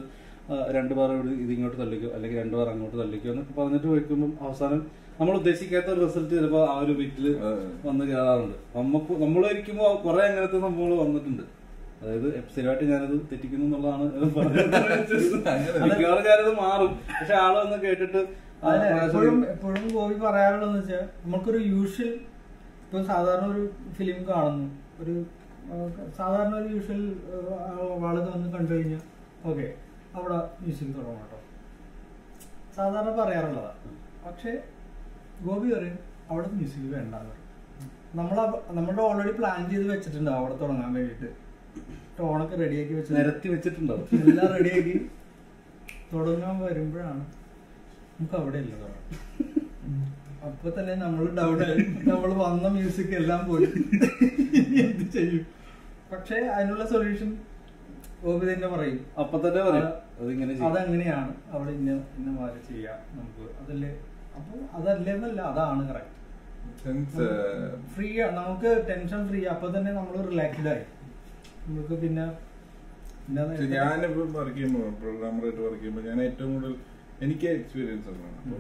D: ആ, രണ്ട് ബാർ ഇവിടെ ഇത് ഇങ്ങോട്ട് തള്ളിക്കോ അല്ലെങ്കിൽ രണ്ട് ബാർ അങ്ങോട്ട് തള്ളിക്കോ എന്നൊക്കെ പറഞ്ഞിട്ട് വയ്ക്കുമ്പോൾ അവസാനം നമ്മൾ ഉദ്ദേശിക്കാത്ത റിസൾട്ട് ചിലപ്പോൾ ആ ഒരു ബിറ്റിൽ വന്ന് കയറാറുണ്ട് നമുക്ക് നമ്മളായിരിക്കുമ്പോൾ കുറെ അങ്ങനത്തെ സംഭവങ്ങൾ വന്നിട്ടുണ്ട് അതായത് സ്ഥിരമായിട്ട് ഞാനത് തെറ്റിക്കുന്നു എന്നുള്ളതാണ് പറഞ്ഞത്. മിക്കവാറും ഞാനത് മാറും പക്ഷെ ആള് വന്ന് കേട്ടിട്ട് ആ,
B: അതെ,
D: പ്രകാശ്
B: എപ്പോഴും എപ്പോഴും ഗോപി പറയാറുള്ളതെന്ന് വെച്ചാൽ നമുക്കൊരു യൂഷ്വൽ ഇപ്പൊ സാധാരണ ഒരു ഫിലിം കാണുന്നു ഒരു ആ, സാധാരണ ഒരു യൂഷ്വൽ ആള് വന്ന് കണ്ടു കഴിഞ്ഞാൽ ഓക്കെ അവിടെ മ്യൂസിക് തുടങ്ങണം കേട്ടോ സാധാരണ പറയാറുള്ളതാ പക്ഷെ ഗോപി പറയും അവിടെ മ്യൂസിക് വേണ്ട നമ്മൾ നമ്മുടെ ഓൾറെഡി പ്ലാൻ ചെയ്ത് വെച്ചിട്ടുണ്ട് അവിടെ തുടങ്ങാൻ വേണ്ടിയിട്ട് ടോണൊക്കെ റെഡിയാക്കി വെച്ചിട്ടുണ്ട്
D: നിരത്തി വെച്ചിട്ടുണ്ടാവും
B: എല്ലാം റെഡിയാക്കി തുടങ്ങാൻ വരുമ്പോഴാണ് നമുക്ക് അവിടെ ഇല്ല അപ്പൊ തന്നെ നമ്മൾ ഡൗൺ ആയി നമ്മൾ വന്ന മ്യൂസിക് എല്ലാം പോയി ഇനി എന്ത് ചെയ്യും പക്ഷെ അതിനുള്ള സൊല്യൂഷൻ ഗോപി തന്നെ പറയും
D: അപ്പൊ തന്നെ പറയും അതിങ്ങനെ ചെയ്യും.
B: അതങ്ങനെയാണ് അവിടെ ഇന്ന ഇന്ന മാതിരി ചെയ്യാം നമുക്ക് അതല്ലേ അപ്പൊ അതല്ലേന്നല്ല അതാണ് കറക്റ്റ് ഫ്രീ നമുക്ക് ടെൻഷൻ ഫ്രീ അപ്പൊ തന്നെ നമ്മൾ റിലാക്സ്ഡ് ആയി നമുക്ക് പിന്നെ പിന്നെ അത്
A: പക്ഷെ ഞാനിപ്പോ വർക്ക് ചെയ്യുമ്പോൾ പ്രോഗ്രാമറായിട്ട് വർക്ക് ചെയ്യുമ്പോൾ ഞാൻ ഏറ്റവും കൂടുതൽ എനിക്ക് എക്സ്പീരിയൻസ് ഉള്ളതാണ് അപ്പോൾ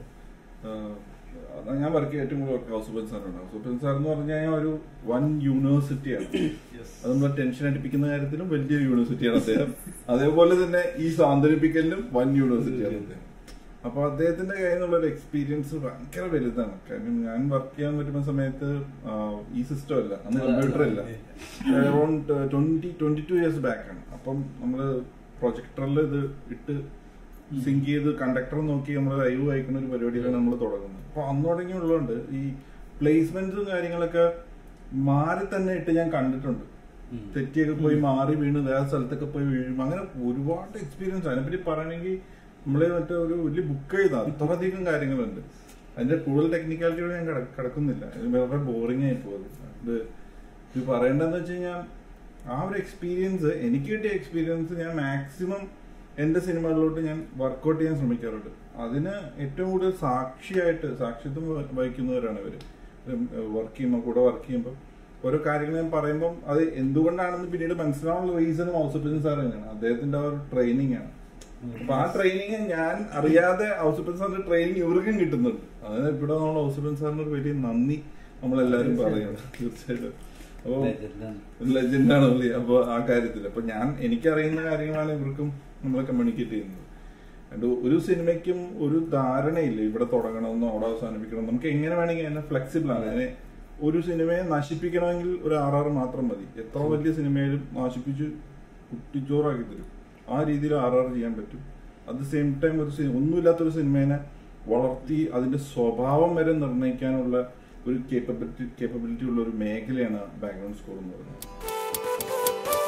A: അതാ ഞാൻ വർക്ക് ചെയ്യുക ഏറ്റവും കൂടുതൽ ഹൗസ് ബൻ സാറാണ് ഹൗസ് ബൻ സാർ എന്ന് പറഞ്ഞു കഴിഞ്ഞാൽ ഒരു വൺ യൂണിവേഴ്സിറ്റിയാണ് അത് നമ്മളെ ടെൻഷൻ അടിപ്പിക്കുന്ന കാര്യത്തിലും വലിയ യൂണിവേഴ്സിറ്റിയാണ് അദ്ദേഹം അതേപോലെ തന്നെ ഈ സാന്ത്വനിപ്പിക്കലിലും വൺ യൂണിവേഴ്സിറ്റിയാണ് അദ്ദേഹം അപ്പൊ അദ്ദേഹത്തിന്റെ കയ്യിൽ നിന്നുള്ള ഒരു എക്സ്പീരിയൻസ് ഭയങ്കര വലുതാണ് കാരണം ഞാൻ വർക്ക് ചെയ്യാൻ പറ്റുന്ന സമയത്ത് ആ, ഈ സിസ്റ്റം അല്ല അന്ന് കമ്പ്യൂട്ടർ ഇല്ല around twenty twenty two years back ആണ് അപ്പം നമ്മള് പ്രൊജക്ടറിൽ ഇത് ഇട്ട് സിങ്ക് ചെയ്ത് കണ്ടക്ടർ നോക്കി നമ്മൾ ലൈവ് വായിക്കുന്ന ഒരു പരിപാടിയിലാണ് നമ്മൾ തുടങ്ങുന്നത് അപ്പൊ അന്ന് തുടങ്ങിയുള്ളതുകൊണ്ട് ഈ പ്ലേസ്മെന്റ്സും കാര്യങ്ങളൊക്കെ മാറി തന്നെ ഇട്ട് ഞാൻ കണ്ടിട്ടുണ്ട്
D: ഉം.
A: തെറ്റിയൊക്കെ പോയി മാറി വീണ് വേറെ സ്ഥലത്തൊക്കെ പോയി വീഴും അങ്ങനെ ഒരുപാട് എക്സ്പീരിയൻസ് അതിനെപ്പറ്റി പറയണമെങ്കിൽ നമ്മള് മറ്റേ ഒരു വലിയ ബുക്ക് ചെയ്ത അത്രയധികം കാര്യങ്ങളുണ്ട് അതിന്റെ കൂടുതൽ ടെക്നിക്കാലിറ്റിയോട് ഞാൻ കട- കടക്കുന്നില്ല ഇത് വളരെ ബോറിംഗ് ആയി പോകുന്നത് ഇത് ഇത് പറയേണ്ടതെന്ന് വെച്ച് കഴിഞ്ഞാൽ ആ ഒരു എക്സ്പീരിയൻസ് എനിക്ക് കിട്ടിയ എക്സ്പീരിയൻസ് ഞാൻ മാക്സിമം എന്റെ സിനിമകളിലോട്ട് ഞാൻ വർക്കൗട്ട് ചെയ്യാൻ ശ്രമിക്കാറുണ്ട് അതിന് ഏറ്റവും കൂടുതൽ സാക്ഷിയായിട്ട് സാക്ഷിത്വം വ- വഹിക്കുന്നവരാണ് ഇവര് വർക്ക് ചെയ്യുമ്പോൾ കൂടെ വർക്ക് ചെയ്യുമ്പോൾ ഓരോ കാര്യങ്ങൾ ഞാൻ പറയുമ്പോൾ അത് എന്തുകൊണ്ടാണെന്ന് പിന്നീട് മനസ്സിലാവാനുള്ള റീസണും ഔസഫിൻ സാർ തന്നെയാണ് അദ്ദേഹത്തിന്റെ ആ ഒരു ട്രെയിനിങ് ആണ് അപ്പൊ ആ ട്രെയിനിങ് ഞാൻ അറിയാതെ ഔസഫിൻ സാറിന്റെ ട്രെയിനിങ് ഇവർക്കും കിട്ടുന്നുണ്ട് അതായത് ഇവിടെ നമ്മൾ ഔസഫിൻ സാറിന് ഒരു വലിയ നന്ദി നമ്മളെല്ലാരും പറയണം തീർച്ചയായിട്ടും അപ്പൊ
D: Legend ആണ്.
A: ലെജൻഡാണ് പുള്ളി അപ്പൊ ആ കാര്യത്തിൽ അപ്പൊ ഞാൻ എനിക്കറിയുന്ന കാര്യങ്ങളാണ് ഇവർക്കും നമ്മൾ കമ്മ്യൂണിക്കേറ്റ് ചെയ്യുന്നത് അതുകൊണ്ട് ഒരു സിനിമയ്ക്കും ഒരു ധാരണയില്ല ഇവിടെ തുടങ്ങണമെന്നോ അവിടെ അവസാനിപ്പിക്കണം നമുക്ക് എങ്ങനെ വേണമെങ്കിൽ അതിനെ ഫ്ലെക്സിബിൾ ആണ് അതിനെ ഒരു സിനിമയെ നശിപ്പിക്കണമെങ്കിൽ ഒരു ആറാറ് മാത്രം മതി എത്ര വലിയ സിനിമയിലും നശിപ്പിച്ച് കുട്ടിച്ചോറാക്കി തരും ആ രീതിയിൽ ആറാറ് ചെയ്യാൻ പറ്റും അറ്റ് ദ സെയിം ടൈം ഒരു സിനിമ ഒന്നുമില്ലാത്തൊരു സിനിമേനെ വളർത്തി അതിന്റെ സ്വഭാവം വരെ നിർണ്ണയിക്കാനുള്ള ഒരു കേപ്പബിലിറ്റി കേപ്പബിലിറ്റി ഉള്ള ഒരു മേഖലയാണ് ബാക്ക്ഗ്രൗണ്ട് സ്കോർ എന്ന് പറയുന്നത്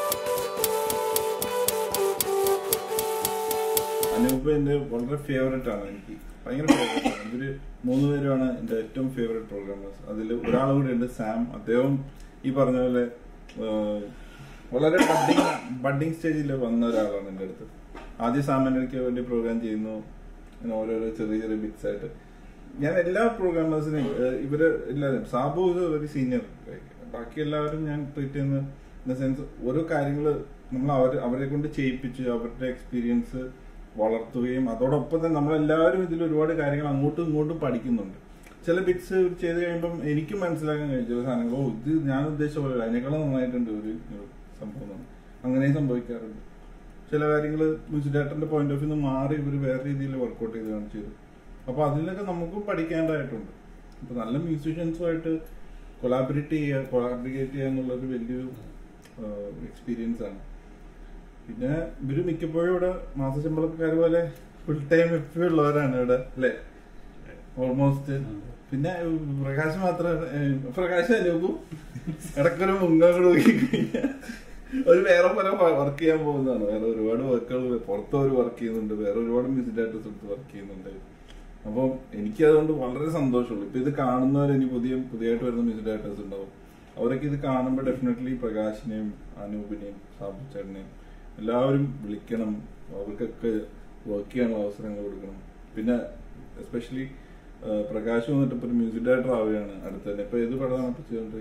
A: അനൂപ് എന്റെ വളരെ ഫേവറേറ്റ് ആണ് എനിക്ക് ഭയങ്കര ഫേവറേറ്റ് ആണ് ഇവര് മൂന്ന് പേരുമാണ് എന്റെ ഏറ്റവും ഫേവറേറ്റ് പ്രോഗ്രാമേഴ്സ് അതിൽ ഒരാൾ കൂടി ഉണ്ട് സാം അദ്ദേഹം ഈ പറഞ്ഞ പോലെ ആഹ്, വളരെ ബഡ്ഡിങ് ബഡ്ഡിങ് സ്റ്റേജിൽ വന്ന ഒരാളാണ് എൻ്റെ അടുത്ത് ആദ്യം സാമാന്യക്ക് വേണ്ടി പ്രോഗ്രാം ചെയ്യുന്നു അങ്ങനെ ഓരോരോ ചെറിയ ചെറിയ ബിറ്റ്സ് ആയിട്ട് ഞാൻ എല്ലാ പ്രോഗ്രാമേഴ്സിനെയും ഇവര് എല്ലാവരും സാബു ഇത് ഒരു സീനിയർ ബാക്കി എല്ലാവരും ഞാൻ ട്രീറ്റ് ചെയ്യുന്ന ഇൻ ദ സെൻസ് ഓരോ കാര്യങ്ങൾ നമ്മൾ അവർ അവരെ കൊണ്ട് ചെയ്യിപ്പിച്ച് അവരുടെ എക്സ്പീരിയൻസ് വളർത്തുകയും അതോടൊപ്പം തന്നെ നമ്മളെല്ലാവരും ഇതിൽ ഒരുപാട് കാര്യങ്ങൾ അങ്ങോട്ടും ഇങ്ങോട്ടും പഠിക്കുന്നുണ്ട് ചില ബിറ്റ്സ് ചെയ്ത് കഴിയുമ്പം എനിക്കും മനസ്സിലാക്കാൻ കഴിയും ചില സാധനങ്ങൾ ഓ ഇത് ഞാൻ ഉദ്ദേശിച്ച പോലെ അതിനേക്കാളും നന്നായിട്ടുണ്ട് ഒരു ഒരു സംഭവം എന്ന്. അങ്ങനെയും സംഭവിക്കാറുണ്ട് ചില കാര്യങ്ങൾ മ്യൂസിക് ഡയറക്ടറിന്റെ പോയിന്റ് ഓഫ് വ്യൂ മാറി ഇവർ വേറെ രീതിയിൽ വർക്കൗട്ട് ചെയ്ത് കാണിച്ചത് അപ്പൊ അതിലൊക്കെ നമുക്കും പഠിക്കേണ്ടതായിട്ടുണ്ട് അപ്പൊ നല്ല മ്യൂസീഷ്യൻസുമായിട്ട് കൊളാബറേറ്റ് ചെയ്യുക കൊളാബറേറ്റ് ചെയ്യുക എന്നുള്ളത് വലിയൊരു എക്സ്പീരിയൻസ് ആണ് പിന്നെ ഇവര് മിക്കപ്പോഴും ഇവിടെ മാസശമ്പളക്കാർ പോലെ ഫുൾ ടൈം എപ്പോഴും ഉള്ളവരാണ് ഇവിടെ അല്ലേ ഓൾമോസ്റ്റ് പിന്നെ പ്രകാശ് മാത്രം പ്രകാശ് അനുഭവം ഇടയ്ക്കൊരു മുങ്ങോട്ട് നോക്കി കഴിഞ്ഞാൽ ഒരു വേറെ പല വർക്ക് ചെയ്യാൻ പോകുന്നതാണ് വേറെ ഒരുപാട് വർക്കുകൾ പുറത്ത് ഒരു വർക്ക് ചെയ്യുന്നുണ്ട് വേറെ ഒരുപാട് മ്യൂസിക് ഡയറക്ടേഴ്സ് എടുത്ത് വർക്ക് ചെയ്യുന്നുണ്ട് അപ്പം എനിക്ക് അതുകൊണ്ട് വളരെ സന്തോഷമുള്ളൂ ഇപ്പൊ ഇത് കാണുന്നവർ ഇനി പുതിയ പുതിയതായിട്ട് വരുന്ന മ്യൂസിക് ഡയറക്ടേഴ്സ് ഉണ്ടാവും അവരൊക്കെ ഇത് കാണുമ്പോൾ ഡെഫിനറ്റ്ലി പ്രകാശിനെയും അനൂപിനെയും സാബു ചേട്ടനെയും എല്ലാവരും വിളിക്കണം അവർക്കൊക്കെ വർക്ക് ചെയ്യാനുള്ള അവസരങ്ങൾ കൊടുക്കണം പിന്നെ എസ്പെഷ്യലി പ്രകാശ് വന്നിട്ട് ഇപ്പൊ ഒരു മ്യൂസിക് ഡയറക്ടർ ആവുകയാണ് അടുത്ത് തന്നെ ഇപ്പൊ ഏത് പടമാണ് ഇപ്പൊ ചെയ്തോണ്ടിരിക്കുന്നത്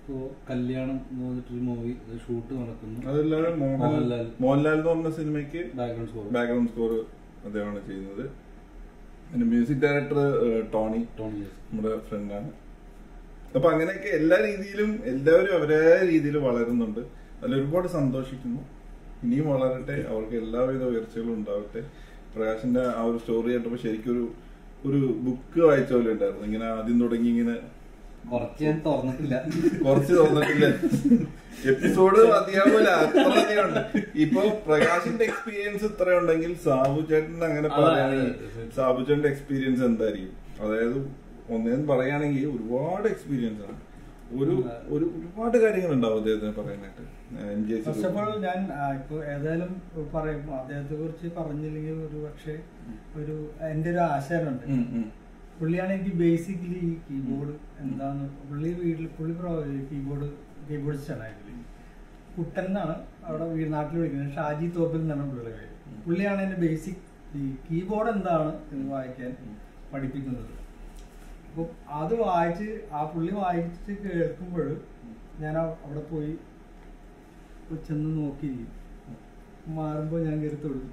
D: ഇപ്പോ കല്യാണം എന്ന് പറഞ്ഞിട്ടൊരു മൂവി ഷൂട്ട് നടക്കുന്നു
A: അതല്ലാതെ മോഹൻ
D: മോഹൻലാൽ.
A: മോഹൻലാൽ എന്ന് പറഞ്ഞ സിനിമയ്ക്ക്
D: ബാക്ക്ഗ്രൗണ്ട് സ്കോർ
A: ബാക്ക്ഗ്രൗണ്ട് സ്കോർ അദ്ദേഹമാണ് ചെയ്യുന്നത് പിന്നെ മ്യൂസിക് ഡയറക്ടർ ടോണി
D: ടോണി ജേസ്
A: നമ്മുടെ ഫ്രണ്ടാണ് അപ്പൊ അങ്ങനെയൊക്കെ എല്ലാ രീതിയിലും എല്ലാവരും അവരുടെ രീതിയിൽ വളരുന്നുണ്ട് അതിൽ ഒരുപാട് സന്തോഷിക്കുന്നു ഇനിയും വളരട്ടെ അവർക്ക് എല്ലാവിധ ഉയർച്ചകളും ഉണ്ടാവട്ടെ പ്രകാശിന്റെ ആ ഒരു സ്റ്റോറി കേട്ടപ്പോ ശരിക്കും ഒരു ഒരു ബുക്ക് വായിച്ച പോലെ ഉണ്ടായിരുന്നു ഇങ്ങനെ ആദ്യം തുടങ്ങി ഇങ്ങനെ
D: കുറച്ച് ഞാൻ തുറന്നിട്ടില്ല
A: കുറച്ച് തോന്നിട്ടില്ല എപ്പിസോഡ് മതിയാവൂല അത്ര അധികം ഉണ്ട് ഇപ്പൊ പ്രകാശിന്റെ എക്സ്പീരിയൻസ് ഇത്ര ഉണ്ടെങ്കിൽ സാബു ചേട്ടൻ അങ്ങനെ
D: അതെ,
A: പറയുകയാണെങ്കിൽ
D: അതെ.
A: സാബു ചേട്ടന്റെ എക്സ്പീരിയൻസ് എന്തായിരിക്കും അതായത് ഒന്നേന്ന് പറയുകയാണെങ്കിൽ ഒരുപാട് എക്സ്പീരിയൻസ് ആണ് ഒരു ഒരു ഒരുപാട് കാര്യങ്ങൾ ഉണ്ടാവും അദ്ദേഹത്തിന് പറയാനായിട്ട് എൻജോയ്
B: ഫസ്റ്റ് ഓഫ് ഓൾ ഞാൻ ആ, ഇപ്പൊ ഏതായാലും പറയും അദ്ദേഹത്തെ കുറിച്ച് പറഞ്ഞില്ലെങ്കിൽ ഒരു പക്ഷേ ഒരു എന്റെ ഒരു ആശയമുണ്ട് പുള്ളിയാണ് എനിക്ക് ബേസിക്കലി ഈ കീബോർഡ് എന്താന്ന് പുള്ളി വീട്ടിൽ പുള്ളി കീബോർഡ് കീബോർഡിസ്റ്റാണ് ആക്ച്വലി കുട്ടൻ എന്നാണ് അവിടെ വീട് നാട്ടിൽ വിളിക്കുന്നത് ഷാജി തോപ്പിൽ എന്നാണ് പുള്ളിയുടെ പേര് പുള്ളിയാണ് എന്റെ ബേസിക് ഈ കീബോർഡ് എന്താണ് എന്ന് വായിക്കാൻ പഠിപ്പിക്കുന്നത് അപ്പോൾ അത് വായിച്ച് ആ പുള്ളി വായിച്ച് കേൾക്കുമ്പോൾ ഞാൻ അവ- അവിടെ പോയി ചെന്ന് നോക്കിയിരിക്കും മാറുമ്പോൾ ഞാൻ കയറി തൊടും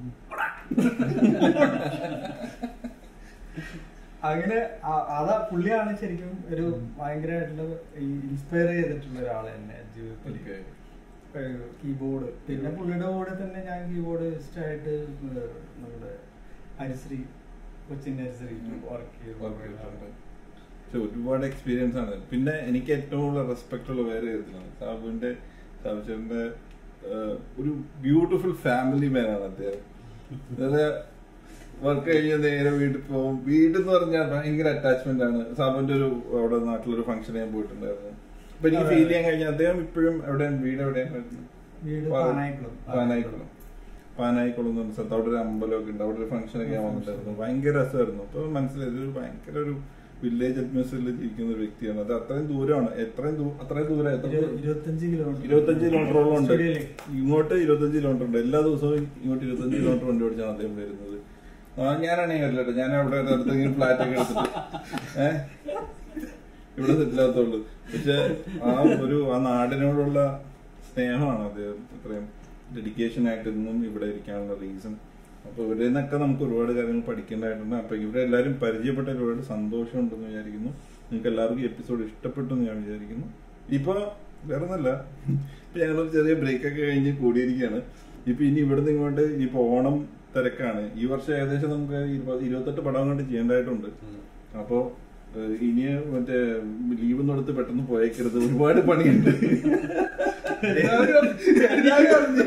B: അങ്ങനെ ആ- അതാ പുള്ളിയാണ് ശരിക്കും ഒരു ഭയങ്കരമായിട്ടുള്ള ഇൻസ്പയർ ചെയ്തിട്ടുള്ള ഒരാള് എന്നെ ജീവിതത്തിൽ കീബോർഡ് പിന്നെ പുള്ളിയുടെ കൂടെ തന്നെ ഞാൻ കീബോർഡിസ്റ്റ് ആയിട്ട് ഏഹ് നമ്മുടെ ഹരിശ്രീ കൊച്ചിൻ ഹരിശ്രീ വർക്ക് ചെയ്തു
A: പക്ഷെ ഒരുപാട് എക്സ്പീരിയൻസ് ആണ് പിന്നെ എനിക്ക് ഏറ്റവും കൂടുതൽ റെസ്പെക്ട് ഉള്ള വേറെ കാര്യത്തിലാണ് സാബുവിന്റെ സാബുചേട്ടന്റെ ഒരു ബ്യൂട്ടിഫുൾ ഫാമിലി മാൻ ആണ് അദ്ദേഹം അതായത് വർക്ക് കഴിഞ്ഞ് നേരെ വീട്ടിൽ പോകും വീടെന്ന് പറഞ്ഞാൽ ഭയങ്കര അറ്റാച്ച്മെന്റ് ആണ് സാബുവിന്റെ ഒരു അവിടെ നാട്ടിലൊരു ഫംഗ്ഷൻ ഞാൻ പോയിട്ടുണ്ടായിരുന്നു അപ്പൊ എനിക്ക്
B: അതെ.
A: ഫീൽ ചെയ്യാൻ കഴിഞ്ഞ അദ്ദേഹം ഇപ്പോഴും എവിടെയാണ് വീട് എവിടെയാണ്
B: വീട്
A: പാ-
B: പാനായിക്കുളം.
A: പാനായിക്കുളം പാനായിക്കുളം എന്ന് പറഞ്ഞ സ്ഥലത്ത് അവിടെ ഒരു അമ്പലമൊക്കെ ഉണ്ട് അവിടെ ഒരു ഫംഗ്ഷൻ ഒക്കെ ഞാൻ വന്നിട്ടായിരുന്നു ഭയങ്കര രസമായിരുന്നു അപ്പൊ മനസ്സിലായി ഇതൊരു ഭയങ്കര ഒരു വില്ലേജ് അറ്റ്മോസ്ഫിയറിൽ ജീവിക്കുന്ന ഒരു വ്യക്തിയാണ് അത് അത്രയും ദൂരമാണ് എത്രയും ദൂ- അത്രയും ദൂരം എത്ര
B: ഇരു- ഇരുപത്തഞ്ച് കിലോമീറ്റർ
A: ഇരുപത്തഞ്ച് കിലോമീറ്ററോളം ഉണ്ട്
B: ശരിയല്ലേ?
A: ഇങ്ങോട്ട് ഇരുപത്തഞ്ച് കിലോമീറ്റർ ഉണ്ട് എല്ലാ ദിവസവും ഇങ്ങോട്ട് ഇരുപത്തഞ്ച് കിലോമീറ്റർ വണ്ടി ഓടിച്ചാണ് അദ്ദേഹം വരുന്നത് ആ ഞാനാണെങ്കിൽ വരില്ല കേട്ടോ ഞാൻ അവിടെ അടുത്തെങ്കിലും ഫ്ലാറ്റ് ഒക്കെ എടുത്തിട്ട് ഏഹ് ഇവിടെ സെറ്റിലാകത്തുള്ളൂ പക്ഷെ ആ ഒരു ആ നാടിനോടുള്ള സ്നേഹമാണ് അദ്ദേഹം ഇത്രയും ഡെഡിക്കേഷൻ ആയിട്ട് ഇന്നും ഇവിടെ ഇരിക്കാനുള്ള റീസൺ അപ്പൊ ഇവിടെ നിന്നൊക്കെ നമുക്ക് ഒരുപാട് കാര്യങ്ങൾ പഠിക്കേണ്ടതായിട്ടുണ്ട് അപ്പൊ ഇവിടെ എല്ലാവരും പരിചയപ്പെട്ട ഒരുപാട് സന്തോഷം ഉണ്ടെന്ന് വിചാരിക്കുന്നു നിങ്ങൾക്ക് എല്ലാവർക്കും എപ്പിസോഡ് ഇഷ്ടപ്പെട്ടു എന്ന് ഞാൻ വിചാരിക്കുന്നു ഇപ്പൊ വേറെ ഒന്നല്ല ഇപ്പൊ ഞങ്ങളൊരു ചെറിയ ബ്രേക്ക് ഒക്കെ കഴിഞ്ഞ് കൂടിയിരിക്കുകയാണ് ഇപ്പൊ ഇനി ഇവിടുന്ന് ഇങ്ങോട്ട് ഇനിയിപ്പോ ഓണം തിരക്കാണ് ഈ വർഷം ഏകദേശം നമുക്ക് ഇരുപത് ഇരുപത്തെട്ട് പടം കൊണ്ട് ചെയ്യേണ്ടതായിട്ടുണ്ട് അപ്പോ ഏഹ്, ഇനി മറ്റേ ലീവ് ഒന്നും എടുത്ത് പെട്ടെന്ന് പോയേക്കരുത് ഒരുപാട് പണിയുണ്ട് എല്ലാവരും എല്ലാവരും അറിഞ്ഞു.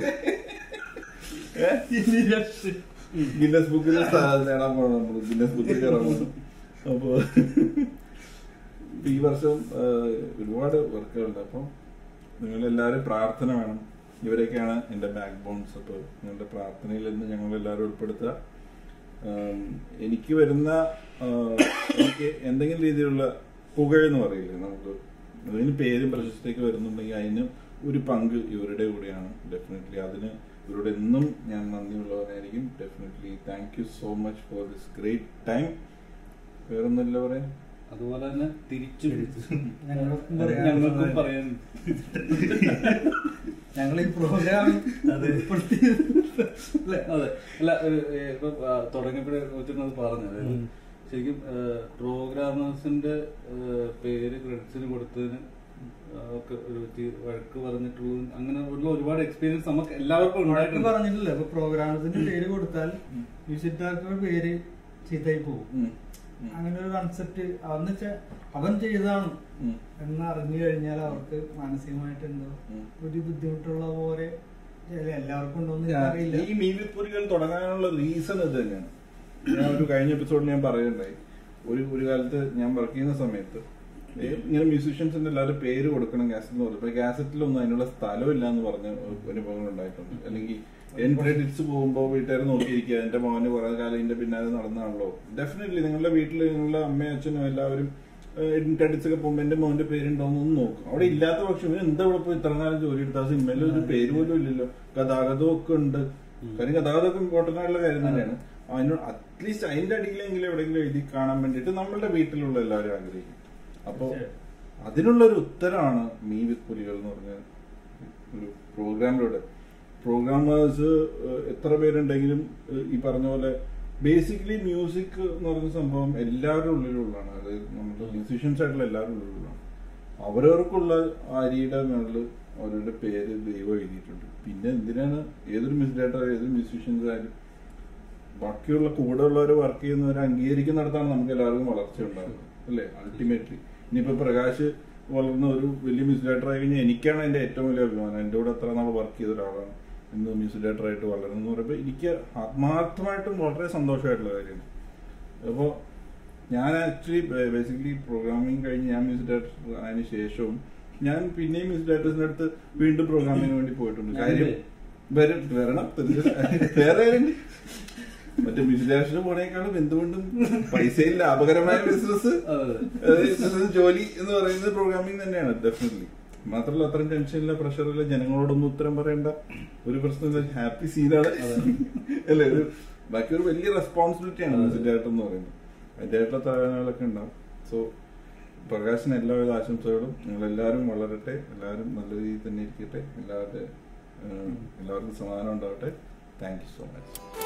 A: ഏ? ഗിന്നസ് ബുക്കിൽ സ്ഥാനം നേടാൻ പോകണം നമ്മള് ഗിന്നസ് ബുക്കിൽ കയറാൻ പോകണം അപ്പോ ഈ വർഷം ഏഹ്, ഒരുപാട് വർക്കുകളുണ്ട് അപ്പം നിങ്ങളെല്ലാവരും പ്രാർത്ഥന വേണം ഇവരൊക്കെയാണ് എൻ്റെ ബാക്ക് ബോൺസ് അപ്പോൾ നിങ്ങളുടെ പ്രാർത്ഥനയിൽ നിന്ന് ഞങ്ങൾ എല്ലാവരും ഉൾപ്പെടുത്തുക ആം, എനിക്ക് വരുന്ന ആ, എനിക്ക് എന്തെങ്കിലും രീതിയിലുള്ള പുകഴെന്ന് പറയില്ലേ നമുക്ക് അതിന് പേരും പ്രശസ്തിയൊക്കെ വരുന്നുണ്ടെങ്കിൽ അതിന് ഒരു പങ്ക് ഇവരുടെ കൂടെയാണ് ഡെഫിനറ്റ്ലി അതിന് ഇവരോട് എന്നും ഞാൻ നന്ദിയുള്ളവരായിരിക്കും definitely thank you so much for this great time വേറൊന്നുമില്ല പറയാൻ
D: അതുപോലെ തന്നെ തിരിച്ചു
B: ഞങ്ങൾക്കും പറയാം.
D: ഞങ്ങൾക്കും പറയാൻ
B: ഞങ്ങൾ ഈ പ്രോഗ്രാം
D: അതെ.
B: അല്ലേ?
D: അതെ അല്ല ഏഹ്, ഏഹ്, ഇപ്പൊ ആ, തുടങ്ങിയപ്പോഴേ വെച്ചിരുന്നത് പറഞ്ഞു അതായത്
C: ഉം.
D: ശരിക്കും പ്രോഗ്രാമേഴ്സിന്റെ പേര് ക്രെഡിറ്റ്സിന് കൊടുത്തതിന് ആ, ഒക്കെ ഒരു തി- വഴക്ക് പറഞ്ഞിട്ടുള്ളതും അങ്ങനെ ഉള്ള ഒരുപാട് എക്സ്പീരിയൻസ് നമുക്ക് എല്ലാവർക്കും
B: വഴക്ക്
D: ഉണ്ടായിട്ടുണ്ട്
B: പറഞ്ഞിട്ടില്ല ഇപ്പൊ പ്രോഗ്രാമത്തിന് പേര് കൊടുത്താൽ മ്യൂസിക്കാർക്ക് പേര് ചീത്തയായി പോകും
A: ഉം. ഉം.
B: അങ്ങനെ ഒരു കൺസെപ്റ്റ് അന്ന് വെച്ചാൽ അവൻ ചെയ്തതാണ്
A: ഉം.
B: എന്ന് അറിഞ്ഞു കഴിഞ്ഞാൽ അവർക്ക് മാനസികമായിട്ട് എന്തോ
A: ഉം.
B: ഒരു ബുദ്ധിമുട്ടുള്ള പോലെ ചില എല്ലാവർക്കും ഉണ്ടോന്ന്
A: ഞാൻ-
B: അറിയില്ല
A: ഈ മീവിത്പുരികൾ തുടങ്ങാനുള്ള റീസൺ ഇത് തന്നെയാണ് ഞാൻ ഒരു കഴിഞ്ഞ എപ്പിസോഡിൽ ഞാൻ പറയുണ്ടായി ഒരു ഒരു കാലത്ത് ഞാൻ വർക്ക് ചെയ്യുന്ന സമയത്ത് ഏ, ഇങ്ങനെ മ്യൂസീഷ്യൻസിന്റെ എല്ലാവരും പേര് കൊടുക്കണം കാസറ്റ് എന്ന് പറഞ്ഞു ഇപ്പൊ കാസറ്റിലൊന്നും അതിനുള്ള സ്ഥലമില്ല എന്ന് പറഞ്ഞ അനുഭവങ്ങൾ ഉണ്ടായിട്ടുണ്ട് അല്ലെങ്കിൽ എൻ ക്രെഡിറ്റ്സ് പോകുമ്പോൾ വീട്ടുകാർ നോക്കിയിരിക്കുക എന്റെ മോന് കുറെ കാലം ഇതിന്റെ പിന്നാലെ നടന്നാണല്ലോ ഡെഫിനറ്റ്ലി നിങ്ങളുടെ വീട്ടിൽ നിങ്ങളുടെ അമ്മയും അച്ഛനും എല്ലാവരും എൻ ക്രെഡിറ്റ്സ് ഒക്കെ പോകുമ്പോൾ എന്റെ മോന്റെ പേരുണ്ടോന്നൊന്നും നോക്കും അവിടെ ഇല്ലാത്ത പക്ഷം ഇവന് എന്താ ഇവിടെ പോയി ഇത്ര കാലം ജോലി എടുത്ത സിനിമയിൽ ഒരു പേര് പോലും ഇല്ലല്ലോ ഗതാഗതവും ഒക്കെ ഉണ്ട് കാര്യം ഗതാഗതമൊക്കെ ഇമ്പോർട്ടന്റ് ആയിട്ടുള്ള കാര്യം തന്നെയാണ് അതിനോട് അറ്റ്ലീസ്റ്റ് അതിന്റെ അടിയിലെങ്കിലും എവിടെയെങ്കിലും എഴുതി കാണാൻ വേണ്ടിയിട്ട് നമ്മളുടെ വീട്ടിലുള്ള എല്ലാവരും ആഗ്രഹിക്കും അപ്പോ അതിനുള്ളൊരു ഉത്തരമാണ് മീ വിത്ത് പുലികൾ എന്ന് പറഞ്ഞ ഒരു പ്രോഗ്രാമിലൂടെ പ്രോഗ്രാമേഴ്സ് എത്ര പേരുണ്ടെങ്കിലും ഏഹ്, ഈ പറഞ്ഞ പോലെ ബേസിക്കലി മ്യൂസിക് എന്ന് പറയുന്ന സംഭവം എല്ലാവരുടെ ഉള്ളിലുള്ളതാണ് അതായത് നമ്മുടെ മ്യൂസീഷ്യൻസ് ആയിട്ടുള്ള എല്ലാവരുടെ ഉള്ളിലുള്ളതാണ് അവരവർക്കുള്ള അരിയുടെ മുകളിൽ അവരുടെ പേര് ദൈവം എഴുതിയിട്ടുണ്ട് പിന്നെ എന്തിനാണ് ഏതൊരു മ്യൂസിക് ഡയറക്ടർ ഏതൊരു മ്യൂസീഷ്യൻസ് ആയാലും ബാക്കിയുള്ള കൂടെ ഉള്ളവരെ വർക്ക് ചെയ്യുന്നവരെ അംഗീകരിക്കുന്നിടത്താണ് നമുക്ക് എല്ലാവർക്കും വളർച്ച ഉണ്ടാകുന്നത് അല്ലേ അൾട്ടിമേറ്റ്ലി ഇനിയിപ്പോ പ്രകാശ് വളർന്ന ഒരു വലിയ മ്യൂസിക് ഡയറക്ടർ ആയി കഴിഞ്ഞാൽ എനിക്കാണ് എന്റെ ഏറ്റവും വലിയ അഭിമാനം എന്റെ കൂടെ എത്ര നാൾ വർക്ക് ചെയ്ത ഒരാളാണ് ഇന്ന് മ്യൂസിക് ഡയറക്ടർ ആയിട്ട് വളരുന്നു പറയുമ്പോൾ എനിക്ക് ആത്മാർത്ഥമായിട്ടും വളരെ സന്തോഷമായിട്ടുള്ള കാര്യമാണ് അപ്പോൾ ഞാൻ ആക്ച്വലി ബേസിക്കലി പ്രോഗ്രാമിംഗ് കഴിഞ്ഞ് ഞാൻ മ്യൂസിക് ഡയറക്ടർ ആയതിനു ശേഷവും ഞാൻ പിന്നെയും മ്യൂസിക് ഡയറക്ടേഴ്സിന്റെ അടുത്ത് വീണ്ടും പ്രോഗ്രാമിങ്ങിന് വേണ്ടി പോയിട്ടുണ്ട് കാര്യം വരും വരണം തീർച്ചയായും. വേറെ ആരുണ്ട്? മറ്റേ മ്യൂസിക് ഡയറക്ടർ പോണേക്കാളും എന്തുകൊണ്ടും പൈസയിൽ ലാഭകരമായ ബിസിനസ്
D: അതെ.
A: ജോലി എന്ന് പറയുന്നത് പ്രോഗ്രാമിംഗ് തന്നെയാണ് ഡെഫിനറ്റ്ലി മാത്രമല്ല അത്രയും ടെൻഷനില്ല പ്രഷറില്ല ജനങ്ങളോടൊന്നും ഉത്തരം പറയേണ്ട ഒരു പ്രശ്നമില്ല ഹാപ്പി സീനാണ് അല്ലേ ഒരു ബാക്കി ഒരു വലിയ റെസ്പോൺസിബിലിറ്റിയാണ് മ്യൂസിക് ഡയറക്ടർ എന്ന് പറയുന്നത് അതിൻ്റെതായിട്ടുള്ള തലവേദനകളൊക്കെ ഉണ്ടാവും സോ പ്രകാശിന് എല്ലാവിധ ആശംസകളും നിങ്ങൾ എല്ലാവരും വളരട്ടെ എല്ലാവരും നല്ല രീതിയിൽ തന്നെ ഇരിക്കട്ടെ എല്ലാവരുടെ ഏഹ്, എല്ലാവർക്കും സമാധാനം ഉണ്ടാവട്ടെ താങ്ക് യു സോ മച്ച്